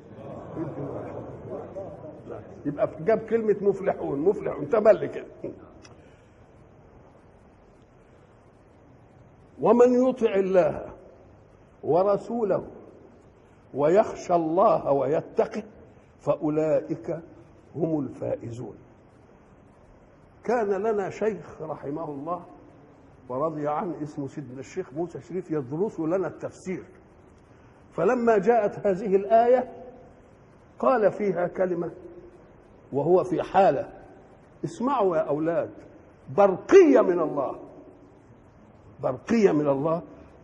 يبقى جاب كلمة مفلحون مفلحون تملي كده ومن يطع الله ورسوله ويخشى الله ويتقي فأولئك هم الفائزون كان لنا شيخ رحمه الله ورضي عنه اسمه سيدنا الشيخ موسى شريف يدرس لنا التفسير فلما جاءت هذه الآية قال فيها كلمة وهو في حالة اسمعوا يا أولاد برقية من الله برقية من الله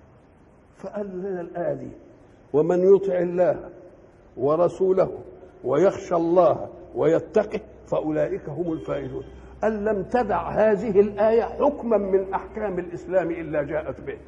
فقال لنا الآية دي ومن يطع الله ورسوله ويخشى الله ويتقه فأولئك هم الفائزون أن لم تدع هذه الآية حكما من أحكام الإسلام إلا جاءت به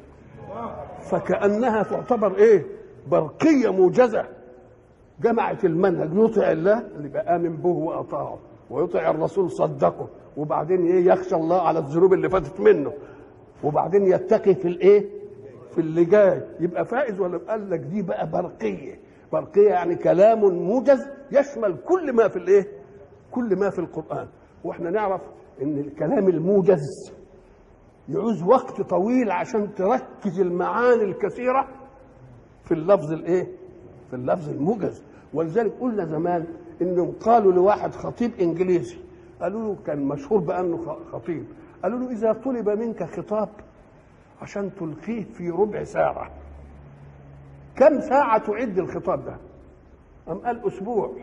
فكأنها تعتبر إيه برقية موجزة جمعت المنهج يطع الله اللي بقى آمن به وأطاعه ويطع الرسول صدقه وبعدين إيه يخشى الله على الذنوب اللي فاتت منه وبعدين يتقي في الإيه في اللي جاي يبقى فائز ولا قال لك دي بقى برقية برقية يعني كلام موجز يشمل كل ما في الإيه كل ما في القرآن واحنا نعرف ان الكلام الموجز يعوز وقت طويل عشان تركز المعاني الكثيرة في اللفظ الايه في اللفظ الموجز ولذلك قلنا زمان انهم قالوا لواحد خطيب انجليزي قالوا له كان مشهور بانه خطيب قالوا له اذا طلب منك خطاب عشان تلقيه في ربع ساعة كم ساعة تعد الخطاب ده؟ أم قال أسبوع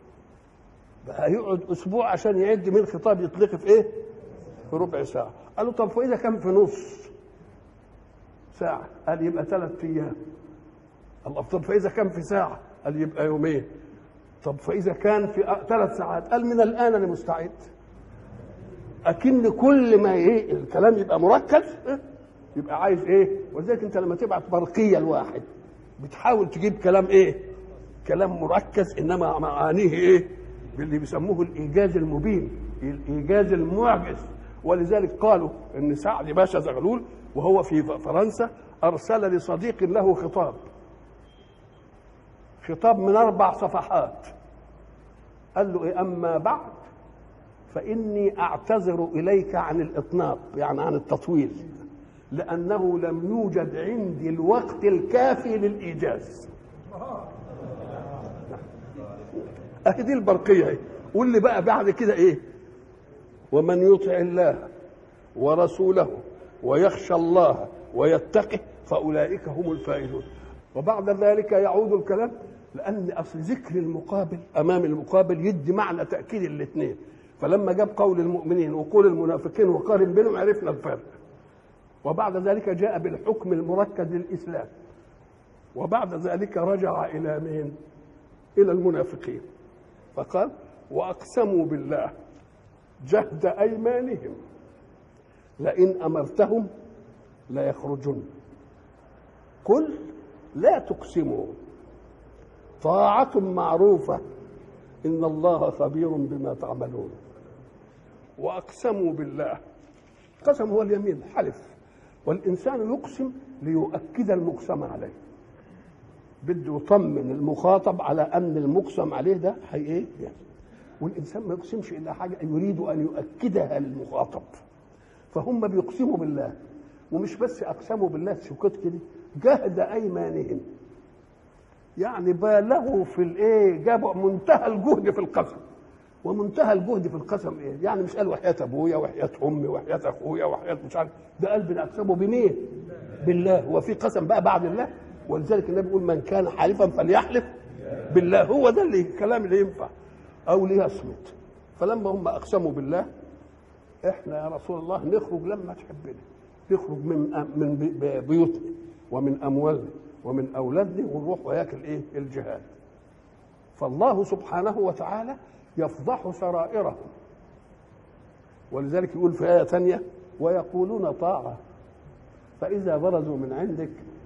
بقى يقعد أسبوع عشان يعد من خطاب يطلق في إيه؟ في ربع ساعة قال له طب فإذا كان في نص ساعة قال يبقى ثلاث أيام الله طب فإذا كان في ساعة قال يبقى يومين طب فإذا كان في ثلاث ساعات قال من الآن أنا مستعد أكن كل ما إيه الكلام يبقى مركز إيه؟ يبقى عايز إيه ولذلك أنت لما تبعت برقية لواحد بتحاول تجيب كلام إيه كلام مركز إنما معانيه إيه باللي بيسموه الإيجاز المبين الإيجاز المعجز ولذلك قالوا ان سعد باشا زغلول وهو في فرنسا ارسل لصديق له خطاب خطاب من اربع صفحات قال له إيه اما بعد فاني اعتذر اليك عن الاطناب يعني عن التطويل لانه لم يوجد عندي الوقت الكافي للايجاز اهي دي البرقيه اهي واللي بقى بعد كده ايه ومن يطع الله ورسوله ويخشى الله ويتقه فاولئك هم الفائزون وبعد ذلك يعود الكلام لان اصل ذكر المقابل امام المقابل يدي معنى تاكيد الاثنين فلما جاب قول المؤمنين وقول المنافقين وقارن بينهم عرفنا الفرق وبعد ذلك جاء بالحكم المركز للاسلام وبعد ذلك رجع الى مين الى المنافقين فقال واقسموا بالله جهد ايمانهم لئن امرتهم ليخرجن قل لا تقسموا طاعة معروفة إن الله خبير بما تعملون وأقسموا بالله قسم هو اليمين حلف والإنسان يقسم ليؤكد المقسم عليه بده يطمن المخاطب على أن المقسم عليه ده هي إيه والإنسان ما يقسمش إلا حاجة يريد أن يؤكدها للمخاطب فهم بيقسموا بالله ومش بس أقسموا بالله سكوت كده جهد أيمانهم يعني بالغوا في الايه جابوا منتهى الجهد في القسم ومنتهى الجهد في القسم ايه يعني مش قال وحياه ابويا وحياه امي وحياه اخويا وحياه مش عارف ده قال بنقسمه بمين بالله وفي قسم بقى بعد الله ولذلك النبي يقول من كان حالفا فليحلف بالله هو ده اللي الكلام اللي ينفع او ليصمت فلما هم اقسموا بالله احنا يا رسول الله نخرج لما تحبنا نخرج من من بيوتنا ومن اموالنا ومن اولادنا ونروح وياك الايه الجهاد فالله سبحانه وتعالى يفضح سرائرهم ولذلك يقول في آية ثانية ويقولون طاعة فإذا برزوا من عندك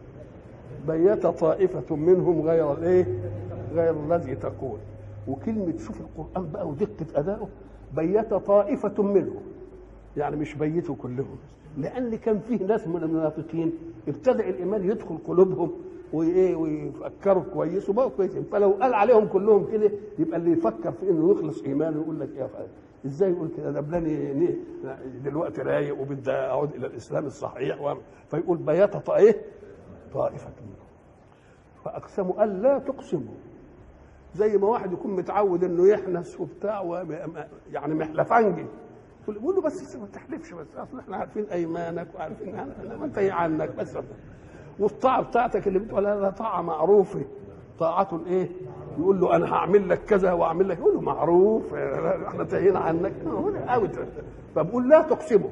بيت طائفة منهم غير الإيه؟ غير الذي تقول وكلمة شوف القرآن بقى ودقة أدائه بيت طائفة منهم يعني مش بيتوا كلهم لأن كان فيه ناس من المنافقين ابتدأ الإيمان يدخل قلوبهم وايه ويفكروا كويس وبقوا كويسين فلو قال عليهم كلهم كده يبقى اللي يفكر في انه يخلص ايمانه يقول لك ايه ازاي يقول كده ده بلاني دلوقتي رايق وبدي اعود الى الاسلام الصحيح فيقول بيات ايه طائفه منهم فاقسموا قال لا تقسموا زي ما واحد يكون متعود انه يحنس وبتاع يعني محلفنجي يقول له بس ما تحلفش بس اصل احنا عارفين ايمانك وعارفين انا منتهي عنك بس والطاعه بتاعتك اللي بتقول لها طاعه معروفه طاعة ايه؟ يقول له انا هعمل لك كذا واعمل لك يقول له معروف احنا تهينا عنك فبقول لا تقسموا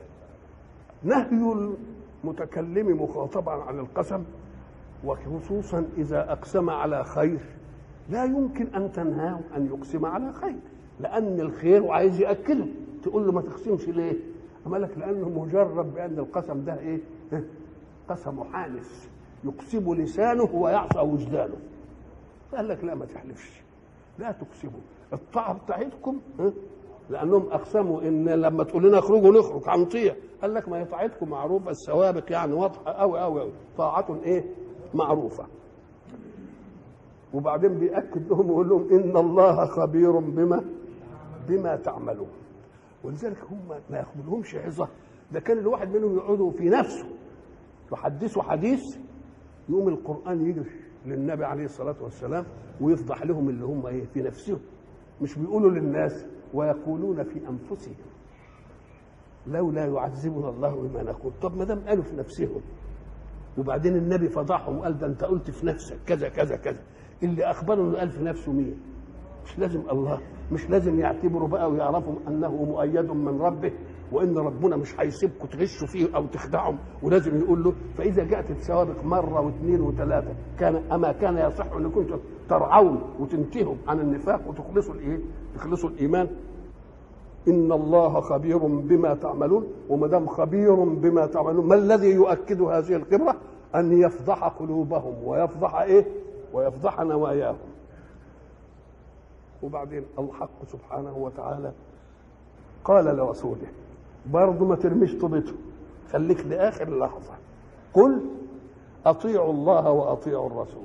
نهي المتكلم مخاطبا عن القسم وخصوصا اذا اقسم على خير لا يمكن ان تنهاه ان يقسم على خير لان الخير وعايز ياكله تقول له ما تقسمش ليه؟ أما لك لانه مجرد بان القسم ده ايه؟ قسم حانس يقسم لسانه ويعصى وجدانه قال لك لا ما تحلفش لا تقسموا الطاعه بتاعتكم لانهم اقسموا ان لما تقول لنا اخرجوا نخرج هنطيع قال لك ما هي طاعتكم معروفه السوابق يعني واضحه قوي قوي قوي طاعه ايه معروفه وبعدين بيأكد لهم ويقول لهم إن الله خبير بما بما تعملون ولذلك هم ما ياخذلهمش عظة ده كان الواحد منهم يقعدوا في نفسه يحدثوا حديث يقوم القرآن يجي للنبي عليه الصلاة والسلام ويفضح لهم اللي هم ايه في نفسهم مش بيقولوا للناس ويقولون في أنفسهم لولا يعذبنا الله بما نقول طب ما دام قالوا في نفسهم وبعدين النبي فضحهم وقال ده انت قلت في نفسك كذا كذا كذا اللي اخبره انه قال في نفسه مين مش لازم الله مش لازم يعتبروا بقى ويعرفوا انه مؤيد من ربه وان ربنا مش هيسيبكم تغشوا فيه او تخدعهم ولازم يقول له فاذا جاءت السوابق مره واثنين وثلاثه كان اما كان يصح ان كنتم ترعون وتنتهوا عن النفاق وتخلصوا الايه؟ تخلصوا الايمان ان الله خبير بما تعملون وما دام خبير بما تعملون ما الذي يؤكد هذه الخبره ان يفضح قلوبهم ويفضح ايه ويفضح نواياهم وبعدين الحق سبحانه وتعالى قال لرسوله برضه ما ترميش طوبته خليك لاخر لحظه قل اطيعوا الله واطيعوا الرسول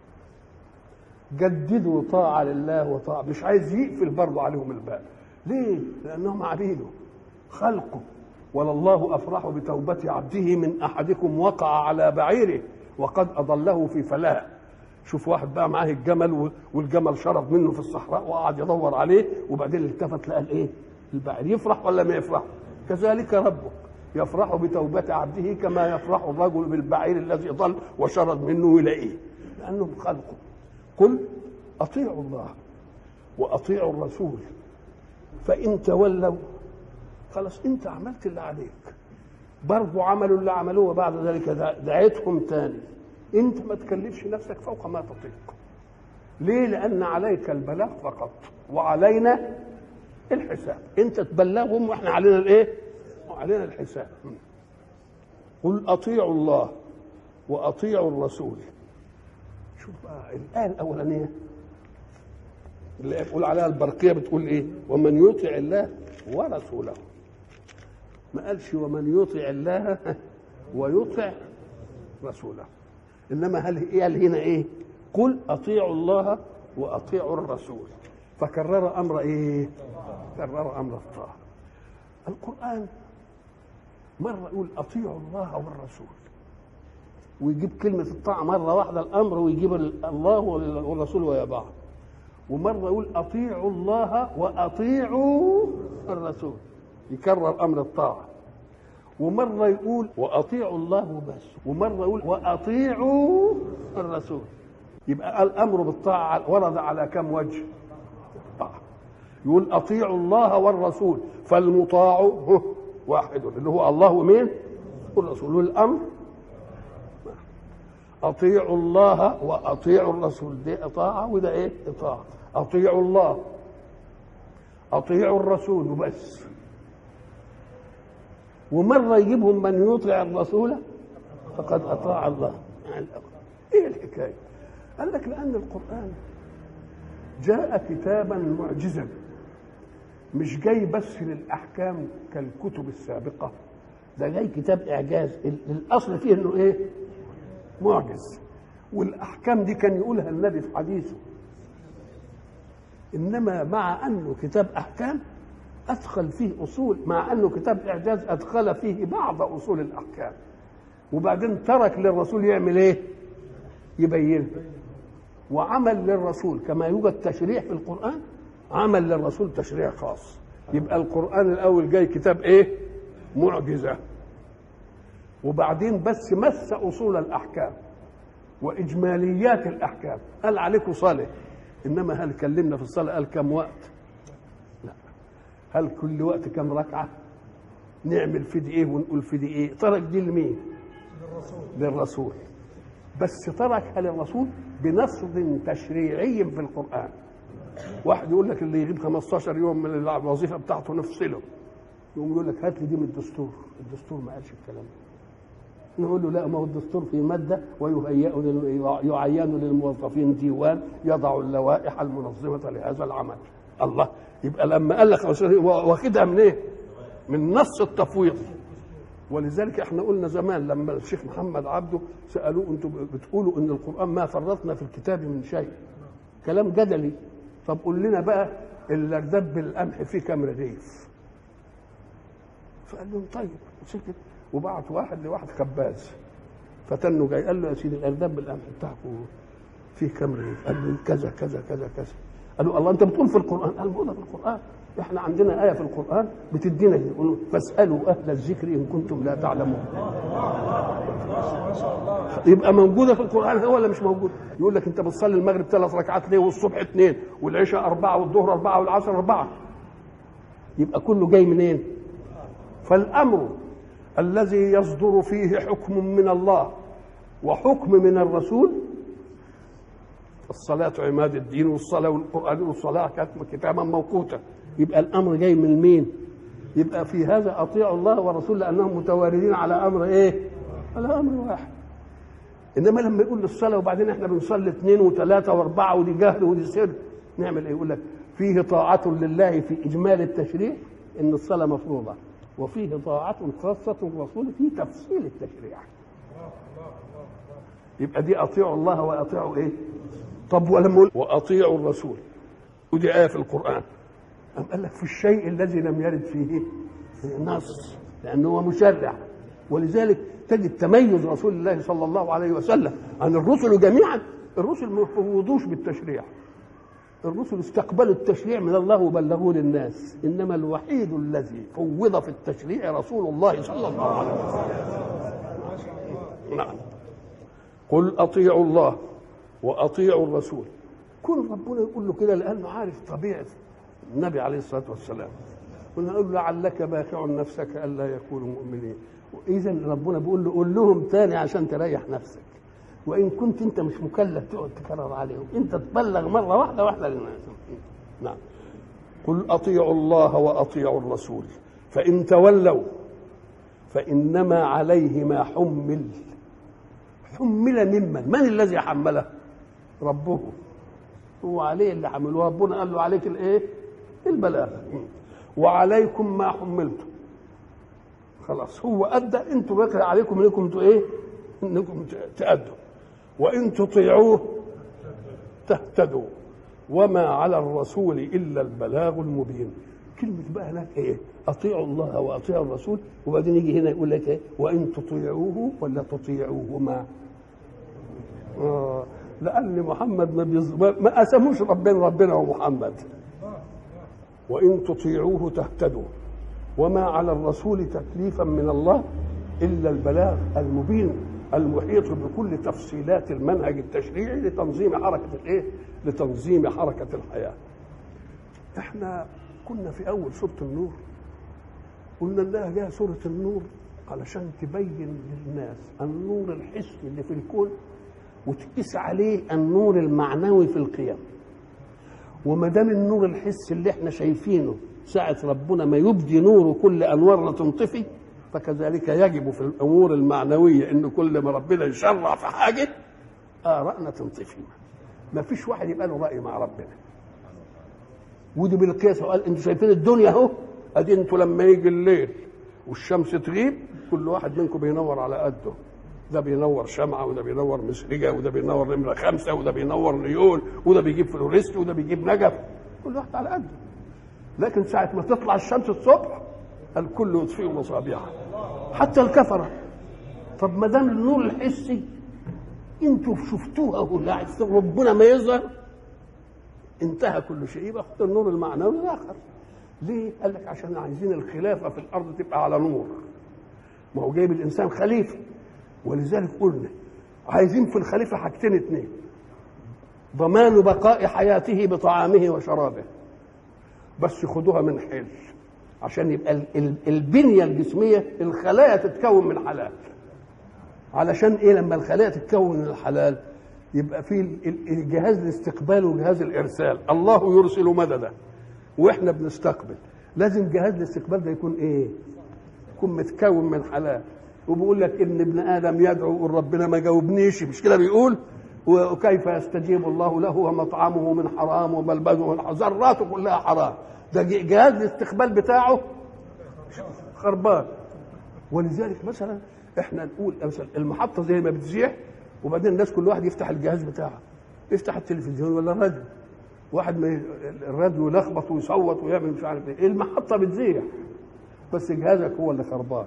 جددوا طاعه لله وطاعه مش عايز يقفل برضه عليهم الباب ليه؟ لأنهم عبيده خلقه ولله أفرح بتوبة عبده من أحدكم وقع على بعيره وقد أضله في فلاة شوف واحد بقى معاه الجمل والجمل شرب منه في الصحراء وقعد يدور عليه وبعدين التفت لقى الايه؟ البعير يفرح ولا ما يفرح؟ كذلك ربك يفرح بتوبة عبده كما يفرح الرجل بالبعير الذي ضل وشرد منه يلاقيه لأنهم خلقه قل أطيعوا الله وأطيعوا الرسول فإن تولوا خلاص أنت عملت اللي عليك برضو عملوا اللي عملوه وبعد ذلك دعيتهم تاني أنت ما تكلفش نفسك فوق ما تطيق ليه؟ لأن عليك البلاغ فقط وعلينا الحساب انت تبلغهم واحنا علينا الايه علينا الحساب قل اطيعوا الله واطيعوا الرسول شوف بقى الايه الاولانيه اللي يقول عليها البرقيه بتقول ايه ومن يطع الله ورسوله ما قالش ومن يطع الله ويطع رسوله انما هل قال هنا ايه قل اطيعوا الله واطيعوا الرسول فكرر امر ايه كرر امر الطاعه القران مره يقول اطيعوا الله والرسول ويجيب كلمه الطاعه مره واحده الامر ويجيب الله والرسول ويا بعض ومره يقول اطيعوا الله واطيعوا الرسول يكرر امر الطاعه ومره يقول واطيعوا الله وبس ومره يقول واطيعوا الرسول يبقى الامر بالطاعه ورد على كم وجه الطاعه يقول اطيعوا الله والرسول فالمطاع واحد اللي هو الله ومين والرسول والامر اطيعوا الله واطيعوا الرسول دي طاعه وده ايه اطاعه اطيعوا الله اطيعوا الرسول وبس ومره يجيبهم من يطيع الرسول فقد اطاع الله يعني ايه الحكايه قال لك لان القران جاء كتابا معجزا مش جاي بس للاحكام كالكتب السابقه ده جاي كتاب اعجاز الاصل فيه انه ايه معجز والاحكام دي كان يقولها النبي في حديثه انما مع انه كتاب احكام ادخل فيه اصول مع انه كتاب اعجاز ادخل فيه بعض اصول الاحكام وبعدين ترك للرسول يعمل ايه يبينها وعمل للرسول كما يوجد تشريع في القران عمل للرسول تشريع خاص يبقى القران الاول جاي كتاب ايه معجزه وبعدين بس مس اصول الاحكام واجماليات الاحكام قال عليكم صلاه انما هل كلمنا في الصلاه قال كم وقت لا هل كل وقت كم ركعه نعمل في دي ايه ونقول في دي ايه ترك دي لمين للرسول للرسول بس تركها للرسول بنص تشريعي في القران واحد يقول لك اللي يغيب 15 يوم من الوظيفه بتاعته نفصله يقوم يقول لك هات لي دي من الدستور الدستور ما قالش الكلام ده نقول له لا ما هو الدستور في ماده ويهيئ يعين للموظفين ديوان يضع اللوائح المنظمه لهذا العمل الله يبقى لما قال لك واخدها من ايه؟ من نص التفويض ولذلك احنا قلنا زمان لما الشيخ محمد عبده سالوه انتم بتقولوا ان القران ما فرطنا في الكتاب من شيء كلام جدلي طب قول لنا بقى الارداب بالقمح فيه كام رغيف فقال لهم طيب وسكت وبعت واحد لواحد خباز فتنه جاي قال له يا سيدي الارداب بالقمح بتاعكم فيه كام رغيف قال له كذا كذا كذا كذا قال له الله انت بتقول في القران قال له في القران احنا عندنا ايه في القران بتدينا يقول فاسالوا اهل الذكر ان كنتم لا تعلمون يبقى موجوده في القران هو ولا مش موجوده يقول لك انت بتصلي المغرب ثلاث ركعات ليه والصبح اثنين والعشاء اربعه والظهر اربعه والعصر اربعه يبقى كله جاي منين فالامر الذي يصدر فيه حكم من الله وحكم من الرسول الصلاة عماد الدين والصلاة والقرآن والصلاة كانت كتابا موقوتا يبقى الأمر جاي من مين؟ يبقى في هذا أطيعوا الله ورسوله لأنهم متواردين على أمر إيه؟ على أمر واحد إنما لما يقول الصلاة وبعدين إحنا بنصلي اثنين وثلاثة وأربعة ودي جهل ودي سر نعمل إيه؟ يقول لك فيه طاعة لله في إجمال التشريع إن الصلاة مفروضة وفيه طاعة خاصة الرسول في تفصيل التشريع يبقى دي أطيعوا الله وأطيعوا إيه؟ طب ولما يقول واطيعوا الرسول ودي ايه في القران أم قال لك في الشيء الذي لم يرد فيه نص لانه هو مشرع ولذلك تجد تميز رسول الله صلى الله عليه وسلم عن الرسل جميعا الرسل ما فوضوش بالتشريع الرسل استقبلوا التشريع من الله وبلغوه للناس انما الوحيد الذي فوض في التشريع رسول الله صلى الله عليه وسلم نعم قل اطيعوا الله واطيعوا الرسول كل ربنا يقول له كده لانه عارف طبيعه النبي عليه الصلاه والسلام قلنا نقول له لعلك باخع نفسك الا يكونوا مؤمنين اذا ربنا بيقول له قول لهم تاني عشان تريح نفسك وان كنت انت مش مكلف تقعد تكرر عليهم انت تبلغ مره واحده واحده للناس نعم قل اطيعوا الله واطيعوا الرسول فان تولوا فانما عليه ما حمل حمل ممن من الذي حمله ربه هو عليه اللي حمله ربنا قال له عليك الايه البلاغ وعليكم ما حملتم خلاص هو ادى انتوا بقى عليكم انكم انتوا ايه انكم تادوا وان تطيعوه تهتدوا وما على الرسول الا البلاغ المبين كلمه بقى هناك ايه اطيعوا الله واطيعوا الرسول وبعدين يجي هنا يقول لك ايه وان تطيعوه ولا تطيعوهما آه لان محمد ما, بيز... ما قسموش ربنا ربنا ومحمد وان تطيعوه تهتدوا وما على الرسول تكليفا من الله الا البلاغ المبين المحيط بكل تفصيلات المنهج التشريعي لتنظيم حركه الايه؟ لتنظيم حركه الحياه. احنا كنا في اول سوره النور قلنا انها جايه سوره النور علشان تبين للناس النور الحسي اللي في الكون وتقيس عليه النور المعنوي في القيم. وما دام النور الحسي اللي احنا شايفينه ساعة ربنا ما يبدي نوره كل أنوارنا تنطفي فكذلك يجب في الأمور المعنوية إن كل ما ربنا يشرع في حاجة آرائنا تنطفي ما فيش واحد يبقى له رأي مع ربنا ودي بالقياس قال انتوا شايفين الدنيا اهو ادي انتوا لما يجي الليل والشمس تغيب كل واحد منكم بينور على قده ده بينور شمعة وده بينور مسرجة وده بينور نمرة خمسة وده بينور نيون وده بيجيب فلوريست وده بيجيب نجف كل واحد على قده لكن ساعة ما تطلع الشمس الصبح الكل يطفئ مصابيحه حتى الكفرة طب ما دام النور الحسي انتوا شفتوها اهو ربنا ما يظهر انتهى كل شيء يبقى خد النور المعنوي الاخر ليه؟ قال لك عشان عايزين الخلافه في الارض تبقى على نور ما هو جايب الانسان خليفه ولذلك قلنا عايزين في الخليفه حاجتين اتنين ضمان بقاء حياته بطعامه وشرابه بس خدوها من حل عشان يبقى البنيه الجسميه الخلايا تتكون من حلال علشان ايه لما الخلايا تتكون من الحلال يبقى في جهاز الاستقبال وجهاز الارسال الله يرسل مددا واحنا بنستقبل لازم جهاز الاستقبال ده يكون ايه يكون متكون من حلال وبيقول لك ان ابن ادم يدعو يقول ربنا ما جاوبنيش مش كده بيقول وكيف يستجيب الله له ومطعمه من حرام وملبسه من حرام ذراته كلها حرام ده جهاز الاستقبال بتاعه خربان ولذلك مثلا احنا نقول مثلا المحطه زي ما بتزيح وبعدين الناس كل واحد يفتح الجهاز بتاعه يفتح التلفزيون ولا الراديو واحد ما الراديو يلخبط ويصوت ويعمل مش عارف ايه المحطه بتزيح بس جهازك هو اللي خربان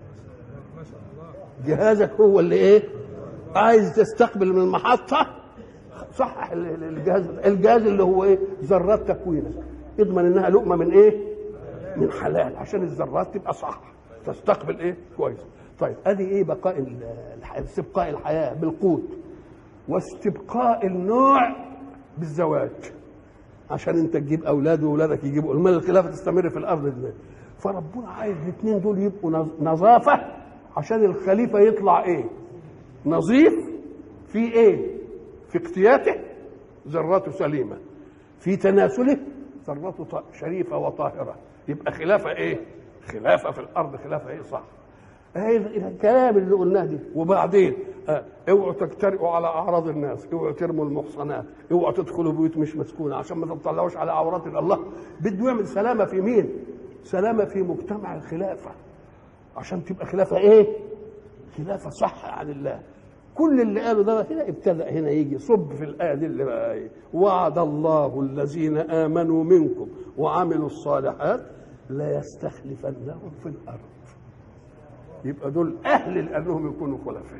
جهازك هو اللي ايه عايز تستقبل من المحطه صحح الجهاز الجهاز اللي هو ايه ذرات تكوينك اضمن انها لقمه من ايه من حلال عشان الذرات تبقى صح تستقبل ايه كويس طيب ادي ايه بقاء استبقاء الحياه بالقوت واستبقاء النوع بالزواج عشان انت تجيب اولاد واولادك يجيبوا المال الخلافه تستمر في الارض دي فربنا عايز الاثنين دول يبقوا نظافه عشان الخليفه يطلع ايه نظيف في ايه في اقتياته ذراته سليمه في تناسله ذراته شريفه وطاهره يبقى خلافه ايه خلافه في الارض خلافه ايه صح هي الكلام اللي قلناه دي وبعدين اه اوعوا تجترئوا على اعراض الناس اوعوا ترموا المحصنات اوعوا تدخلوا بيوت مش مسكونه عشان ما تطلعوش على عورات الله بده يعمل سلامه في مين سلامه في مجتمع الخلافه عشان تبقى خلافه ايه خلافه صح عن الله كل اللي قاله ده هنا ابتدأ هنا يجي صب في الآية دي اللي بقى إيه وعد الله الذين آمنوا منكم وعملوا الصالحات لا يستخلفنهم في الأرض يبقى دول أهل لأنهم يكونوا خلفاء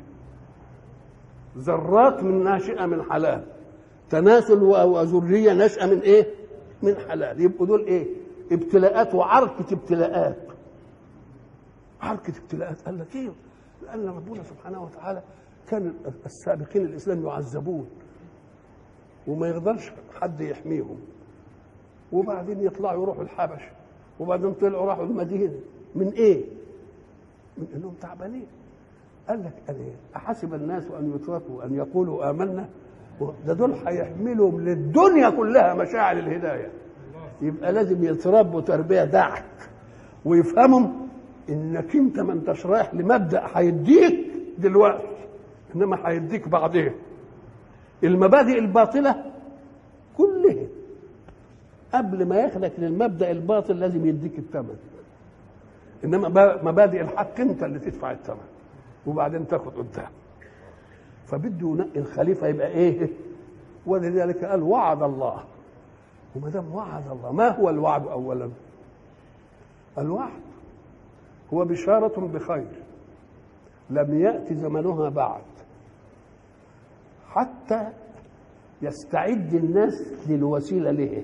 ذرات من ناشئة من حلال تناسل وذرية نشأة من إيه؟ من حلال يبقوا دول إيه؟ ابتلاءات وعركة ابتلاءات عركة ابتلاءات قال لك إيه؟ لأن ربنا سبحانه وتعالى كان السابقين الاسلام يعذبون وما يقدرش حد يحميهم وبعدين يطلعوا يروحوا الحبش وبعدين طلعوا راحوا المدينه من ايه؟ من انهم تعبانين قال لك أنا احسب الناس ان يتركوا ان يقولوا امنا ده دول هيحملهم للدنيا كلها مشاعر الهدايه يبقى لازم يتربوا تربيه دعك ويفهموا انك انت ما انتش رايح لمبدا هيديك دلوقتي انما هيديك بعدين المبادئ الباطله كلها قبل ما ياخدك للمبدا الباطل لازم يديك الثمن انما مبادئ الحق انت اللي تدفع الثمن وبعدين تاخد قدام فبده ينقي الخليفه يبقى ايه ولذلك قال وعد الله وما دام وعد الله ما هو الوعد اولا الوعد هو بشاره بخير لم يات زمنها بعد حتى يستعد الناس للوسيله له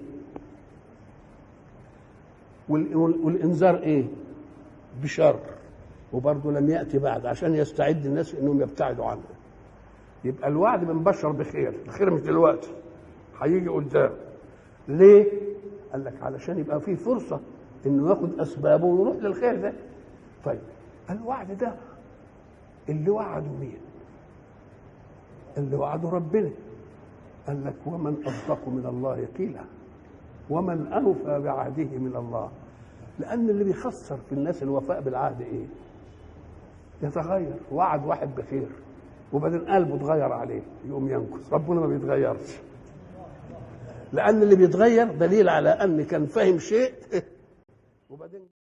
والانذار ايه بشر وبرضه لم ياتي بعد عشان يستعد الناس انهم يبتعدوا عنه يبقى الوعد بنبشر بخير الخير مش دلوقتي هيجي قدام ليه قال لك علشان يبقى فيه فرصه انه ياخد اسبابه ويروح للخير ده طيب الوعد ده اللي وعده مين اللي وعده ربنا قال لك ومن اصدق من الله قيلا ومن اوفى بعهده من الله لان اللي بيخسر في الناس الوفاء بالعهد ايه يتغير وعد واحد بخير وبعدين قلبه اتغير عليه يقوم ينكس ربنا ما بيتغيرش لان اللي بيتغير دليل على ان كان فاهم شيء وبعدين